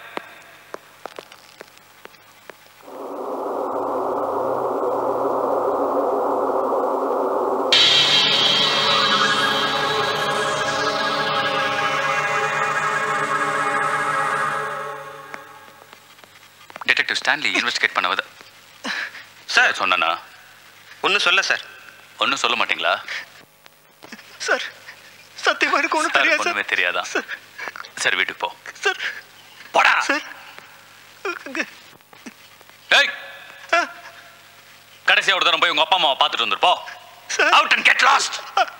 டிடெக்டிவ் ஸ்டான்லி இன்வெஸ்டிகேட் பண்ணவது சார் சொன்னா ஒன்றும் சொல்ல சார் ஒன்றும் சொல்ல மாட்டீங்களா சார் சத்தியமா எனக்கு ஒன்றும் சார் தெரியாது சார் ஒண்ணுமே தெரியாதா சரி வீட்டுக்கு போ சார் போடா சார் ஏய் கடைசியா ஒரு தரம் போய் உங்க அப்பா அம்மாவை பார்த்துட்டு வந்துருப்போ அவுட் அண்ட் கெட் லாஸ்ட்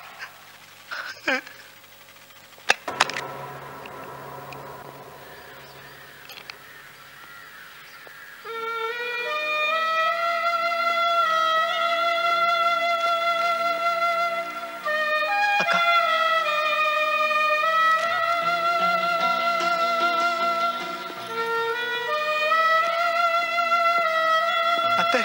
அத்தை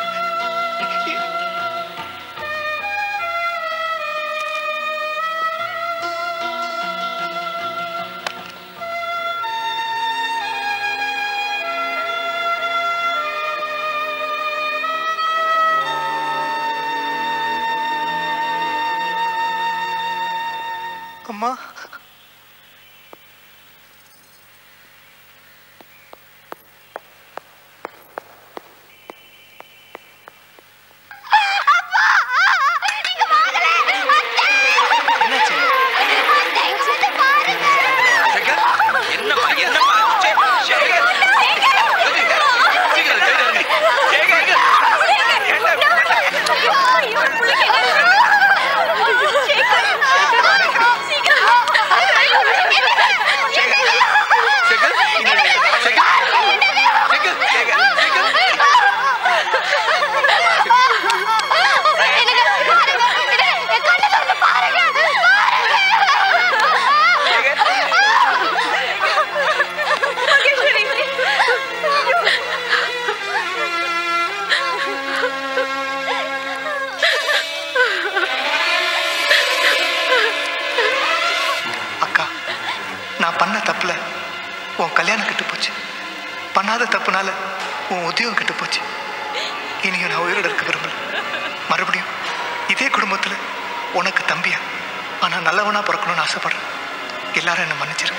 அம்மா என்னம்மா என்னம்மா சே, சேகர். சீக்கிரம் கையில இருங்க. சேகர், அக்கா நான் பண்ண தப்புல உன் கல்யாணம் கெட்டு போச்சு பண்ணாத தப்புனால உன் உத்தியோகம் கெட்டு போச்சு இனியும் நான் உயிரோட இருக்க விரும்பல மறுபடியும் இதே குடும்பத்துல உனக்கு தம்பியா ஆனா நல்லவனா பிறக்கணும்னு ஆசைப்படுறேன் எல்லாரும் என்ன மன்னிச்சிருங்க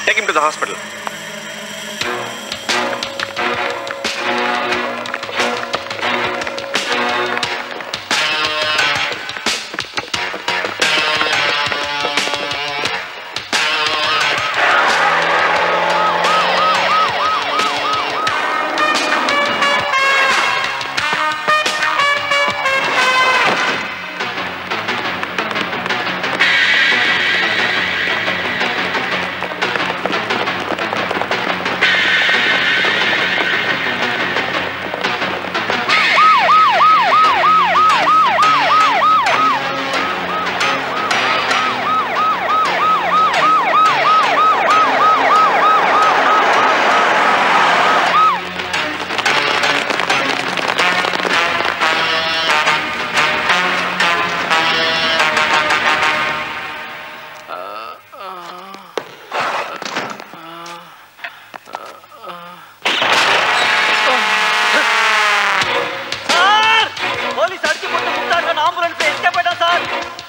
Take him to the hospital. Sir police அடிச்சு போட்டு முத்தாடுற ஆம்புலன்ஸ் எஸ்கேப் ஆயிட்டான் sir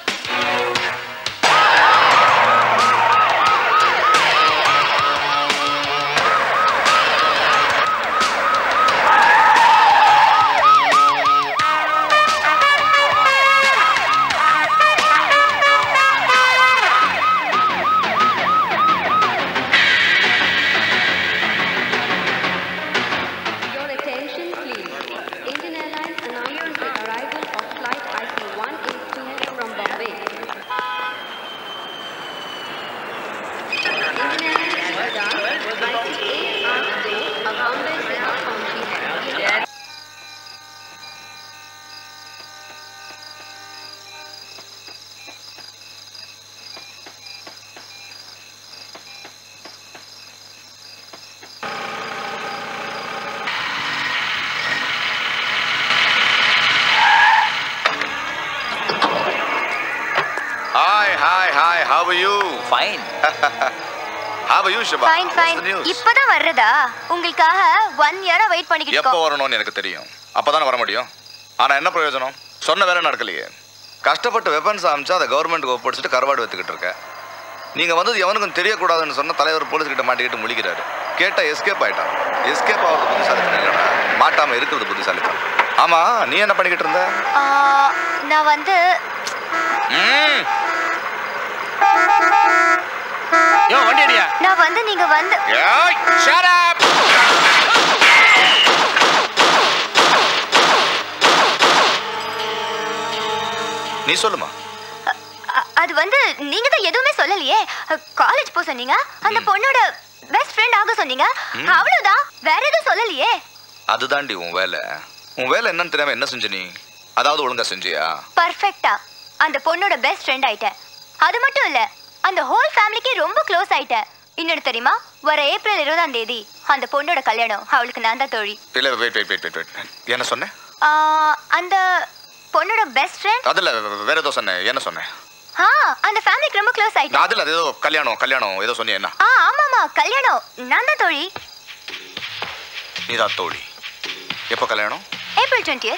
Your attention, please. Indian Airlines announces the arrival of flight IC-182 from Bombay. Indian Airlines Udan IC-882 of Bombay से अब पहुंची है। Hi, hi, hi. How are you? Fine. How are you, Shubha? Fine fine What's the news? இப்பதான் வர்றதா உங்களுக்காக ஒன் இயரா வெயிட் பண்ணிக்கிட்டு எப்போ இருக்கோம் வரணும்னு எனக்கு தெரியும் அப்பதானே வர முடியும் ஆனா என்ன பிரயோஜனம் சொன்ன வேலை நடக்கலையே கஷ்டப்பட்டு வெப்பன்ஸ் அமைச்சு அதை கவர்மெண்ட்டுக்கு ஒப்படைச்சிட்டு கருவாடு வைத்துக்கிட்டு இருக்க நீங்க வந்தது எவனுக்கும் தெரியக்கூடாதுன்னு சொன்ன தலைவர் போலீஸ் கிட்ட மாட்டிக்கிட்டு முழிக்கிறாரு கேட்டா எஸ்கேப் ஆயிட்டான் எஸ்கேப் ஆகிறது புத்திசாலித்தனம் இல்லைடா மாட்டாம இருக்கிறது புத்திசாலித்தனம் ஆமா நீ என்ன பண்ணிக்கிட்டு இருந்த ஆ, நான் வந்து ம் யோ வண்டி அடியா நான் வந்து நீங்க வந்து ஏய் ஷட் அப் நீ சொல்லுமா அ- அது வந்து நீங்க தான் எதுவுமே சொல்லலையே காலேஜ் போ சொன்னீங்க அந்த பொண்ணோட பெஸ்ட் ஃப்ரெண்ட் ஆக சொன்னீங்க ம். அவ்வளவுதான் வேற எதுவும் சொல்லலையே அதுதான்டி உன் வேலை உன் வேலை என்னன்னு தெரியாம என்ன செஞ்ச நீ அதாவது ஒழுங்கா செஞ்சியா பர்ஃபெக்ட்டா அந்த பொண்ணோட பெஸ்ட் ஃப்ரெண்ட் ஆயிட்டேன் அது மட்டும் இல்ல அந்த ஹோல் ஃபேமிலிக்கு ரொம்ப க்ளோஸ் ஆயிட்டேன் இன்னொரு தெரியுமா வர ஏப்ரல் இருபதாம் தேதி அந்த பொண்ணோட கல்யாணம் அவளுக்கு நான் தான் தோழி இல்ல wait wait wait wait wait என்ன சொன்னேன் ஆ, அந்த பொண்ணோட பெஸ்ட் ஃப்ரெண்ட் அதுல வேற ஏதோ சொன்னேன் என்ன சொன்னேன் ஆ அந்த ஃபேமிலிக்கு ரொம்ப க்ளோஸ் ஆயிட்டேன் அதுல அது ஏதோ கல்யாணம் கல்யாணம் ஏதோ சொன்னியே என்ன ஆ ஆமாமா கல்யாணம் நான் தான் தோழி நீதான் தோழி எப்போ கல்யாணம் April twenty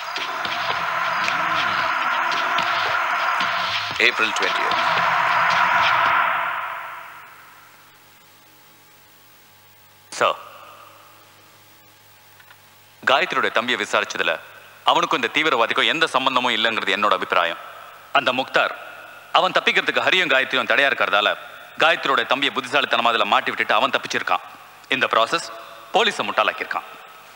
April twenty sir காயத்ரியோட தம்பியை விசாரிச்சதுல அவனுக்கும் இந்த தீவிரவாதிக்கும் எந்த சம்பந்தமும் இல்லைங்கிறது என்னோட அபிப்பிராயம் அந்த முக்தார் அவன் தப்பிக்கிறதுக்கு ஹரியும் காயத்ரியும் தடையா இருக்கிறதால காயத்ரியோட தம்பியை புத்திசாலித்தனமா அதில் மாட்டி விட்டுட்டு அவன் தப்பிச்சிருக்கான் இந்த ப்ராசஸ் போலீஸை முட்டாளாக்கியிருக்கான்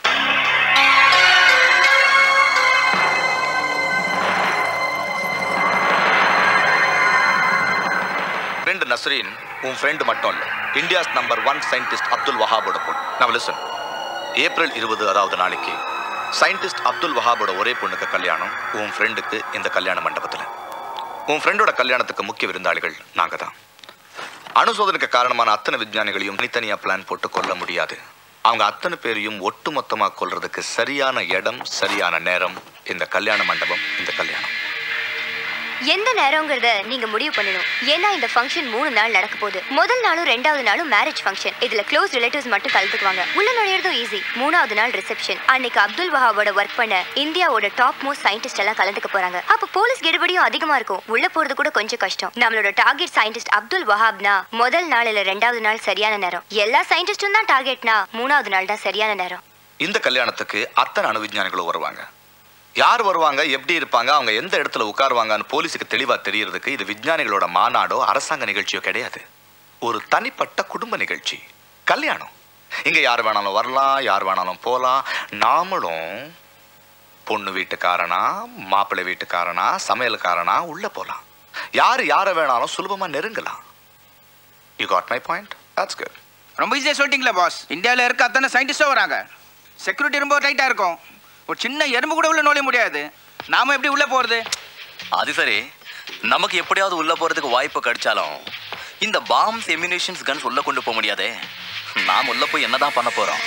ஃப்ரெண்ட் நஸ்ரீன் உன் ஃப்ரெண்டு மட்டும் இல்லை India's number one scientist Abdul வஹாபோட பொண்ணு நான் லிசன் ஏப்ரல் இருபது அதாவது நாளைக்கு சயின்டிஸ்ட் அப்துல் வஹாபோட ஒரே பொண்ணுக்கு கல்யாணம் உன் ஃப்ரெண்டுக்கு இந்த கல்யாண மண்டபத்தில் உன் ஃப்ரெண்டோட கல்யாணத்துக்கு முக்கிய விருந்தாளிகள் நாங்க தான் அணுசோதனைக்கு காரணமான அத்தனை விஞ்ஞானிகளையும் தனித்தனியா பிளான் போட்டு கொல்ல முடியாது அவங்க அத்தனை பேரையும் ஒட்டுமொத்தமா கொல்றதுக்கு சரியான இடம் சரியான நேரம் இந்த கல்யாண மண்டபம் இந்த கல்யாணம் எந்த நேரங்கிறத நீங்க முடிவு பண்ணணும் ஏன்னா இந்த ஃபங்க்ஷன் மூணு நாள் நடக்க போகுது முதல் நாளும் ரெண்டாவது நாளும் மேரேஜ் ஃபங்க்ஷன் இதுல க்ளோஸ் ரிலேட்டிவ்ஸ் மட்டும் கலந்துக்குவாங்க உள்ள நுழையிறதும் ஈஸி மூணாவது நாள் ரிசப்ஷன் அன்னைக்கு அப்துல் வஹாபோட ஒர்க் பண்ண இந்தியாவோட டாப் மோஸ்ட் சயின்டிஸ்ட் எல்லாம் கலந்துக்க போறாங்க அப்ப போலீஸ் கெடுபடியும் அதிகமா இருக்கும் உள்ள போறது கூட கொஞ்சம் கஷ்டம் நம்மளோட டார்கெட் சயின்டிஸ்ட் அப்துல் வஹாப்னா முதல் நாள் இல்ல ரெண்டாவது நாள் சரியான நேரம் எல்லா சயின்டிஸ்டும் தான் டார்கெட்னா மூணாவது நாள் தான் சரியான நேரம் இந்த கல்யாணத்துக்கு அத்தனை அணு விஞ்ஞானிகளும் வருவாங்க யார் வருவாங்க எப்படி இருப்பாங்க அவங்க எந்த இடத்துல உட்காருவாங்கன்னு போலீஸுக்கு தெளிவா தெரியறதுக்கு இது விஞ்ஞானிகளோட மாநாடோ அரசாங்க நிகழ்ச்சியோ கிடையாது ஒரு தனிப்பட்ட குடும்ப நிகழ்ச்சி கல்யாணம் இங்க யார் வேணாலும் வரலாம் யார் வேணாலும் போலாம் நாமளும் பொண்ணு வீட்டுக்காரனா மாப்பிள்ளை வீட்டுக்காரனா சமையல்காரனா உள்ள போலாம் யார் யாரை வேணாலும் சுலபமா நெருங்கலாம் you got my point that's good ரொம்ப ஈஸியாக சொல்லிட்டீங்களா பாஸ் இந்தியாவில் இருக்க அத்தனை சயின்டிஸ்டும் வராங்க செக்யூரிட்டி ரொம்ப டைட்டாக இருக்கும் ஒரு சின்ன எறும்பு கூட உள்ள நுழைய முடியாது நாம எப்படி உள்ள போறது அது சரி நமக்கு எப்படியாவது உள்ள போறதுக்கு வாய்ப்பு கிடைச்சாலும் இந்த பாம்ஸ் எமினேஷன்ஸ் கன்ஸ் உள்ள கொண்டு போக முடியாதே நாம் உள்ள போய் என்னதான் பண்ண போறோம்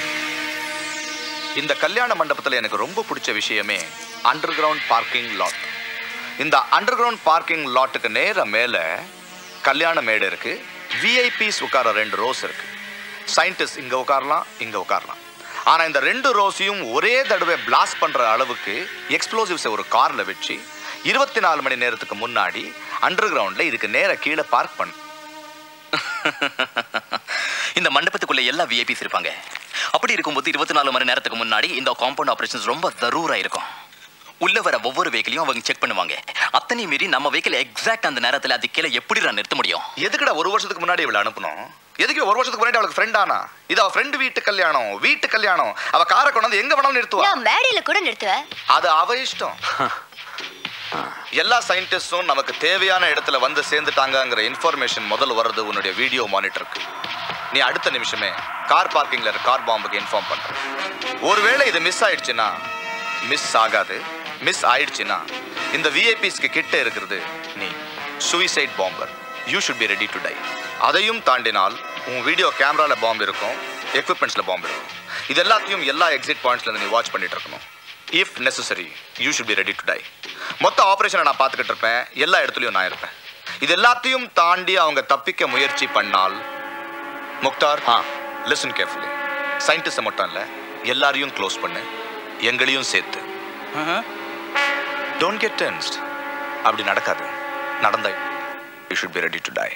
இந்த கல்யாண மண்டபத்தில் எனக்கு ரொம்ப பிடிச்ச விஷயமே அண்டர் கிரவுண்ட் பார்க்கிங் லாட் இந்த அண்டர் கிரவுண்ட் பார்க்கிங் லாட்டுக்கு நேர மேலே கல்யாண மேடை இருக்கு விஐபிஸ் உட்கார ரெண்டு ரோஸ் இருக்கு சயின்டிஸ்ட் இங்க உட்காரலாம் இங்க உட்காரலாம் ஆனா இந்த ரெண்டு ரோஸையும் ஒரே தடவை பிளாஸ்ட் பண்ற அளவுக்கு எக்ஸ்ப்ளோசிவ்ஸை ஒரு கார்ல வச்சு இருபத்தி நாலு மணி நேரத்துக்கு முன்னாடி அண்டர் கிரவுண்ட்ல இதுக்கு நேர கீழே பார்க் பண்ணு இந்த மண்டபத்துக்குள்ள எல்லா விஐபிஸ் இருப்பாங்க அப்படி இருக்கும்போது இருபத்தி நாலு மணி நேரத்துக்கு முன்னாடி இந்த காம்பவுண்ட் ஆபரேஷன்ஸ் ரொம்ப தரூரா இருக்கும் உள்ள வர ஒவ்வொரு வெஹிக்கிளையும் அவங்க செக் பண்ணுவாங்க அத்தனை மீறி நம்ம வெஹிக்கிள் எக்ஸாக்ட் அந்த நேரத்துல அது கீழே எப்படி நான் நிறுத்த முடியும் எதுக்குடா ஒரு வருஷத்துக்கு முன்னாடி இவளை அனுப்பணும் எதுக்கு ஒரு வருஷத்துக்கு முன்னாடி அவளுக்கு ஃப்ரெண்ட் ஆனா இது அவ ஃப்ரெண்டு வீட்டு கல்யாணம் வீட்டு கல்யாணம் அவ காரை கொண்டு வந்து எங்க வேணாலும் நிறுத்துவா நான் மேடையில கூட நிறுத்துவேன் அது அவ இஷ்டம் எல்லா சயின்டிஸ்டும் நமக்கு தேவையான இடத்துல வந்து சேர்ந்துட்டாங்கங்கிற இன்ஃபர்மேஷன் முதல்ல வர்றது உன்னுடைய வீடியோ மானிட்டருக்கு நீ அடுத்த நிமிஷமே கார் பார்க்கிங்ல இருக்க கார் பாம்புக்கு இன்ஃபார்ம் பண்ற ஒருவேளை இது மிஸ் ஆயிடுச்சுன்னா மிஸ் ஆகாது மிஸ் ஆயிடுச்சுன்னா இந்த விஐபிஸ்க்கு கிட்ட இருக்கிறது நீ suicide bomber you should be ready to die அதையும் தாண்டினால் உன் வீடியோ கேமரால பாம்பு இருக்கும் எக்யூப்மெண்ட்ஸ்ல பாம்பு இருக்கும் இது எல்லாத்தையும் எல்லா எக்ஸிட் பாயிண்ட்ஸ்ல இருந்து நீ வாட்ச் பண்ணிட்டு இருக்கணும் if necessary you should be ready to die மொத்த ஆபரேஷனை நான் பார்த்துக்கிட்டு இருப்பேன் எல்லா இடத்துலையும் நான் இருப்பேன் இது எல்லாத்தையும் தாண்டி அவங்க தப்பிக்க முயற்சி பண்ணால் முக்தார் ஆ லிசன் கேர்ஃபுல்லி சயின்டிஸ்ட் மட்டும் இல்லை எல்லாரையும் க்ளோஸ் பண்ணு எங்களையும் சேர்த்து டோன்ட் கெட் டென்ஸ்ட் அப்படி நடக்காது நடந்தா you should be ready to die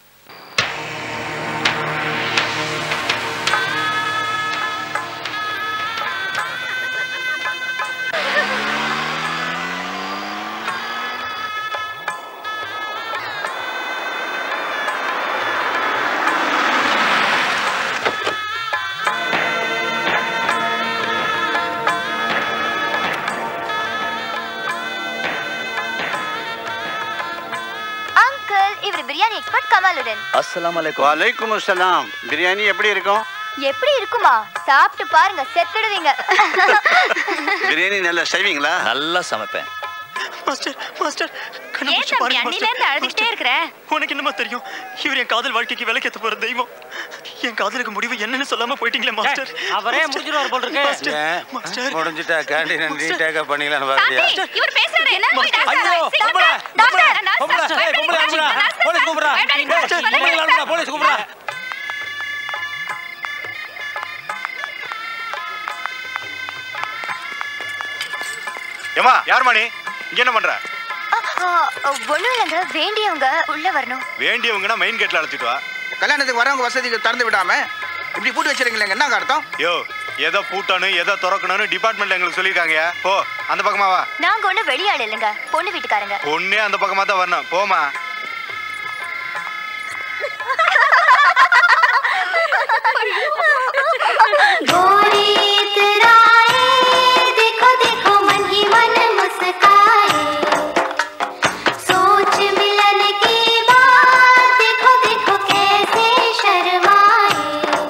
uncle இவர் பிரியாணி எக்ஸ்பர்ட் கமாலுடன் அஸ்ஸலாமு அலைக்கும் வலைக்கும் அஸ்ஸலாம் பிரியாணி எப்படி இருக்கும் எப்படி இருக்குமா சாப்பிட்டு பாருங்க செத்துடுவீங்க பிரியாணி நல்லா செய்வீங்களா நல்லா சமைப்பேன் மாஸ்டர் மாஸ்டர் கண்ணை ஏன் முடிச்சு தம்பி பாருங்க அன்னில இருந்து மாஸ்டர். அழுதுகிட்டே இருக்கிற உனக்கு என்னமா தெரியும் இவர் என் காதல் வாழ்க்கைக்கு விலைக்கேத்த போற தெய்வம் என் காதலுக்கு முடிவு என்னன்னு சொல்லாம போயிட்டீங்களே மாஸ்டர் அவரே முடிச்சிருவாரு போல இருக்கு. மாஸ்டர் முடிஞ்சிட்டா கேண்டீன் டேக்கப் பண்ணிக்கலாம்னு பார்த்தியா இவர் பேசுறாரு என்ன போய் டாக்டர் ஐயோ, சீக்கிரம் பொம்பளை, டாக்டர் நர்ஸ் பொம்பளை, ஏய், பொம்பளை அனுப்புடா. போலீஸ் கூப்பிடுறா. ஏய், பொம்பளை அனுப்புடா, போலீஸ் கூப்பிடுறா. ஏமா யார் மணி இங்க என்ன பண்ற ஒண்ணும் இல்லைங்க வேண்டியவங்க உள்ள வரணும் வேண்டியவங்கன்னா மெயின் கேட்ல அழைச்சிட்டு வா கல்யாணத்துக்கு வரவங்க வசதிக்கு திறந்து விடாம இப்படி பூட்டி வச்சிருக்கீங்களேங்க என்னங்க அர்த்தம் யோ எதை பூட்டணும் எதை திறக்கணும்னு டிபார்ட்மெண்ட்ல எங்களுக்கு சொல்லியிருக்காங்க போ அந்த பக்கமா வா நாங்க ஒண்ணும் வெளியாள் இல்லைங்க பொண்ணு வீட்டுக்காரங்க பொண்ணே அந்த பக்கமா தான் வரணும் போமா गोरी इतराए देखो देखो मन ही मन मुस्काए सोच मिलन की बात देखो देखो कैसे शर्माए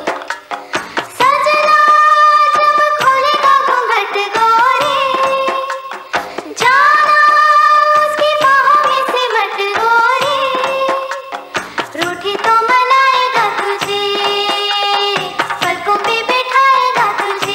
सजना जब खोलेगा घूंघट गोरी जाना उसकी बाहों में सिमट गोरी रूठी तो मनाएगा तुझे पलकों पे बिठाएगा तुझे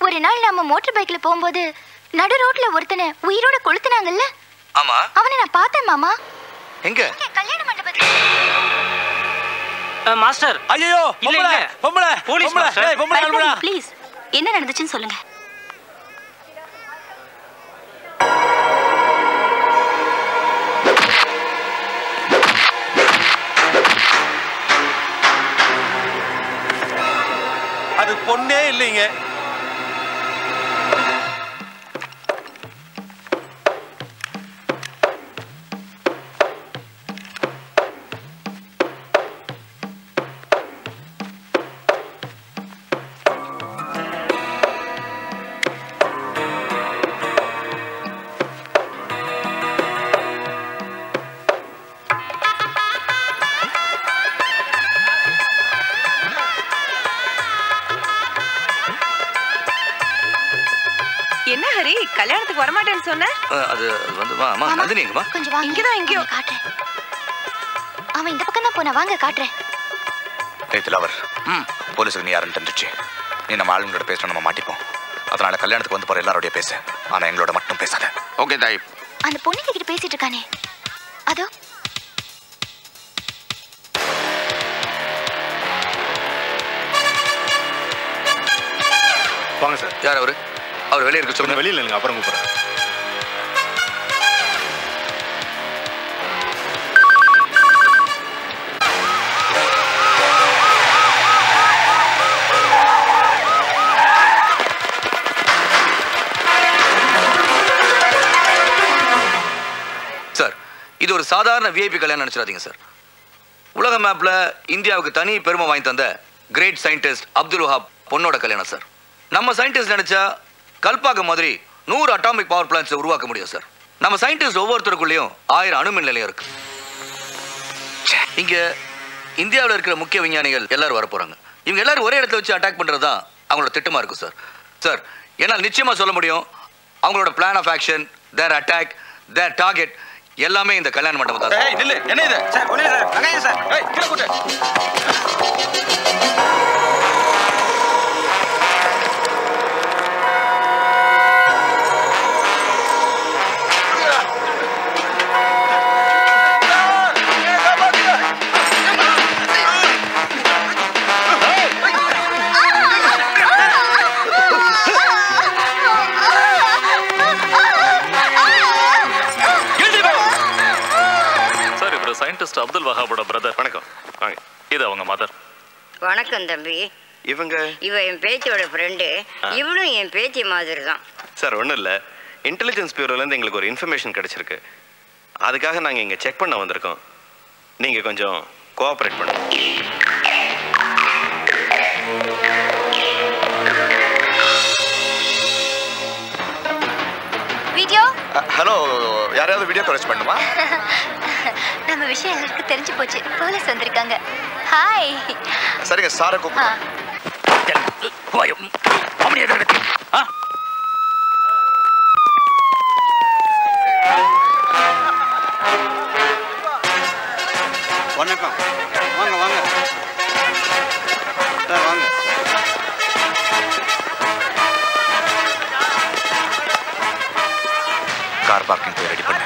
ஒரு நாள் நம்ம மோட்டார் பைக்ல போகும்போது நடு ரோட்ல ஒருத்தனை உயிரோட கொளுத்துனாங்கல்ல ஆமா அவனை நான் பார்த்தேன் மாமா எங்க கல்யாண மண்டபத்துல மாஸ்டர் ஐயோ இல்ல இல்ல பொம்பளை போலீஸ் பொம்பளை மாஸ்டர். ஏய், பொம்பளை அனுப்புடா. ப்ளீஸ் என்ன நடந்துச்சுன்னு சொல்லுங்க அது பொண்ணே இல்லைங்க என்ன ஹரி கல்யாணத்துக்கு வரமாட்டேன்னு சொன்ன அஹ், அது வந்து வா அம்மா நந்தினி எங்கம்மா கொஞ்சம் வாங்க இங்கதான் எங்கேயோ காட்டுறேன் அவன் இந்த பக்கம் தான் போனா வாங்க காட்டுறேன் ஏய் திலாவர் போலீஸுக்கு நீ யாருன்னு தெரிஞ்சிச்சு நீ நம்ம ஆளுங்களோட பேசணும் நம்ம மாட்டிப்போம் அதனால கல்யாணத்துக்கு வந்து போற எல்லாரோடய பேசு ஆனா எங்களோட மட்டும் பேசாத ஓகே தாய் அந்த பொண்ணுங்க கிட்ட பேசிட்டு இருக்கானே அதோ வாங்க சார் யார் அவரு அவர் வெளியே இருக்க சொல்லுங்க வெளியில் இல்லைங்க அப்புறம் கூப்பிடுறேன் சார் இது ஒரு சாதாரண விஐபி கல்யாணம் நினைச்சிடாதீங்க சார் உலக மேப்ல இந்தியாவுக்கு தனி பெருமை வாங்கி தந்த கிரேட் சயின்டிஸ்ட் அப்துல் வஹாப் பொண்ணோட கல்யாணம் சார் நம்ம சயின்டிஸ்ட் நினைச்சா கல்பாக்க மாதிரி நூறு அட்டாமிக் பவர் பிளான்ட்ஸை உருவாக்க முடியும் சார் நம்ம சயின்டிஸ்ட் ஒவ்வொருத்தருக்குள்ளேயும் ஆயிரம் அணுமின் நிலையம் இருக்கு ச்சே, இங்க இந்தியாவில் இருக்கிற முக்கிய விஞ்ஞானிகள் எல்லாரும் வர போறாங்க இவங்க எல்லாரும் ஒரே இடத்துல வச்சு அட்டாக் பண்றது தான் அவங்களோட திட்டமா இருக்கும் சார் சார் என்னால் நிச்சயமா சொல்ல முடியும் அவங்களோட plan of action their attack their target எல்லாமே இந்த கல்யாண மண்டபம் தான் ஏய் நில்லு என்ன இது சார் ஒண்ணு சார் வெங்காயம் சார் ஏய் கீழே கூட்டு சார் இவர் சயின்டிஸ்ட் அப்துல் வஹாபோட பிரதர் வணக்கம் வாங்க இது அவங்க மதர் வணக்கம் தம்பி இவங்க இவ என் பேத்தியோட ஃப்ரெண்டு இவனும் என் பேத்தி மாதிரி தான் சார் ஒன்றும் இல்லை இன்டெலிஜென்ஸ் பியூரோலேருந்து எங்களுக்கு ஒரு இன்ஃபர்மேஷன் கிடச்சிருக்கு அதுக்காக நாங்கள் இங்கே செக் பண்ண வந்திருக்கோம் நீங்கள் கொஞ்சம் கோஆப்ரேட் பண்ணுங்க வீடியோ ஹலோ யாரையாவது வீடியோ கவரேஜ் பண்ணுமா நம்ம விஷயம் எல்லாருக்கும் தெரிஞ்சு போச்சு போலீஸ் வந்திருக்காங்க ஹாய் சரிங்க சாரை கூப்பிடு வணக்கம் வாங்க வாங்க சார் வாங்க கார் பார்க்கிங் போய் ரெடி பண்ணு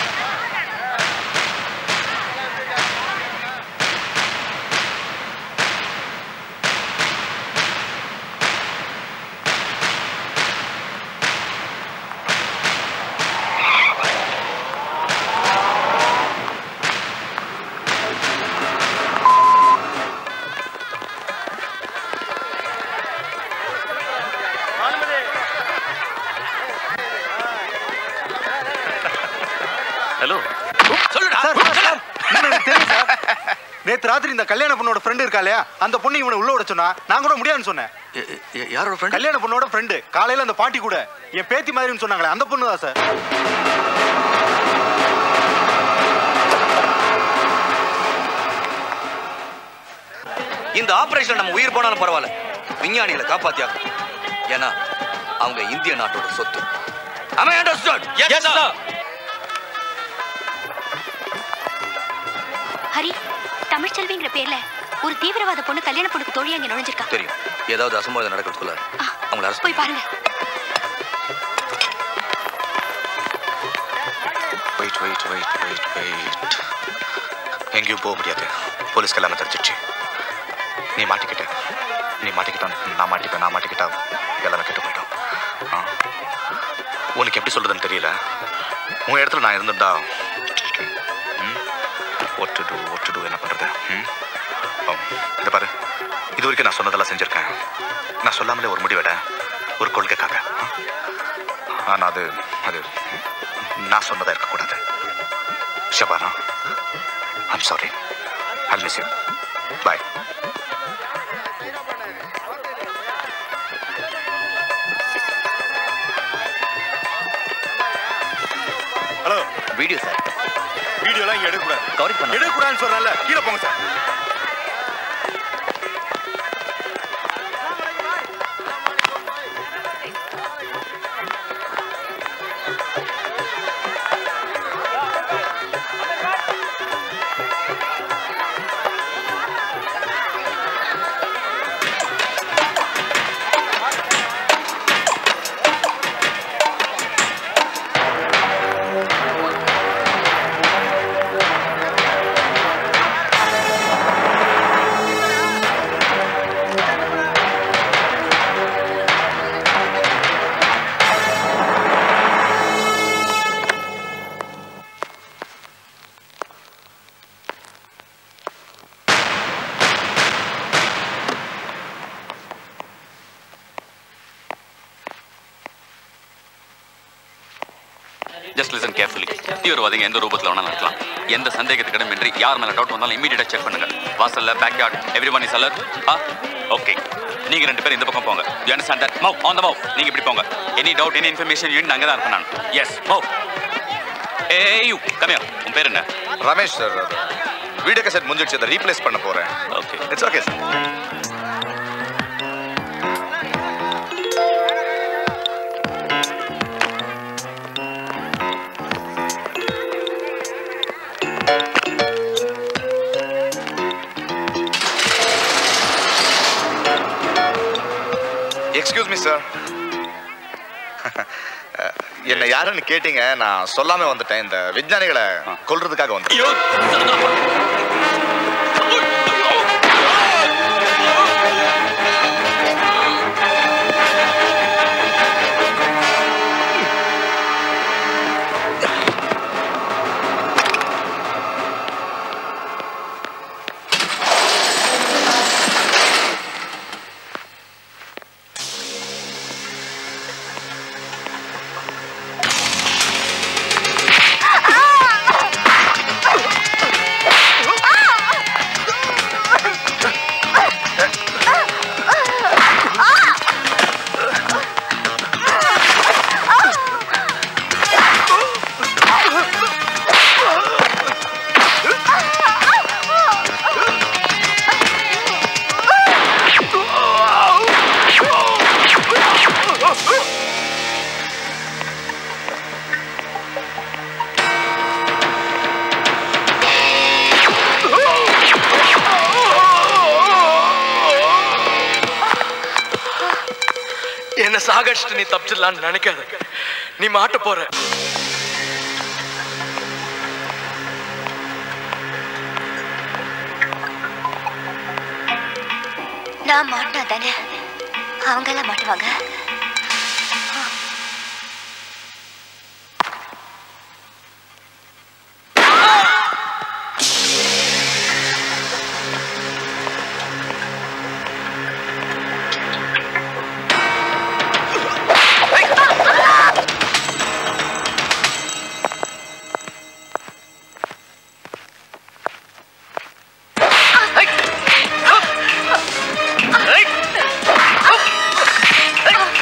ஹலோ சொல்லுடா சார் சார், சார் என்ன எனக்கு தெரியும் சார் நேத்து ராத்திரி இந்த கல்யாண பொண்ணோட ஃப்ரெண்டு இருக்கா இல்லையா அந்த பொண்ணு இவனை உள்ள விட சொன்னா நான் கூட முடியாதுன்னு சொன்னேன் யாரோட ஃப்ரெண்ட் கல்யாண பொண்ணோட ஃப்ரெண்டு காலையில அந்த பாட்டி கூட என் பேத்தி மாதிரின்னு சொன்னாங்களே அந்த பொண்ணு தான் சார் இந்த ஆபரேஷன் நம்ம உயிர் போனாலும் பரவாயில்ல விஞ்ஞானிகளை காப்பாத்தியாகணும் ஏன்னா அவங்க இந்திய நாட்டோட சொத்து Am I understood? Yes, sir. Hari தமிழ்ச்செல்விங்கிற பேர்ல ஒரு தீவிரவாத பொண்ணு கல்யாண பொண்ணுக்கு தோழியா இங்க நுழைஞ்சிருக்கா தெரியும் ஏதாவது அசம்பாவிதம் நடக்கிறதுக்குள்ள அவங்கள அரசு போய் பாருங்க wait wait wait wait wait எங்கேயும் போக முடியாது போலீஸ்க்கு எல்லாமே தெரிஞ்சிடுச்சு நீ மாட்டிக்கிட்ட நீ மாட்டிக்கிட்டா நான் மாட்டிப்பேன் நான் மாட்டிக்கிட்டா எல்லாமே கெட்டு போயிடும் ஆ. உனக்கு எப்படி சொல்றதுன்னு தெரியல உன் இடத்துல நான் இருந்திருந்தா ஒட்டு டூ ஒட்டு டூ என்ன பண்றது ம்? ஓ, இதை பாரு இது வரைக்கும் நான் சொன்னதெல்லாம் செஞ்சிருக்கேன் நான் சொல்லாமலே ஒரு முடிவெட ஒரு கொள்கைக்காக ஆ? ஆனா அது அது நான் சொன்னதா இருக்கக்கூடாது Shabana I'm sorry I miss you bye hello video sir வீடியோலாம் இங்க எடுக்கக்கூடாது கவரேஜ் பண்ண எடுக்கக்கூடாதுன்னு சொல்றேன்ல கீழே போங்க சார் ஜஸ்ட் லிசன் கேர்ஃபுல்லி தீவிரவாதிங்க எந்த ரூபத்தில் வேணாலும் நடக்கலாம் எந்த சந்தேகத்துக்கிடமின்றி யார் மேல டவுட் வந்தாலும் இமீடியட்டா செக் பண்ணுங்க வாசல்ல backyard everyone is alert ஆ ஓகே நீங்க ரெண்டு பேரும் இந்த பக்கம் போங்க you understand that move on the move நீங்க இப்படி போங்க any doubt any information unit அங்கே தான் இருப்பேன் நான் எஸ் மவ் ஏய் யூ கம் ஹியர் உன் பேர் என்ன ரமேஷ் சார் வீடியோ கேசட் முடிஞ்சிடுச்சு அதை ரீப்ளேஸ் பண்ண போறேன் okay it's okay sir excuse me sir என்ன யாருன்னு கேட்டீங்க நான் சொல்லாம வந்துட்டேன் இந்த விஞ்ஞானிகளை கொல்றதுக்காக வந்தேன் என்ன சாகடிச்சிட்டு நீ தப்பிச்சிடலான்னு நினைக்காத நீ மாட்ட போற நான் மாட்டினா தானே அவங்கெல்லாம் மாட்டுவாங்க Hey!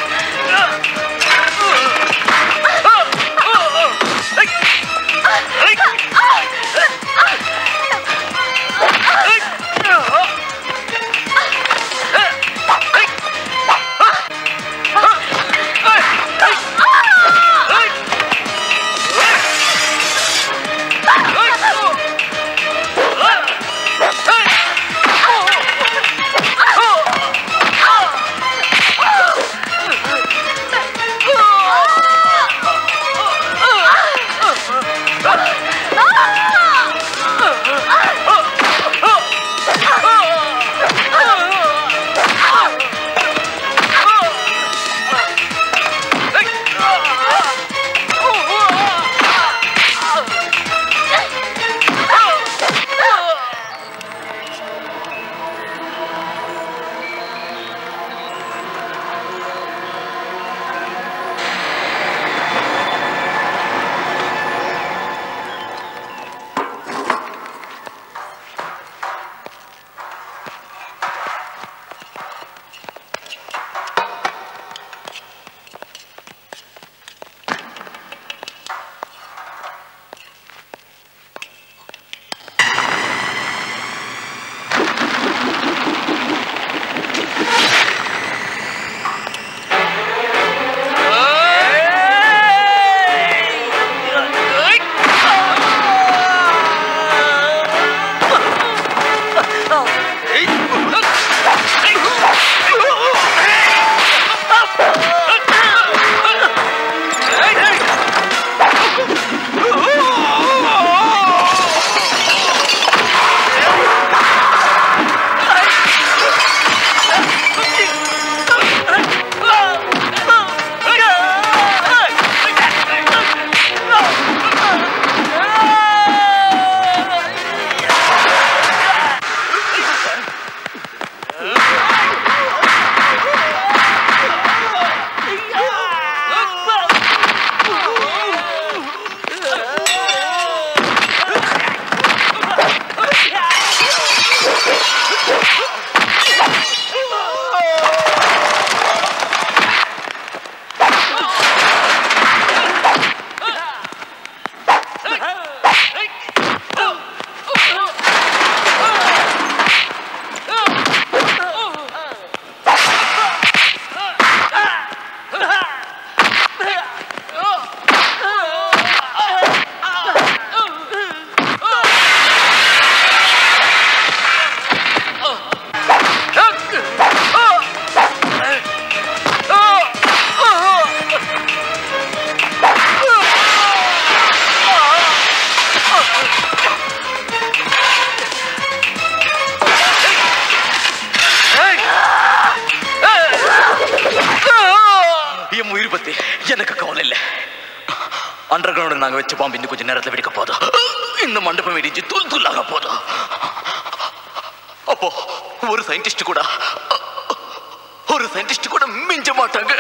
எனக்கு கவலை இல்லை அண்டர் கிரவுண்ட் நாங்க வச்ச பாம்பு இன்னும் கொஞ்சம் நேரத்துல வெடிக்க போதும் இந்த மண்டபம் இடிஞ்சு தூள் தூளாக போதும் அப்போ ஒரு சயின்டிஸ்ட் கூட ஒரு சயின்டிஸ்ட் கூட மிஞ்ச மாட்டாங்க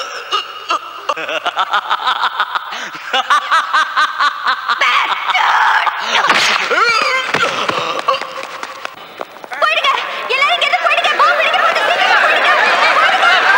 போயிடுங்க எல்லாரும் இங்க இருந்து போயிடுங்க பாம்பு வெடிக்க போகுது சீக்கிரமா போயிடுங்க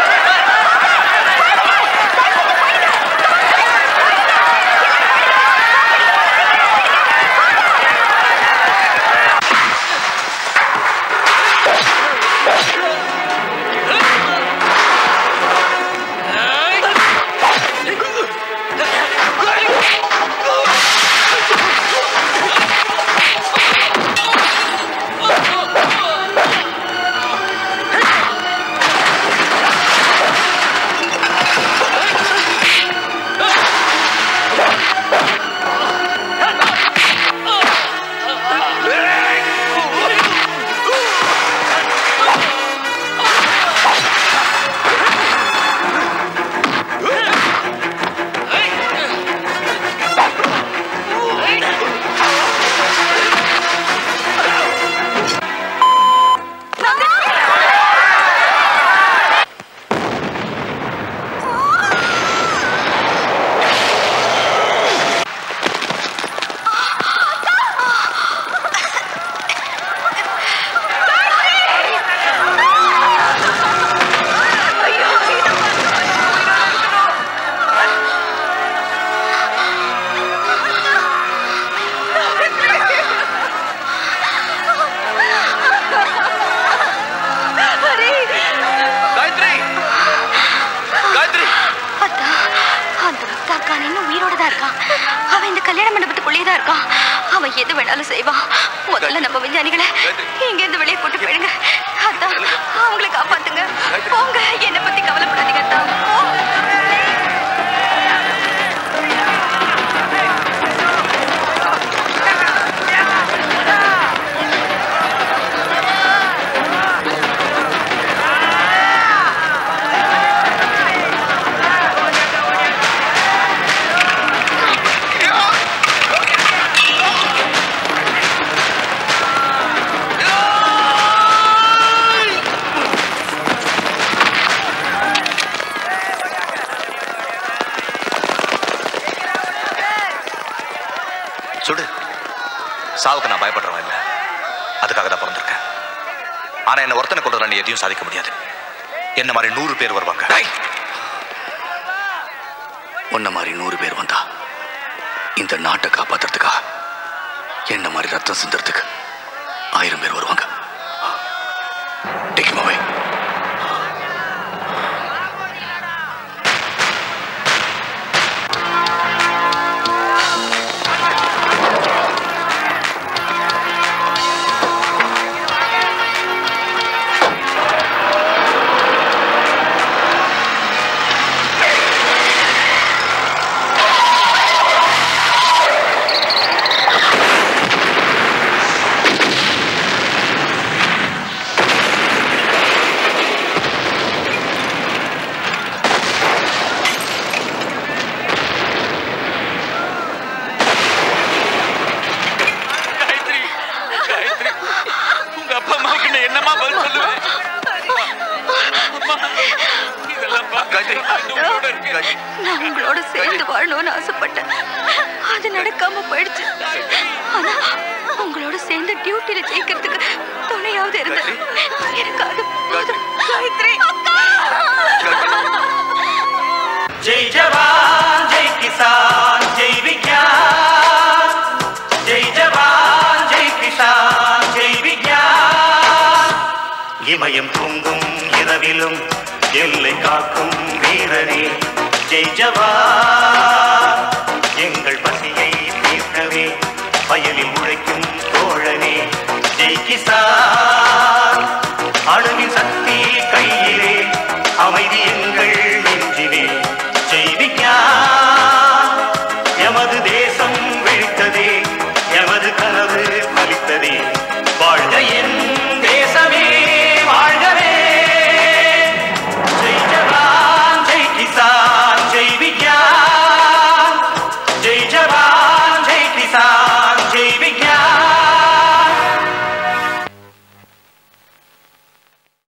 காயத்ரி காயத்ரி அத்தா, அந்த முக்தாக்கான் இன்னும் உயிரோட தான் இருக்கான் அவன் இந்த கல்யாண மண்டபத்துக்குள்ளேயே தான் இருக்கான் அவன் எது வேணாலும் செய்வான் முதல்ல நம்ம விஞ்ஞானிகளை இங்க இருந்து வெளியே கூட்டு போயிடுங்க அத்தா அவங்களை காப்பாத்துங்க போங்க என்னை பத்தி கவலைப்படாதீங்க அத்தா போங்க. சுடு சாவுக்கு நான் பயப்படுறவன் இல்லை அதுக்காக தான் பிறந்திருக்கேன் ஆனா என்ன ஒருத்தனை கொண்டு நீ எதையும் சாதிக்க முடியாது என்ன மாதிரி நூறு பேர் வருவாங்க உன்ன மாதிரி நூறு பேர் வந்தா இந்த நாட்டை காப்பாத்துறதுக்கா என்ன மாதிரி ரத்தம் சிந்துறதுக்கு ஆயிரம் பேர் வருவாங்க Take him away. Gayatri Gayatri உங்க அப்பா அம்மாவுக்கு நான் என்னமா பதில் சொல்லுவேன் அம்மா, இதெல்லாம் பார்க்காதே. உங்களோட இருக்கு. நான் உங்களோட சேர்ந்து வாழணும்னு ஆசைப்பட்டேன் அது நடக்காம போயிடுச்சு ஆனா உங்களோட சேர்ந்து டியூட்டில ஜெயிக்கிறதுக்கு துணையாவது இருந்தேன் எனக்கு அது போதும். காயத்ரி जय जवान जय किसान जय विज्ञान जय जवान जय किसान जय विज्ञान இமயம் தூங்கும் இரவிலும் எல்லை காக்கும் வீரனே ஜெய் ஜவான்